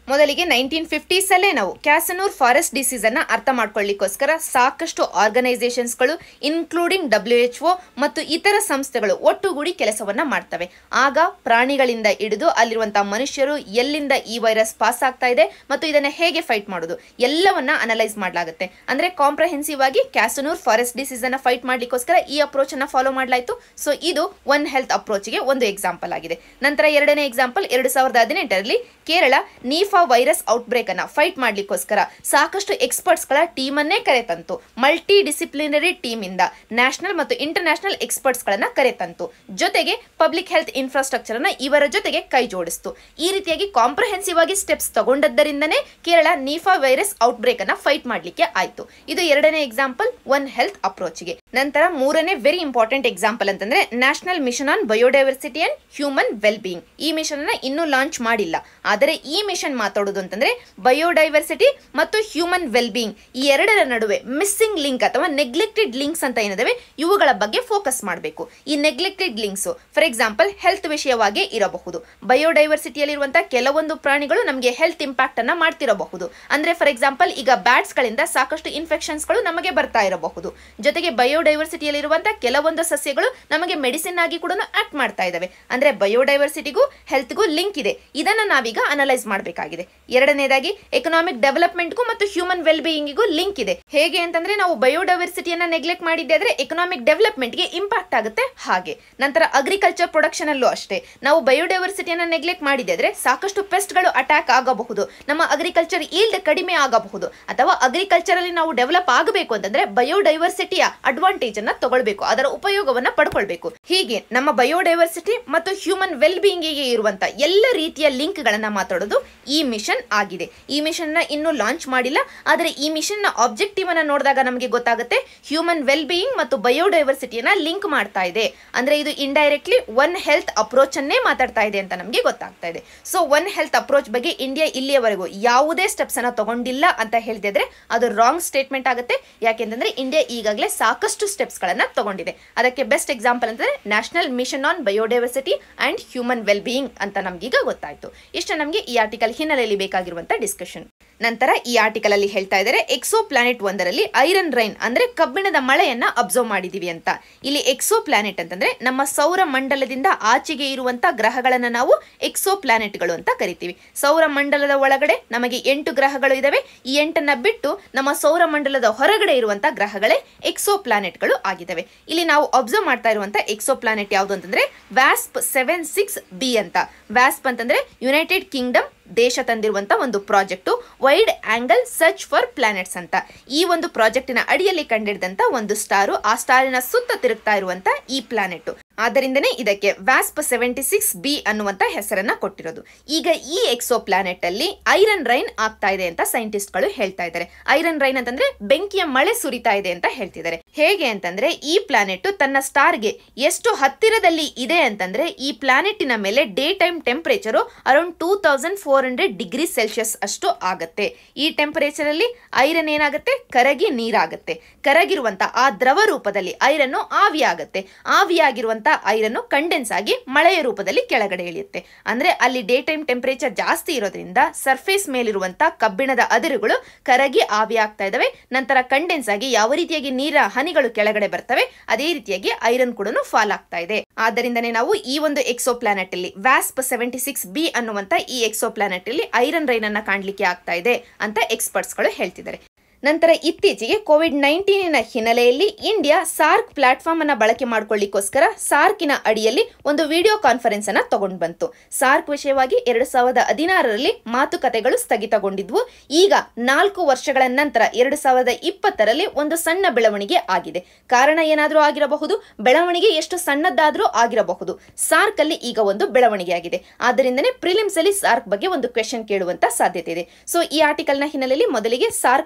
Speaker 1: ಮೊದಲಿಗೆ ನೈನ್ಟೀನ್ ಫಿಫ್ಟೀಸಲ್ಲೇ ನಾವು ಕ್ಯಾಸನೂರ್ ಫಾರೆಸ್ಟ್ ಡಿಸೀಸ್ ಅನ್ನ ಅರ್ಥ ಮಾಡ್ಕೊಳ್ಳಿಕ್ಕೋಸ್ಕರ ಸಾಕಷ್ಟು ಆರ್ಗನೈಸೇಷನ್ಸ್ಗಳು ಇನ್ಕ್ಲೂಡಿಂಗ್ ಡಬ್ಲ್ಯೂ ಎಚ್ ಒ ಮತ್ತು ಇತರ ಸಂಸ್ಥೆಗಳು ಒಟ್ಟುಗೂಡಿ ಕೆಲಸವನ್ನ ಮಾಡ್ತವೆ ಆಗ ಪ್ರಾಣಿಗಳಿಂದ ಹಿಡಿದು ಅಲ್ಲಿರುವಂತಹ ಮನುಷ್ಯರು ಎಲ್ಲಿಂದ ಈ ವೈರಸ್ ಪಾಸ್ ಆಗ್ತಾ ಇದೆ ಮತ್ತು ಇದನ್ನ ಹೇಗೆ ಫೈಟ್ ಮಾಡೋದು ಎಲ್ಲವನ್ನ ಅನಲೈಸ್ ಮಾಡಲಾಗುತ್ತೆ ಅಂದ್ರೆ ಕಾಂಪ್ರಹೆನ್ಸಿವ್ ಆಗಿ ಕ್ಯಾಸನೂರ್ ಫಾರೆಸ್ಟ್ ಡಿಸೀಸ್ ಅನ್ನ ಫೈಟ್ ಮಾಡ್ಲಿಕ್ಕೋಸ್ಕರ ಈ ಅಪ್ರೋಚ್ ಅನ್ನ ಫಾಲೋ ಮಾಡಲಾಯಿತು ಸೊ ಇದು ಒನ್ ಹೆಲ್ತ್ ಅಪ್ರೋಚ್ಗೆ ಒಂದು ಎಕ್ಸಾಂಪಲ್ ಆಗಿದೆ ನಂತರ ಎರಡನೇ ಎಕ್ಸಾಂಪಲ್ ಎರಡು ಸಾವಿರದ ಹದಿನೆಂಟರಲ್ಲಿ ಕೇರಳ ನೀಫಾ ವೈರಸ್ ಔಟ್ಬ್ರೇಕ್ ಅನ್ನ ಫೈಟ್ ಮಾಡ್ಲಿಕ್ಕೋಸ್ಕರ ಸಾಕಷ್ಟು ಎಕ್ಸ್ಪರ್ಟ್ಸ್ ಗಳ ಟೀಮ್ ಅನ್ನೇ ಕರೆತಂತು ಮಲ್ಟಿ ಡಿಸಿಪ್ಲಿನರಿ ಟೀಮ್ ಇಂದ ನ್ಯಾಷನಲ್ ಮತ್ತು ಇಂಟರ್ನ್ಯಾಷನಲ್ ಎಕ್ಸ್ಪರ್ಟ್ಸ್ ಗಳನ್ನ ಕರೆತಂತು ಜೊತೆಗೆ ಪಬ್ಲಿಕ್ ಹೆಲ್ತ್ ಇನ್ಫ್ರಾಸ್ಟ್ರಕ್ಚರ್ ಅನ್ನ ಇವರ ಜೊತೆಗೆ ಕೈ ಜೋಡಿಸ್ತು ಈ ರೀತಿಯಾಗಿ ಕಾಂಪ್ರಹೆನ್ಸಿವ್ ಆಗಿ ಸ್ಟೆಪ್ಸ್ ತಗೊಂಡದ್ದರಿಂದನೇ ಕೇರಳ ನೀಫಾ ವೈರಸ್ ಔಟ್ಬ್ರೇಕ್ ಅನ್ನ ಫೈಟ್ ಮಾಡ್ಲಿಕ್ಕೆ ಆಯ್ತು ಇದು ಎರಡನೇ ಎಕ್ಸಾಂಪಲ್ ಒನ್ ಹೆಲ್ತ್ ಅಪ್ರೋಚ್ಗೆ ನಂತರ ಮೂರನೇ ವೆರಿ ಇಂಪಾರ್ಟೆಂಟ್ ಎಕ್ಸಾಂಪಲ್ ಅಂತಂದ್ರೆ national mission on biodiversity and human well being ಈ ಮಿಷನ್ ಅನ್ನ ಇನ್ನೂ ಲಾಂಚ್ ಮಾಡಿಲ್ಲ ಆದರೆ ಈ ಮಿಷನ್ ಮಾತಾಡೋದು ಅಂತಂದ್ರೆ ಬಯೋಡೈವರ್ಸಿಟಿ ಮತ್ತು ಹ್ಯೂಮನ್ ವೆಲ್ ಬೀಯಿಂಗ್ ಈ ಎರಡರ ನಡುವೆ ಮಿಸ್ಸಿಂಗ್ ಲಿಂಕ್ ಅಥವಾ ನೆಗ್ಲೆಕ್ಟೆಡ್ ಲಿಂಕ್ಸ್ ಅಂತ ಏನಿದಾವೆ ಇವುಗಳ ಬಗ್ಗೆ ಫೋಕಸ್ ಮಾಡಬೇಕು ಈ neglected links for example health ವಿಷಯವಾಗಿ ಇರಬಹುದು ಬಯೋಡೈವರ್ಸಿಟಿಯಲ್ಲಿರುವಂತಹ ಕೆಲವೊಂದು ಪ್ರಾಣಿಗಳು ನಮಗೆ ಹೆಲ್ತ್ ಇಂಪ್ಯಾಕ್ಟ್ ಅನ್ನ ಮಾಡ್ತಿರಬಹುದು ಅಂದ್ರೆ ಫಾರ್ ಎಕ್ಸಾಂಪಲ್ ಈಗ ಬ್ಯಾಟ್ಸ್ ಗಳಿಂದ ಸಾಕಷ್ಟು ಇನ್ಫೆಕ್ಷನ್ಸ್ ಗಳು ನಮಗೆ ಬರ್ತಾ ಇರಬಹುದು ಜೊತೆಗೆ ಬಯೋಡೈವರ್ಸಿಟಿಯಲ್ಲಿರುವಂತಹ ಕೆಲವೊಂದು ಸಸ್ಯಗಳು ನಮಗೆ ಮೆಡಿಸಿನ್ ಆಗಿ ಕೂಡ ಆಕ್ಟ್ ಮಾಡ್ತಾ ಇದಾವೆ ಅಂದ್ರೆ ಬಯೋಡೈವರ್ಸಿಟಿಗೂ ಹೆಲ್ತ್ಗೂ ಲಿಂಕ್ ಇದೆ ಇದನ್ನ ನಾವೀಗ ಅನಲೈಸ್ ಮಾಡಬೇಕಾಗಿದೆ ಎರಡನೇದಾಗಿ ಎಕನಾಮಿಕ್ ಡೆವಲಪ್ಮೆಂಟ್ಗೂ ಮತ್ತು ಹ್ಯೂಮನ್ ವೆಲ್ ಬೀಯಿಂಗಿಗೂ ಲಿಂಕ್ ಇದೆ ಹೇಗೆ ಅಂತಂದ್ರೆ ನಾವು ಬಯೋಡೈವರ್ಸಿಟಿಯನ್ನ ನೆಗ್ಲೆಕ್ಟ್ ಮಾಡಿದ್ದೆ ಆದ್ರೆ ಎಕನಾಮಿಕ್ ಡೆವಲಪ್ಮೆಂಟ್ಗೆ ಇಂಪ್ಯಾಕ್ಟ್ ಆಗುತ್ತೆ ಹಾಗೆ ನಂತರ ಅಗ್ರಿಕಲ್ಚರ್ ಪ್ರೊಡಕ್ಷನ್ ಅಲ್ಲೂ ಅಷ್ಟೇ ನಾವು ಬಯೋಡೈವರ್ಸಿಟಿಯನ್ನ ನೆಗ್ಲೆಕ್ಟ್ ಮಾಡಿದ್ರೆ ಸಾಕಷ್ಟು ಪೆಸ್ಟ್ಗಳು ಅಟ್ಯಾಕ್ ಆಗಬಹುದು ನಮ್ಮ ಅಗ್ರಿಕಲ್ಚರ್ ಈಲ್ಡ್ ಕಡಿಮೆ ಆಗಬಹುದು ಅಥವಾ ಅಗ್ರಿಕಲ್ಚರ್ ಅಲ್ಲಿ ನಾವು ಡೆವಲಪ್ ಆಗಬೇಕು ಅಂತಂದ್ರೆ ಬಯೋಡೈವರ್ಸಿಟಿಯ ಅಡ್ವಾಂಟೇಜ್ ಅನ್ನ ತಗೊಳ್ಬೇಕು ಅದರ ಉಪಯೋಗವನ್ನ ಪಡ್ಕೊಳ್ಬೇಕು ಹೀಗೆ ನಮ್ಮ ಬಯೋಡೈವರ್ಸಿಟಿ ಮತ್ತು ಹ್ಯೂಮನ್ ವೆಲ್ ಬೀಯಿಂಗಿಗೆ ಇರುವಂತ ಎಲ್ಲ ರೀತಿಯ ಲಿಂಕ್ ಗಳನ್ನ ಮಾತಾಡೋದು ಈ ಮಿಷನ್ ಆಗಿದೆ ಈ ಮಿಷನ್ ನ ಇನ್ನೂ ಲಾಂಚ್ ಮಾಡಿಲ್ಲ ಆದರೆ ಈ ಮಿಷನ್ ನ ಆಬ್ಜೆಕ್ಟಿವ್ ಅನ್ನ ನೋಡಿದಾಗ ನಮಗೆ ಗೊತ್ತಾಗುತ್ತೆ ಹ್ಯೂಮನ್ ವೆಲ್ ಬೀಯಿಂಗ್ ಮತ್ತು ಬಯೋಡೈವರ್ಸಿಟಿಯನ್ನ ಲಿಂಕ್ ಮಾಡ್ತಾ ಇದೆ ಅಂದ್ರೆ ಇದು ಇಂಡೈರೆಕ್ಟ್ಲಿ ಒನ್ ಹೆಲ್ತ್ ಅಪ್ರೋಚ್ ಅನ್ನೇ ಮಾತಾಡ್ತಾ ಇದೆ ಅಂತ ನಮಗೆ ಗೊತ್ತಾಗ್ತಾ ಇದೆ ಸೊ ಒನ್ ಹೆಲ್ತ್ ಅಪ್ರೋಚ್ ಬಗ್ಗೆ ಇಂಡಿಯಾ ಇಲ್ಲಿಯವರೆಗೂ ಯಾವುದೇ ಸ್ಟೆಪ್ಸ್ ಅನ್ನ ತಗೊಂಡಿಲ್ಲ ಅಂತ ಹೇಳ್ತಿದ್ರೆ ಅದು ರಾಂಗ್ ಸ್ಟೇಟ್ಮೆಂಟ್ ಆಗುತ್ತೆ ಯಾಕೆಂತಂದ್ರೆ ಇಂಡಿಯಾ ಈಗಾಗಲೇ ಸಾಕಷ್ಟು ಸ್ಟೆಪ್ಸ್ ಗಳನ್ನ ತಗೊಂಡಿದೆ ಅದಕ್ಕೆ ಬೆಸ್ಟ್ ಎಕ್ಸಾಂಪಲ್ ಅಂತಂದ್ರೆ national mission on biodiversity and human well being ಅಂತ ನಮ್ಗೀಗ ಗೊತ್ತಾಯ್ತು ಇಷ್ಟು ನಮಗೆ ಈ ಆರ್ಟಿಕಲ್ ಹಿನ್ನೆಲೆಯಲ್ಲಿ ಬೇಕಾಗಿರುವಂತ ಡಿಸ್ಕಷನ್ ನಂತರ ಈ ಆರ್ಟಿಕಲ್ ಅಲ್ಲಿ ಹೇಳ್ತಾ ಇದ್ದಾರೆ ಎಕ್ಸೋ ಪ್ಲಾನೆಟ್ ಒಂದರಲ್ಲಿ ಐರನ್ ರೈನ್ ಅಂದ್ರೆ ಕಬ್ಬಿಣದ ಮಳೆಯನ್ನ ಅಬ್ಸರ್ವ್ ಮಾಡಿದೀವಿ ಅಂತ ಇಲ್ಲಿ ಎಕ್ಸೋ ಪ್ಲಾನೆಟ್ ಅಂತಂದ್ರೆ ನಮ್ಮ ಸೌರ ಮಂಡಲದಿಂದ ಆಚೆಗೆ ಇರುವಂತ ಗ್ರಹಗಳನ್ನ ನಾವು ಎಕ್ಸೋ ಪ್ಲಾನೆಟ್ಗಳು ಅಂತ ಕರಿತೀವಿ ಸೌರ ಮಂಡಲದ ಒಳಗಡೆ ನಮಗೆ ಎಂಟು ಗ್ರಹಗಳು ಇದಾವೆ ಈ ಎಂಟನ್ನ ಬಿಟ್ಟು ನಮ್ಮ ಸೌರ ಮಂಡಲದ ಹೊರಗಡೆ ಇರುವಂತ ಗ್ರಹಗಳೇ ಎಕ್ಸೋ ಪ್ಲಾನೆಟ್ಗಳು ಆಗಿದ್ದಾವೆ ಇಲ್ಲಿ ನಾವು ಅಬ್ಸರ್ವ್ ಮಾಡ್ತಾ ಇರುವಂತ ಎಕ್ಸೋ ಪ್ಲಾನೆಟ್ ಯಾವುದು ಅಂತಂದ್ರೆ ವ್ಯಾಸ್ಪ್ ಸೆವೆನ್ ಸಿಕ್ಸ್ ಬಿ ಅಂತ ವ್ಯಾಸ್ಪ್ ಅಂತಂದ್ರೆ ಯುನೈಟೆಡ್ ಕಿಂಗ್ಡಮ್ ದೇಶ ತಂದಿರುವಂತ ಒಂದು project wide angle search for planets ಅಂತ ಈ ಒಂದು ಪ್ರಾಜೆಕ್ಟಿನ ಅಡಿಯಲ್ಲಿ ಕಂಡಿಡಿದಂತ ಒಂದು ಸ್ಟಾರು ಆ ಸ್ಟಾರಿನ ಸುತ್ತ ತಿರುಗ್ತಾ ಇರುವಂತ ಈ ಪ್ಲಾನೆಟ್ ಆದ್ದರಿಂದನೇ ಇದಕ್ಕೆ ವ್ಯಾಸ್ಪ್ ಸೆವೆಂಟಿ ಸಿಕ್ಸ್ ಬಿ ಅನ್ನುವಂತ ಹೆಸರನ್ನ ಕೊಟ್ಟಿರೋದು ಈಗ ಈ ಎಕ್ಸೋ ಪ್ಲಾನೆಟ್ ಅಲ್ಲಿ ಐರನ್ ರೈನ್ ಆಗ್ತಾ ಇದೆ ಅಂತ ಸೈಂಟಿಸ್ಟ್ ಗಳು ಹೇಳ್ತಾ ಇದ್ದಾರೆ ಐರನ್ ರೈನ್ ಅಂತಂದ್ರೆ ಬೆಂಕಿಯ ಮಳೆ ಸುರಿತಾ ಇದೆ ಅಂತ ಹೇಳ್ತಿದ್ದಾರೆ ಹೇಗೆ ಅಂತಂದ್ರೆ ಈ ಪ್ಲಾನೆಟ್ ತನ್ನ ಸ್ಟಾರ್ಗೆ ಎಷ್ಟು ಹತ್ತಿರದಲ್ಲಿ ಇದೆ ಅಂತಂದ್ರೆ ಈ ಪ್ಲಾನೆಟಿನ ಮೇಲೆ day time temperature around two thousand four hundred degree Celsius ಅಷ್ಟು ಆಗತ್ತೆ ಈ ಟೆಂಪರೇಚರ್ ಅಲ್ಲಿ ಐರನ್ ಏನಾಗುತ್ತೆ ಕರಗಿ ನೀರಾಗುತ್ತೆ ಕರಗಿರುವಂತ ಆ ದ್ರವ ರೂಪದಲ್ಲಿ ಐರನ್ ಆವಿ ಆಗತ್ತೆ ಆವಿಯಾಗಿರುವಂತ ಐರನ್ ಕಂಡೆನ್ಸ್ ಆಗಿ ಮಳೆಯ ರೂಪದಲ್ಲಿ ಕೆಳಗಡೆ ಇಳಿಯುತ್ತೆ ಅಂದ್ರೆ ಅಲ್ಲಿ ಡೇ ಟೈಮ್ ಟೆಂಪರೇಚರ್ ಜಾಸ್ತಿ ಇರೋದ್ರಿಂದ ಸರ್ಫೇಸ್ ಮೇಲಿರುವಂತ ಕಬ್ಬಿಣದ ಅದಿರುಗಳು ಕರಗಿ ಆವಿ ಆಗ್ತಾ ಇದಾವೆ ನಂತರ ಕಂಡೆನ್ಸ್ ಆಗಿ ಯಾವ ರೀತಿಯಾಗಿ ನೀರ ಹನಿಗಳು ಕೆಳಗಡೆ ಬರ್ತವೆ ಅದೇ ರೀತಿಯಾಗಿ ಐರನ್ ಕೂಡ ಫಾಲ್ ಆಗ್ತಾ ಇದೆ ಆದ್ದರಿಂದನೇ ನಾವು ಈ ಒಂದು ಎಕ್ಸೋ ಪ್ಲಾನೆಟ್ ಅಲ್ಲಿ ವ್ಯಾಸ್ಪ್ ಸೆವೆಂಟಿ ಸಿಕ್ಸ್ ಬಿ ಅನ್ನುವಂತ ಈ ಎಕ್ಸೋ ಪ್ಲಾನೆಟ್ ಅಲ್ಲಿ ಐರನ್ ರೈನ್ ಅನ್ನ ಕಾಣ್ಲಿಕ್ಕೆ ಆಗ್ತಾ ಇದೆ ಅಂತ ಎಕ್ಸ್ಪರ್ಟ್ಸ್ ಗಳು ಹೇಳ್ತಿದ್ದಾರೆ ನಂತರ ಇತ್ತೀಚೆಗೆ ಕೋವಿಡ್ ನೈನ್ಟೀನಿನ ಹಿನ್ನೆಲೆಯಲ್ಲಿ ಇಂಡಿಯಾ ಸಾರ್ಕ್ ಪ್ಲಾಟ್ಫಾರ್ಮ್ ಅನ್ನ ಬಳಕೆ ಮಾಡ್ಕೊಳ್ಳಿಕ್ಕೋಸ್ಕರ ಸಾರ್ಕಿನ ಅಡಿಯಲ್ಲಿ ಒಂದು ವಿಡಿಯೋ ಕಾನ್ಫರೆನ್ಸ್ ಅನ್ನ ತಗೊಂಡು ಬಂತು ಸಾರ್ಕ್ ವಿಷಯವಾಗಿ ಎರಡು ಸಾವಿರದ ಹದಿನಾರರಲ್ಲಿ ಮಾತುಕತೆಗಳು ಸ್ಥಗಿತಗೊಂಡಿದ್ವು ಈಗ ನಾಲ್ಕು ವರ್ಷಗಳ ನಂತರ ಎರಡು ಸಾವಿರದ ಇಪ್ಪತ್ತರಲ್ಲಿ ಒಂದು ಸಣ್ಣ ಬೆಳವಣಿಗೆ ಆಗಿದೆ ಕಾರಣ ಏನಾದರೂ ಆಗಿರಬಹುದು ಬೆಳವಣಿಗೆ ಎಷ್ಟು ಸಣ್ಣದಾದ್ರೂ ಆಗಿರಬಹುದು ಸಾರ್ಕ್ ಅಲ್ಲಿ ಈಗ ಒಂದು ಬೆಳವಣಿಗೆ ಆಗಿದೆ ಆದ್ದರಿಂದನೇ ಪ್ರಿಲಿಮ್ಸ್ ಅಲ್ಲಿ ಸಾರ್ಕ್ ಬಗ್ಗೆ ಒಂದು ಕ್ವೆಶನ್ ಕೇಳುವಂತ ಸಾಧ್ಯತೆ ಇದೆ ಸೊ ಈ ಆರ್ಟಿಕಲ್ ನ ಹಿನ್ನೆಲೆಯಲ್ಲಿ ಮೊದಲಿಗೆ ಸಾರ್ಕ್ ಬಗ್ಗೆ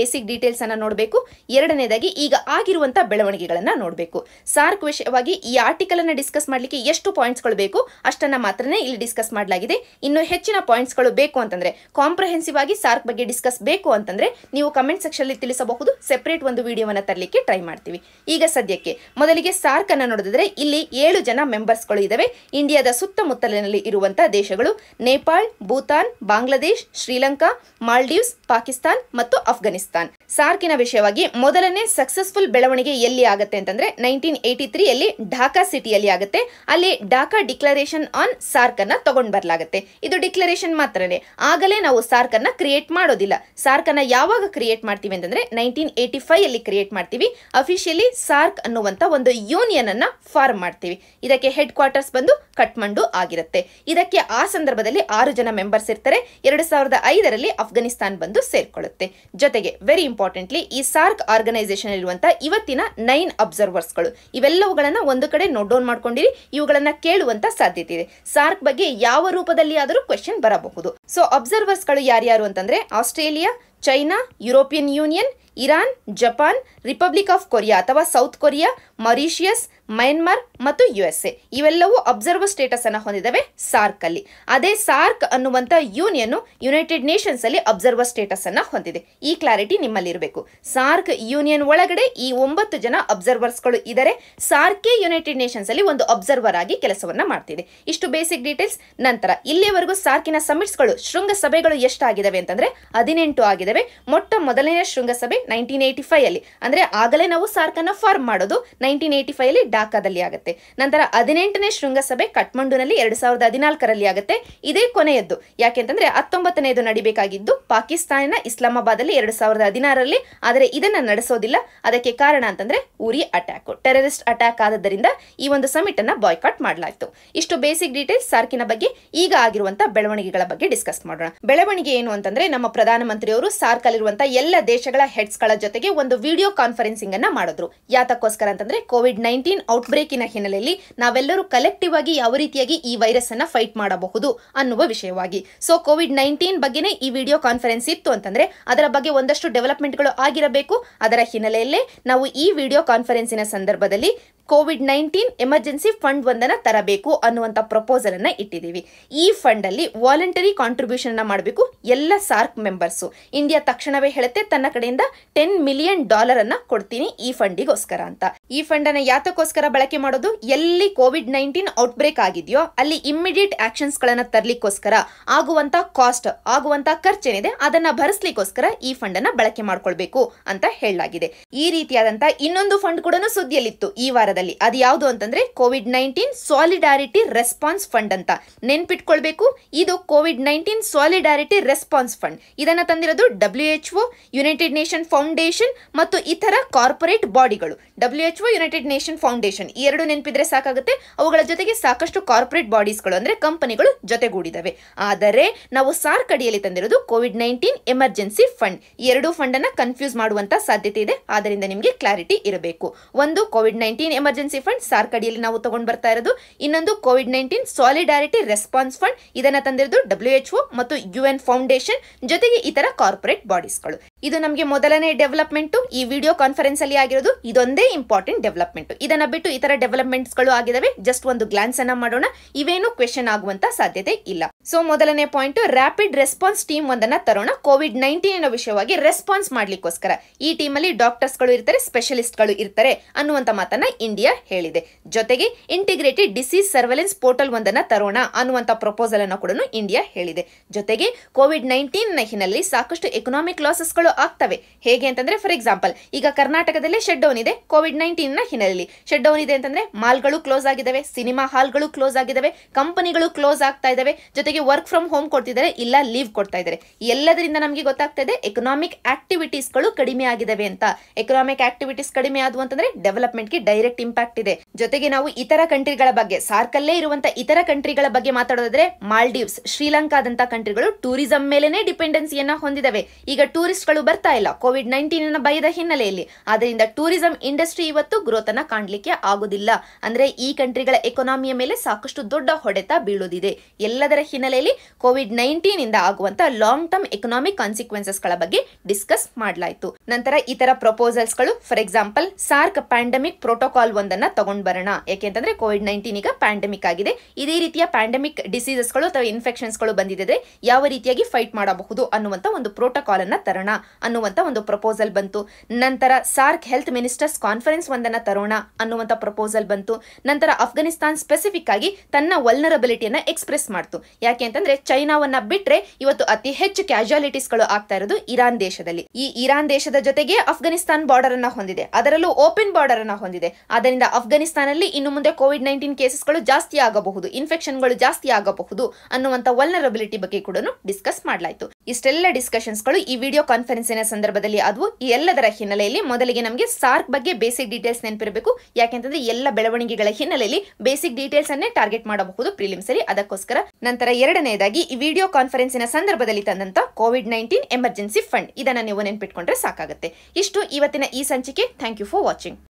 Speaker 1: ಬೇಸಿಕ್ ಡೀಟೇಲ್ಸ್ ಅನ್ನ ನೋಡಬೇಕು ಎರಡನೇದಾಗಿ ಈಗ ಆಗಿರುವಂತ ಬೆಳವಣಿಗೆಗಳನ್ನ ನೋಡಬೇಕು ಸಾರ್ಕ್ ವಿಷಯವಾಗಿ ಈ ಆರ್ಟಿಕಲ್ ಅನ್ನ ಡಿಸ್ಕಸ್ ಮಾಡಲಿಕ್ಕೆ ಎಷ್ಟು ಪಾಯಿಂಟ್ಸ್ಗಳು ಬೇಕು ಅಷ್ಟನ್ನ ಮಾತ್ರನೇ ಇಲ್ಲಿ ಡಿಸ್ಕಸ್ ಮಾಡಲಾಗಿದೆ ಇನ್ನು ಹೆಚ್ಚಿನ ಪಾಯಿಂಟ್ಸ್ಗಳು ಬೇಕು ಅಂತಂದ್ರೆ ಕಾಂಪ್ರಹೆನ್ಸಿವ್ ಆಗಿ ಸಾರ್ಕ್ ಬಗ್ಗೆ ಡಿಸ್ಕಸ್ ಬೇಕು ಅಂತಂದ್ರೆ ನೀವು ಕಮೆಂಟ್ ಸೆಕ್ಷನ್ ಅಲ್ಲಿ ತಿಳಿಸಬಹುದು ಸೆಪರೇಟ್ ಒಂದು ವಿಡಿಯೋವನ್ನ ತರಲಿಕ್ಕೆ ಟ್ರೈ ಮಾಡ್ತೀವಿ ಈಗ ಸದ್ಯಕ್ಕೆ ಮೊದಲಿಗೆ ಸಾರ್ಕ್ ಅನ್ನ ನೋಡಿದ್ರೆ ಇಲ್ಲಿ ಏಳು ಜನ ಮೆಂಬರ್ಸ್ಗಳು ಇದಾವೆ ಇಂಡಿಯಾದ ಸುತ್ತಮುತ್ತಲಿನಲ್ಲಿ ಇರುವಂತಹ ದೇಶಗಳು ನೇಪಾಳ್ ಭೂತಾನ್ ಬಾಂಗ್ಲಾದೇಶ್ ಶ್ರೀಲಂಕಾ ಮಾಲ್ಡೀವ್ಸ್ ಪಾಕಿಸ್ತಾನ್ ಮತ್ತು ಅಫ್ಘಾನಿಸ್ತಾನ್ ಸಾರ್ಕಿನ ವಿಷಯವಾಗಿ ಮೊದಲನೇ ಸಕ್ಸಸ್ಫುಲ್ ಬೆಳವಣಿಗೆ ಎಲ್ಲಿ ಆಗುತ್ತೆ ಅಂತಂದ್ರೆ ನೈನ್ಟೀನ್ ಏಟಿ ತ್ರೀ ಅಲ್ಲಿ ಢಾಕಾ ಸಿಟಿಯಲ್ಲಿ ಆಗುತ್ತೆ ಅಲ್ಲಿ ಢಾಕಾ ಡಿಕ್ಲರೇಷನ್ ಆನ್ ಸಾರ್ಕ್ ಅನ್ನ ತಗೊಂಡ್ ಬರ್ಲಾಗುತ್ತೆ ಇದು ಡಿಕ್ಲರೇಷನ್ ಮಾತ್ರನೇ ಆಗಲೇ ನಾವು ಸಾರ್ಕ್ ಅನ್ನ ಕ್ರಿಯೇಟ್ ಮಾಡೋದಿಲ್ಲ ಸಾರ್ಕ್ ಅನ್ನ ಯಾವಾಗ ಕ್ರಿಯೇಟ್ ಮಾಡ್ತೀವಿ ಅಂತಂದ್ರೆ ನೈನ್ಟೀನ್ ಏಟಿ ಫೈವ್ ಅಲ್ಲಿ ಕ್ರಿಯೇಟ್ ಮಾಡ್ತೀವಿ ಅಫಿಷಿಯಲಿ ಸಾರ್ಕ್ ಅನ್ನುವಂತ ಒಂದು ಯೂನಿಯನ್ ಅನ್ನ ಫಾರ್ಮ್ ಮಾಡ್ತೀವಿ ಇದಕ್ಕೆ ಹೆಡ್ ಕ್ವಾರ್ಟರ್ಸ್ ಬಂದು ಕಟ್ಮಂಡು ಆಗಿರುತ್ತೆ ಇದಕ್ಕೆ ಆ ಸಂದರ್ಭದಲ್ಲಿ ಆರು ಜನ ಮೆಂಬರ್ಸ್ ಇರ್ತಾರೆ ಎರಡು ಸಾವಿರದ ಐದರಲ್ಲಿ ಅಫ್ಘಾನಿಸ್ತಾನ್ ಬಂದು ಸೇರ್ಕೊಳ್ಳುತ್ತೆ ಜೊತೆಗೆ ವೆರಿ ಇಂಪಾರ್ಟೆಂಟ್ಲಿ ಈ ಸಾರ್ಕ್ ಆರ್ಗನೈಸೇಷನ್ ಇರುವಂತ ಇವತ್ತಿನ ನೈನ್ ಅಬ್ಸರ್ವರ್ಸ್ಗಳು ಇವೆಲ್ಲವುಗಳನ್ನ ಒಂದು ಕಡೆ ನೋಟ್ ಡೌನ್ ಮಾಡ್ಕೊಂಡಿರಿ ಇವುಗಳನ್ನ ಕೇಳುವಂತ ಸಾಧ್ಯತೆ ಇದೆ ಸಾರ್ಕ್ ಬಗ್ಗೆ ಯಾವ ರೂಪದಲ್ಲಿ ಆದರೂ ಕ್ವೆಶನ್ ಬರಬಹುದು ಸೊ ಅಬ್ಸರ್ವರ್ಸ್ಗಳು ಯಾರ್ಯಾರು ಅಂತಂದ್ರೆ Australia China European Union Iran Japan Republic of Korea ಅಥವಾ ಸೌತ್ ಕೊರಿಯಾ ಮಾರಿಷಿಯಸ್ ಮಯನ್ಮಾರ್ ಮತ್ತು ಯು ಎಸ್ ಎ ಇವೆಲ್ಲವೂ ಅಬ್ಸರ್ವರ್ ಸ್ಟೇಟಸ್ ಅನ್ನ ಹೊಂದಿದವೆ ಸಾರ್ಕ್ ಅಲ್ಲಿ ಅದೇ ಸಾರ್ಕ್ ಅನ್ನುವಂತ ಯೂನಿಯನ್ ಯುನೈಟೆಡ್ ನೇಷನ್ಸ್ ಅಲ್ಲಿ ಅಬ್ಸರ್ವರ್ ಸ್ಟೇಟಸ್ ಅನ್ನ ಹೊಂದಿದೆ ಈ ಕ್ಲಾರಿಟಿ ನಿಮ್ಮಲ್ಲಿ ಇರಬೇಕು ಸಾರ್ಕ್ ಯೂನಿಯನ್ ಒಳಗಡೆ ಈ ಒಂಬತ್ತು ಜನ ಅಬ್ಸರ್ವರ್ಸ್ಗಳು ಇದ್ದಾರೆ ಸಾರ್ಕೆ ಯುನೈಟೆಡ್ ನೇಷನ್ಸ್ ಅಲ್ಲಿ ಒಂದು ಅಬ್ಸರ್ವರ್ ಆಗಿ ಕೆಲಸವನ್ನ ಮಾಡ್ತಿದೆ ಇಷ್ಟು ಬೇಸಿಕ್ ಡೀಟೇಲ್ಸ್ ನಂತರ ಇಲ್ಲಿಯವರೆಗೂ ಸಾರ್ಕಿನ ಸಮಿಟ್ಸ್ಗಳು ಶೃಂಗಸಭೆಗಳು ಎಷ್ಟಾಗಿದ್ದಾವೆ ಅಂತಂದ್ರೆ ಹದಿನೆಂಟು ಆಗಿದ್ದಾವೆ ಮೊಟ್ಟ ಮೊದಲನೇ ಶೃಂಗಸಭೆ ನೈನ್ಟೀನ್ ಏಟಿ ಫೈವ್ ಅಲ್ಲಿ ಅಂದ್ರೆ ಆಗಲೇ ನಾವು ಸಾರ್ಕ್ ಅನ್ನ ಫಾರ್ಮ್ ಮಾಡೋದು ನೈನ್ಟೀನ್ ಏಟಿ ಫೈವ್ ಅಲ್ಲಿ ಢಾಕಾದಲ್ಲಿ ಆಗುತ್ತೆ ನಂತರ ಹದಿನೆಂಟನೇ ಶೃಂಗಸಭೆ ಕಠ್ಮಂಡುನಲ್ಲಿ ಎರಡ್ ಸಾವಿರದ ಹದಿನಾಲ್ಕರಲ್ಲಿ ಆಗುತ್ತೆ ಇದೇ ಕೊನೆಯದ್ದು ಯಾಕೆಂತಂದ್ರೆ ಹತ್ತೊಂಬತ್ತನೆಯದು ನಡಿಬೇಕಾಗಿದ್ದು ಪಾಕಿಸ್ತಾನ ಇಸ್ಲಾಮಾಬಾದ್ ಅಲ್ಲಿ ಎರಡ್ ಸಾವಿರದ ಹದಿನಾರರಲ್ಲಿ ಆದರೆ ಇದನ್ನ ನಡೆಸೋದಿಲ್ಲ ಅದಕ್ಕೆ ಕಾರಣ ಅಂತಂದ್ರೆ ಉರಿ ಅಟ್ಯಾಕ್ ಟೆರರಿಸ್ಟ್ ಅಟ್ಯಾಕ್ ಆದದ್ದರಿಂದ ಈ ಒಂದು ಸಮಿಟ್ ಅನ್ನ ಬಾಯ್ಕಾಟ್ ಮಾಡಲಾಯಿತು ಇಷ್ಟು ಬೇಸಿಕ್ ಡೀಟೇಲ್ಸ್ ಸಾರ್ಕಿನ ಬಗ್ಗೆ ಈಗ ಆಗಿರುವಂತಹ ಬೆಳವಣಿಗೆಗಳ ಬಗ್ಗೆ ಡಿಸ್ಕಸ್ ಮಾಡೋಣ ಬೆಳವಣಿಗೆ ಏನು ಅಂತಂದ್ರೆ ನಮ್ಮ ಪ್ರಧಾನಮಂತ್ರಿಯವರು ಸಾರ್ಕ್ ಅಲ್ಲಿರುವಂತಹ ಎಲ್ಲ ದೇಶಗಳ ಹೆಡ್ಸ್ ಗಳ ಜೊತೆಗೆ ಒಂದು ವಿಡಿಯೋ ಕಾನ್ಫರೆನ್ಸಿಂಗ್ ಅನ್ನ ಮಾಡಿದ್ರು ಯಾತಕ್ಕೋಸ್ಕರ ಅಂತಂದ್ರೆ ಕೋವಿಡ್ ನೈನ್ಟೀನ್ ಔಟ್ ಬ್ರೇಕಿನ ಹಿನ್ನೆಲೆಯಲ್ಲಿ ನಾವೆಲ್ಲರೂ ಕಲೆಕ್ಟಿವ್ ಆಗಿ ಯಾವ ರೀತಿಯಾಗಿ ಈ ವೈರಸ್ ಅನ್ನ ಫೈಟ್ ಮಾಡಬಹುದು ಅನ್ನುವ ವಿಷಯವಾಗಿ ಸೊ ಕೋವಿಡ್ ನೈನ್ಟೀನ್ ಬಗ್ಗೆನೇ ಈ ವಿಡಿಯೋ ಕಾನ್ಫರೆನ್ಸ್ ಇತ್ತು ಅಂತಂದ್ರೆ ಅದರ ಬಗ್ಗೆ ಒಂದಷ್ಟು ಡೆವಲಪ್ಮೆಂಟ್ಗಳು ಆಗಿರಬೇಕು ಅದರ ಹಿನ್ನೆಲೆಯಲ್ಲೇ ನಾವು ಈ ವಿಡಿಯೋ ಕಾನ್ಫರೆನ್ಸಿನ ಸಂದರ್ಭದಲ್ಲಿ ಕೋವಿಡ್ ನೈನ್ಟೀನ್ ಎಮರ್ಜೆನ್ಸಿ ಫಂಡ್ ಒಂದನ್ನ ತರಬೇಕು ಅನ್ನುವಂತ ಪ್ರಪೋಸಲ್ ಅನ್ನ ಇಟ್ಟಿದ್ದೀವಿ ಈ ಫಂಡ್ ಅಲ್ಲಿ ವಾಲಂಟರಿ ಕಾಂಟ್ರಿಬ್ಯೂಷನ್ ಅನ್ನ ಮಾಡಬೇಕು ಎಲ್ಲ ಸಾರ್ಕ್ ಮೆಂಬರ್ಸ್ ಇಂಡಿಯಾ ತಕ್ಷಣವೇ ಹೇಳುತ್ತೆ ತನ್ನ ಕಡೆಯಿಂದ ಟೆನ್ ಮಿಲಿಯನ್ ಡಾಲರ್ ಅನ್ನ ಕೊಡ್ತೀನಿ ಈ ಫಂಡಿಗೋಸ್ಕರ ಅಂತ ಈ ಫಂಡ್ ಅನ್ನ ಯಾತಕ್ಕೋಸ್ಕರ ಬಳಕೆ ಮಾಡೋದು ಎಲ್ಲಿ ಕೋವಿಡ್ ನೈನ್ಟೀನ್ ಔಟ್ ಬ್ರೇಕ್ ಆಗಿದೆಯೋ ಅಲ್ಲಿ ಇಮ್ಮಿಡಿಯೇಟ್ ಆಕ್ಷನ್ಸ್ ಗಳನ್ನ ತರ್ಲಿಕ್ಕೋಸ್ಕರ ಆಗುವಂತ ಕಾಸ್ಟ್ ಆಗುವಂತ ಖರ್ಚೇನಿದೆ ಅದನ್ನ ಭರಿಸ್ಲಿಕ್ಕೋಸ್ಕರ ಈ ಫಂಡ್ ಅನ್ನ ಬಳಕೆ ಮಾಡ್ಕೊಳ್ಬೇಕು ಅಂತ ಹೇಳಲಾಗಿದೆ ಈ ರೀತಿಯಾದಂತ ಇನ್ನೊಂದು ಫಂಡ್ ಕೂಡ ಸುದ್ದಿಯಲ್ಲಿತ್ತು ಈ ವಾರದಲ್ಲಿ ಅದು ಯಾವುದು ಅಂತಂದ್ರೆ COVID nineteen solidarity response fund ಅಂತ ನೆನ್ಪಿಟ್ಕೊಳ್ಬೇಕು ಇದು COVID nineteen solidarity response fund ಇದನ್ನ ತಂದಿರೋದು W H O United Nation Foundation ಮತ್ತು ಇತರ ಕಾರ್ಪೊರೇಟ್ ಬಾಡಿಗಳು W H O United Nation Foundation ಈ ಎರಡು ನೆನಪಿದ್ರೆ ಸಾಕಾಗುತ್ತೆ ಅವುಗಳ ಜೊತೆಗೆ ಸಾಕಷ್ಟು ಕಾರ್ಪೊರೇಟ್ ಬಾಡೀಸ್ಗಳು ಅಂದ್ರೆ ಕಂಪನಿಗಳು ಜೊತೆಗೂಡಿದವೆ ಆದರೆ ನಾವು ಸಾರ್ಕ್ ಅಡಿಯಲ್ಲಿ ತಂದಿರೋದು ಕೋವಿಡ್ ನೈನ್ಟೀನ್ ಎಮರ್ಜೆನ್ಸಿ ಫಂಡ್ ಈ ಎರಡು ಫಂಡ್ ಅನ್ನ ಕನ್ಫ್ಯೂಸ್ ಮಾಡುವಂತ ಸಾಧ್ಯತೆ ಇದೆ ಆದ್ದರಿಂದ ನಿಮಗೆ ಕ್ಲಾರಿಟಿ ಇರಬೇಕು ಒಂದು COVID nineteen emergency fund SAARC ಅಡಿಯಲ್ಲಿ ನಾವು ತಗೊಂಡು ಬರ್ತಾ ಇರೋದು ಇನ್ನೊಂದು COVID nineteen solidarity response fund ಇದನ್ನ ತಂದಿರೋದು ಡಬ್ಲ್ಯೂ ಎಚ್ ಒ ಮತ್ತು ಯು ಎನ್ ಫೌಂಡೇಶನ್ ಜೊತೆಗೆ ಇತರ ಕಾರ್ಪೊರೇಟ್ ಬಾಡೀಸ್ಗಳು ಇದು ನಮಗೆ ಮೊದಲನೇ ಡೆವಲಪ್ಮೆಂಟ್ ಈ ವಿಡಿಯೋ ಕಾನ್ಫರೆನ್ಸ್ ಅಲ್ಲಿ ಆಗಿರೋದು ಇದೊಂದೇ ಇಂಪಾರ್ಟೆಂಟ್ ಡೆವಲಪ್ಮೆಂಟ್ ಇದನ್ನ ಬಿಟ್ಟು ಇತರ ಡೆವಲಪ್ಮೆಂಟ್ಸ್ ಗಳು ಆಗಿದಾವೆ ಜಸ್ಟ್ ಒಂದು ಗ್ಲಾನ್ಸ್ ಅನ್ನ ಮಾಡೋಣ ಇವೇನು ಕ್ವೆಶನ್ ಆಗುವಂತ ಸಾಧ್ಯತೆ ಇಲ್ಲ ಸೊ ಮೊದಲನೇ ಪಾಯಿಂಟ್ ರ್ಯಾಪಿಡ್ ರೆಸ್ಪಾನ್ಸ್ ಟೀಮ್ ಒಂದನ್ನ ತರೋಣ ಕೋವಿಡ್ ನೈನ್ಟೀನ್ ವಿಷಯವಾಗಿ ರೆಸ್ಪಾನ್ಸ್ ಮಾಡ್ಲಿಕ್ಕೋಸ್ಕರ ಈ ಟೀಮ್ ಅಲ್ಲಿ ಡಾಕ್ಟರ್ಸ್ ಗಳು ಇರ್ತಾರೆ ಸ್ಪೆಷಲಿಸ್ಟ್ ಗಳು ಇರ್ತಾರೆ ಅನ್ನುವಂತ ಮಾತನ್ನ ಇಂಡಿಯಾ ಹೇಳಿದೆ ಜೊತೆಗೆ ಇಂಟಿಗ್ರೇಟೆಡ್ ಡಿಸೀಸ್ ಸರ್ವೆಲೆನ್ಸ್ ಪೋರ್ಟಲ್ ಒಂದನ್ನ ತರೋಣ ಅನ್ನುವಂತ ಪ್ರಪೋಸಲ್ ಅನ್ನು ಕೂಡ ಇಂಡಿಯಾ ಹೇಳಿದೆ ಜೊತೆಗೆ ಕೋವಿಡ್ ನೈನ್ಟೀನ್ ನ ಹಿನ್ನೆಲೆಯಲ್ಲಿ ಸಾಕಷ್ಟು ಎಕನಾಮಿಕ್ ಲಾಸಸ್ ಗಳು ಆಗ್ತವೆ ಹೇಗೆ ಅಂತಂದ್ರೆ ಫಾರ್ ಎಕ್ಸಾಂಪಲ್ ಈಗ ಕರ್ನಾಟಕದಲ್ಲೇ ಶೆಡ್ ಡೌನ್ ಇದೆ ಕೋವಿಡ್ ನೈನ್ಟೀನ್ ನ ಹಿನ್ನೆಲೆಯಲ್ಲಿ ಶೆಡ್ ಡೌನ್ ಇದೆ ಅಂತಂದ್ರೆ ಮಾಲ್ಗಳು ಕ್ಲೋಸ್ ಆಗಿದಾವೆ ಸಿನಿಮಾ ಹಾಲ್ಗಳು ಕ್ಲೋಸ್ ಆಗಿದಾವೆ ಕಂಪನಿಗಳು ಕ್ಲೋಸ್ ಆಗ್ತಾ ಇದಾವೆ ಜೊತೆಗೆ ವರ್ಕ್ ಫ್ರಮ್ ಹೋಮ್ ಕೊಡ್ತಿದ್ದಾರೆ ಇಲ್ಲ ಲೀವ್ ಕೊಡ್ತಾ ಇದ್ದಾರೆ ಎಲ್ಲದರಿಂದ ನಮಗೆ ಗೊತ್ತಾಗ್ತಾ ಇದೆ ಎಕನಾಮಿಕ್ ಆಕ್ಟಿವಿಟೀಸ್ ಗಳು ಕಡಿಮೆ ಆಗಿದಾವೆ ಅಂತ ಎಕನಾಮಿಕ್ ಆಕ್ಟಿವಿಟೀಸ್ ಕಡಿಮೆ ಆದವು ಅಂತಂದ್ರೆ ಡೆವಲಪ್ಮೆಂಟ್ ಗೆ ಡೈರೆಕ್ಟ್ ಇಂಪ್ಯಾಕ್ಟ್ ಇದೆ ಜೊತೆಗೆ ನಾವು ಇತರ ಕಂಟ್ರಿಗಳ ಬಗ್ಗೆ ಸಾರ್ಕಲ್ಲೇ ಇರುವಂತ ಇತರ ಕಂಟ್ರಿಗಳ ಬಗ್ಗೆ ಮಾತಾಡೋದಾದ್ರೆ ಮಾಲ್ಡೀವ್ಸ್ ಶ್ರೀಲಂಕಾದಂತ ಕಂಟ್ರಿಗಳು ಟೂರಿಸಂ ಮೇಲೆನೆ ಡಿಪೆಂಡೆನ್ಸಿಯನ್ನ ಹೊಂದಿದವೆ ಈಗ ಟೂರಿಸ್ಟ್ ಗಳು ಬರ್ತಾ ಇಲ್ಲ ಕೋವಿಡ್ ನೈನ್ಟೀನ್ ಭಯದ ಹಿನ್ನೆಲೆಯಲ್ಲಿ ಆದ್ದರಿಂದ ಟೂರಿಸಂ ಇಂಡಸ್ಟ್ರಿ ಇವತ್ತು ಗ್ರೋತ್ ಅನ್ನ ಕಾಣಲಿಕ್ಕೆ ಆಗುದಿಲ್ಲ ಅಂದ್ರೆ ಈ ಕಂಟ್ರಿಗಳ ಎಕಾನಮಿಯ ಮೇಲೆ ಸಾಕಷ್ಟು ದೊಡ್ಡ ಹೊಡೆತ ಬೀಳುವುದಿದೆ ಎಲ್ಲದರ ಹಿನ್ನೆಲೆಯಲ್ಲಿ ಕೋವಿಡ್ ನೈನ್ಟೀನ್ ಇಂದ ಆಗುವಂತ ಲಾಂಗ್ ಟರ್ಮ್ ಎಕನಾಮಿಕ್ ಕಾನ್ಸಿಕ್ವೆನ್ಸಸ್ ಗಳ ಬಗ್ಗೆ ಡಿಸ್ಕಸ್ ಮಾಡಲಾಯಿತು ನಂತರ ಇತರ ಪ್ರಪೋಸಲ್ಸ್ ಗಳು for example SAARC pandemic protocol ಒಂದನ್ನ ತಗೊಂಡ್ ಬರೋಣ ಯಾಕೆಂತಂದ್ರೆ ಕೋವಿಡ್ ನೈನ್ಟೀನ್ ಈಗ ಪ್ಯಾಂಡಮಿಕ್ ಆಗಿದೆ ಇದೇ ರೀತಿಯ ಪ್ಯಾಂಡಮಿಕ್ ಡಿಸೀಸಸ್ ಗಳು ಅಥವಾ ಇನ್ಫೆಕ್ಷನ್ಸ್ ಗಳು ಬಂದಿದೆ ಯಾವ ರೀತಿಯಾಗಿ ಫೈಟ್ ಮಾಡಬಹುದು ಅನ್ನುವಂತ ಒಂದು ಪ್ರೋಟೋಕಾಲ್ ಅನ್ನ ತರೋಣ ಅನ್ನುವಂತ ಒಂದು ಪ್ರಪೋಸಲ್ ಬಂತು ನಂತರ ಸಾರ್ಕ್ ಹೆಲ್ತ್ ಮಿನಿಸ್ಟರ್ಸ್ ಕಾನ್ಫರೆನ್ಸ್ ಒಂದನ್ನ ತರೋಣ ಅನ್ನುವಂತ ಪ್ರಪೋಸಲ್ ಬಂತು ನಂತರ ಅಫ್ಘಾನಿಸ್ತಾನ್ ಸ್ಪೆಸಿಫಿಕ್ ಆಗಿ ತನ್ನ ವಲ್ನರಬಿಲಿಟಿಯನ್ನ ಎಕ್ಸ್ಪ್ರೆಸ್ ಮಾಡ್ತು ಯಾಕೆ ಅಂತಂದ್ರೆ ಚೈನಾವನ್ನ ಬಿಟ್ರೆ ಇವತ್ತು ಅತಿ ಹೆಚ್ಚು ಕ್ಯಾಶುಯಾಲಿಟೀಸ್ ಗಳು ಆಗ್ತಾ ಇರೋದು ಇರಾನ್ ದೇಶದಲ್ಲಿ ಈ ಇರಾನ್ ದೇಶದ ಜೊತೆಗೆ ಅಫ್ಘಾನಿಸ್ತಾನ್ ಬಾರ್ಡರ್ ಅನ್ನ ಹೊಂದಿದೆ ಅದರಲ್ಲೂ ಓಪನ್ ಬಾರ್ಡರ್ ಅನ್ನ ಹೊಂದಿದೆ ಆದ್ದರಿಂದ ಅಫ್ಘಾನಿಸ್ತಾನಲ್ಲಿ ಇನ್ನು ಮುಂದೆ ಕೋವಿಡ್ ನೈನ್ಟೀನ್ ಕೇಸಸ್ಗಳು ಜಾಸ್ತಿ ಆಗಬಹುದು ಇನ್ಫೆಕ್ಷನ್ಗಳು ಜಾಸ್ತಿ ಆಗಬಹುದು ಅನ್ನುವಂತ ವಲ್ನರಬಿಲಿಟಿ ಬಗ್ಗೆ ಕೂಡ ಡಿಸ್ಕಸ್ ಮಾಡಲಾಯಿತು ಇಷ್ಟೆಲ್ಲ ಡಿಸ್ಕಷನ್ಸ್ಗಳು ಈ ವಿಡಿಯೋ ಕಾನ್ಫರೆನ್ಸಿನ ಸಂದರ್ಭದಲ್ಲಿ ಆದವು ಈ ಎಲ್ಲದರ ಹಿನ್ನೆಲೆಯಲ್ಲಿ ಮೊದಲಿಗೆ ನಮಗೆ ಸಾರ್ಕ್ ಬಗ್ಗೆ ಬೇಸಿಕ್ ಡೀಟೇಲ್ಸ್ ನೆನಪಿರಬೇಕು ಯಾಕೆಂತಂದ್ರೆ ಎಲ್ಲ ಬೆಳವಣಿಗೆಗಳ ಹಿನ್ನೆಲೆಯಲ್ಲಿ ಬೇಸಿಕ್ ಡೀಟೇಲ್ಸ್ ಅನ್ನೇ ಟಾರ್ಗೆಟ್ ಮಾಡಬಹುದು ಪ್ರಿಲಿಮ್ಸ್ ಅಲ್ಲಿ ಅದಕ್ಕೋಸ್ಕರ ನಂತರ ಎರಡನೇದಾಗಿ ಈ ವಿಡಿಯೋ ಕಾನ್ಫರೆನ್ಸಿನ ಸಂದರ್ಭದಲ್ಲಿ ತಂದಂತ ಕೋವಿಡ್ ನೈನ್ಟೀನ್ ಎಮರ್ಜೆನ್ಸಿ ಫಂಡ್ ಇದನ್ನ ನೀವು ನೆನ್ಪಿಟ್ಕೊಂಡ್ರೆ ಸಾಕಾಗುತ್ತೆ ಇಷ್ಟು ಇವತ್ತಿನ ಈ ಸಂಚಿಕೆ ಥ್ಯಾಂಕ್ ಯು ಫಾರ್ ವಾಚಿಂಗ್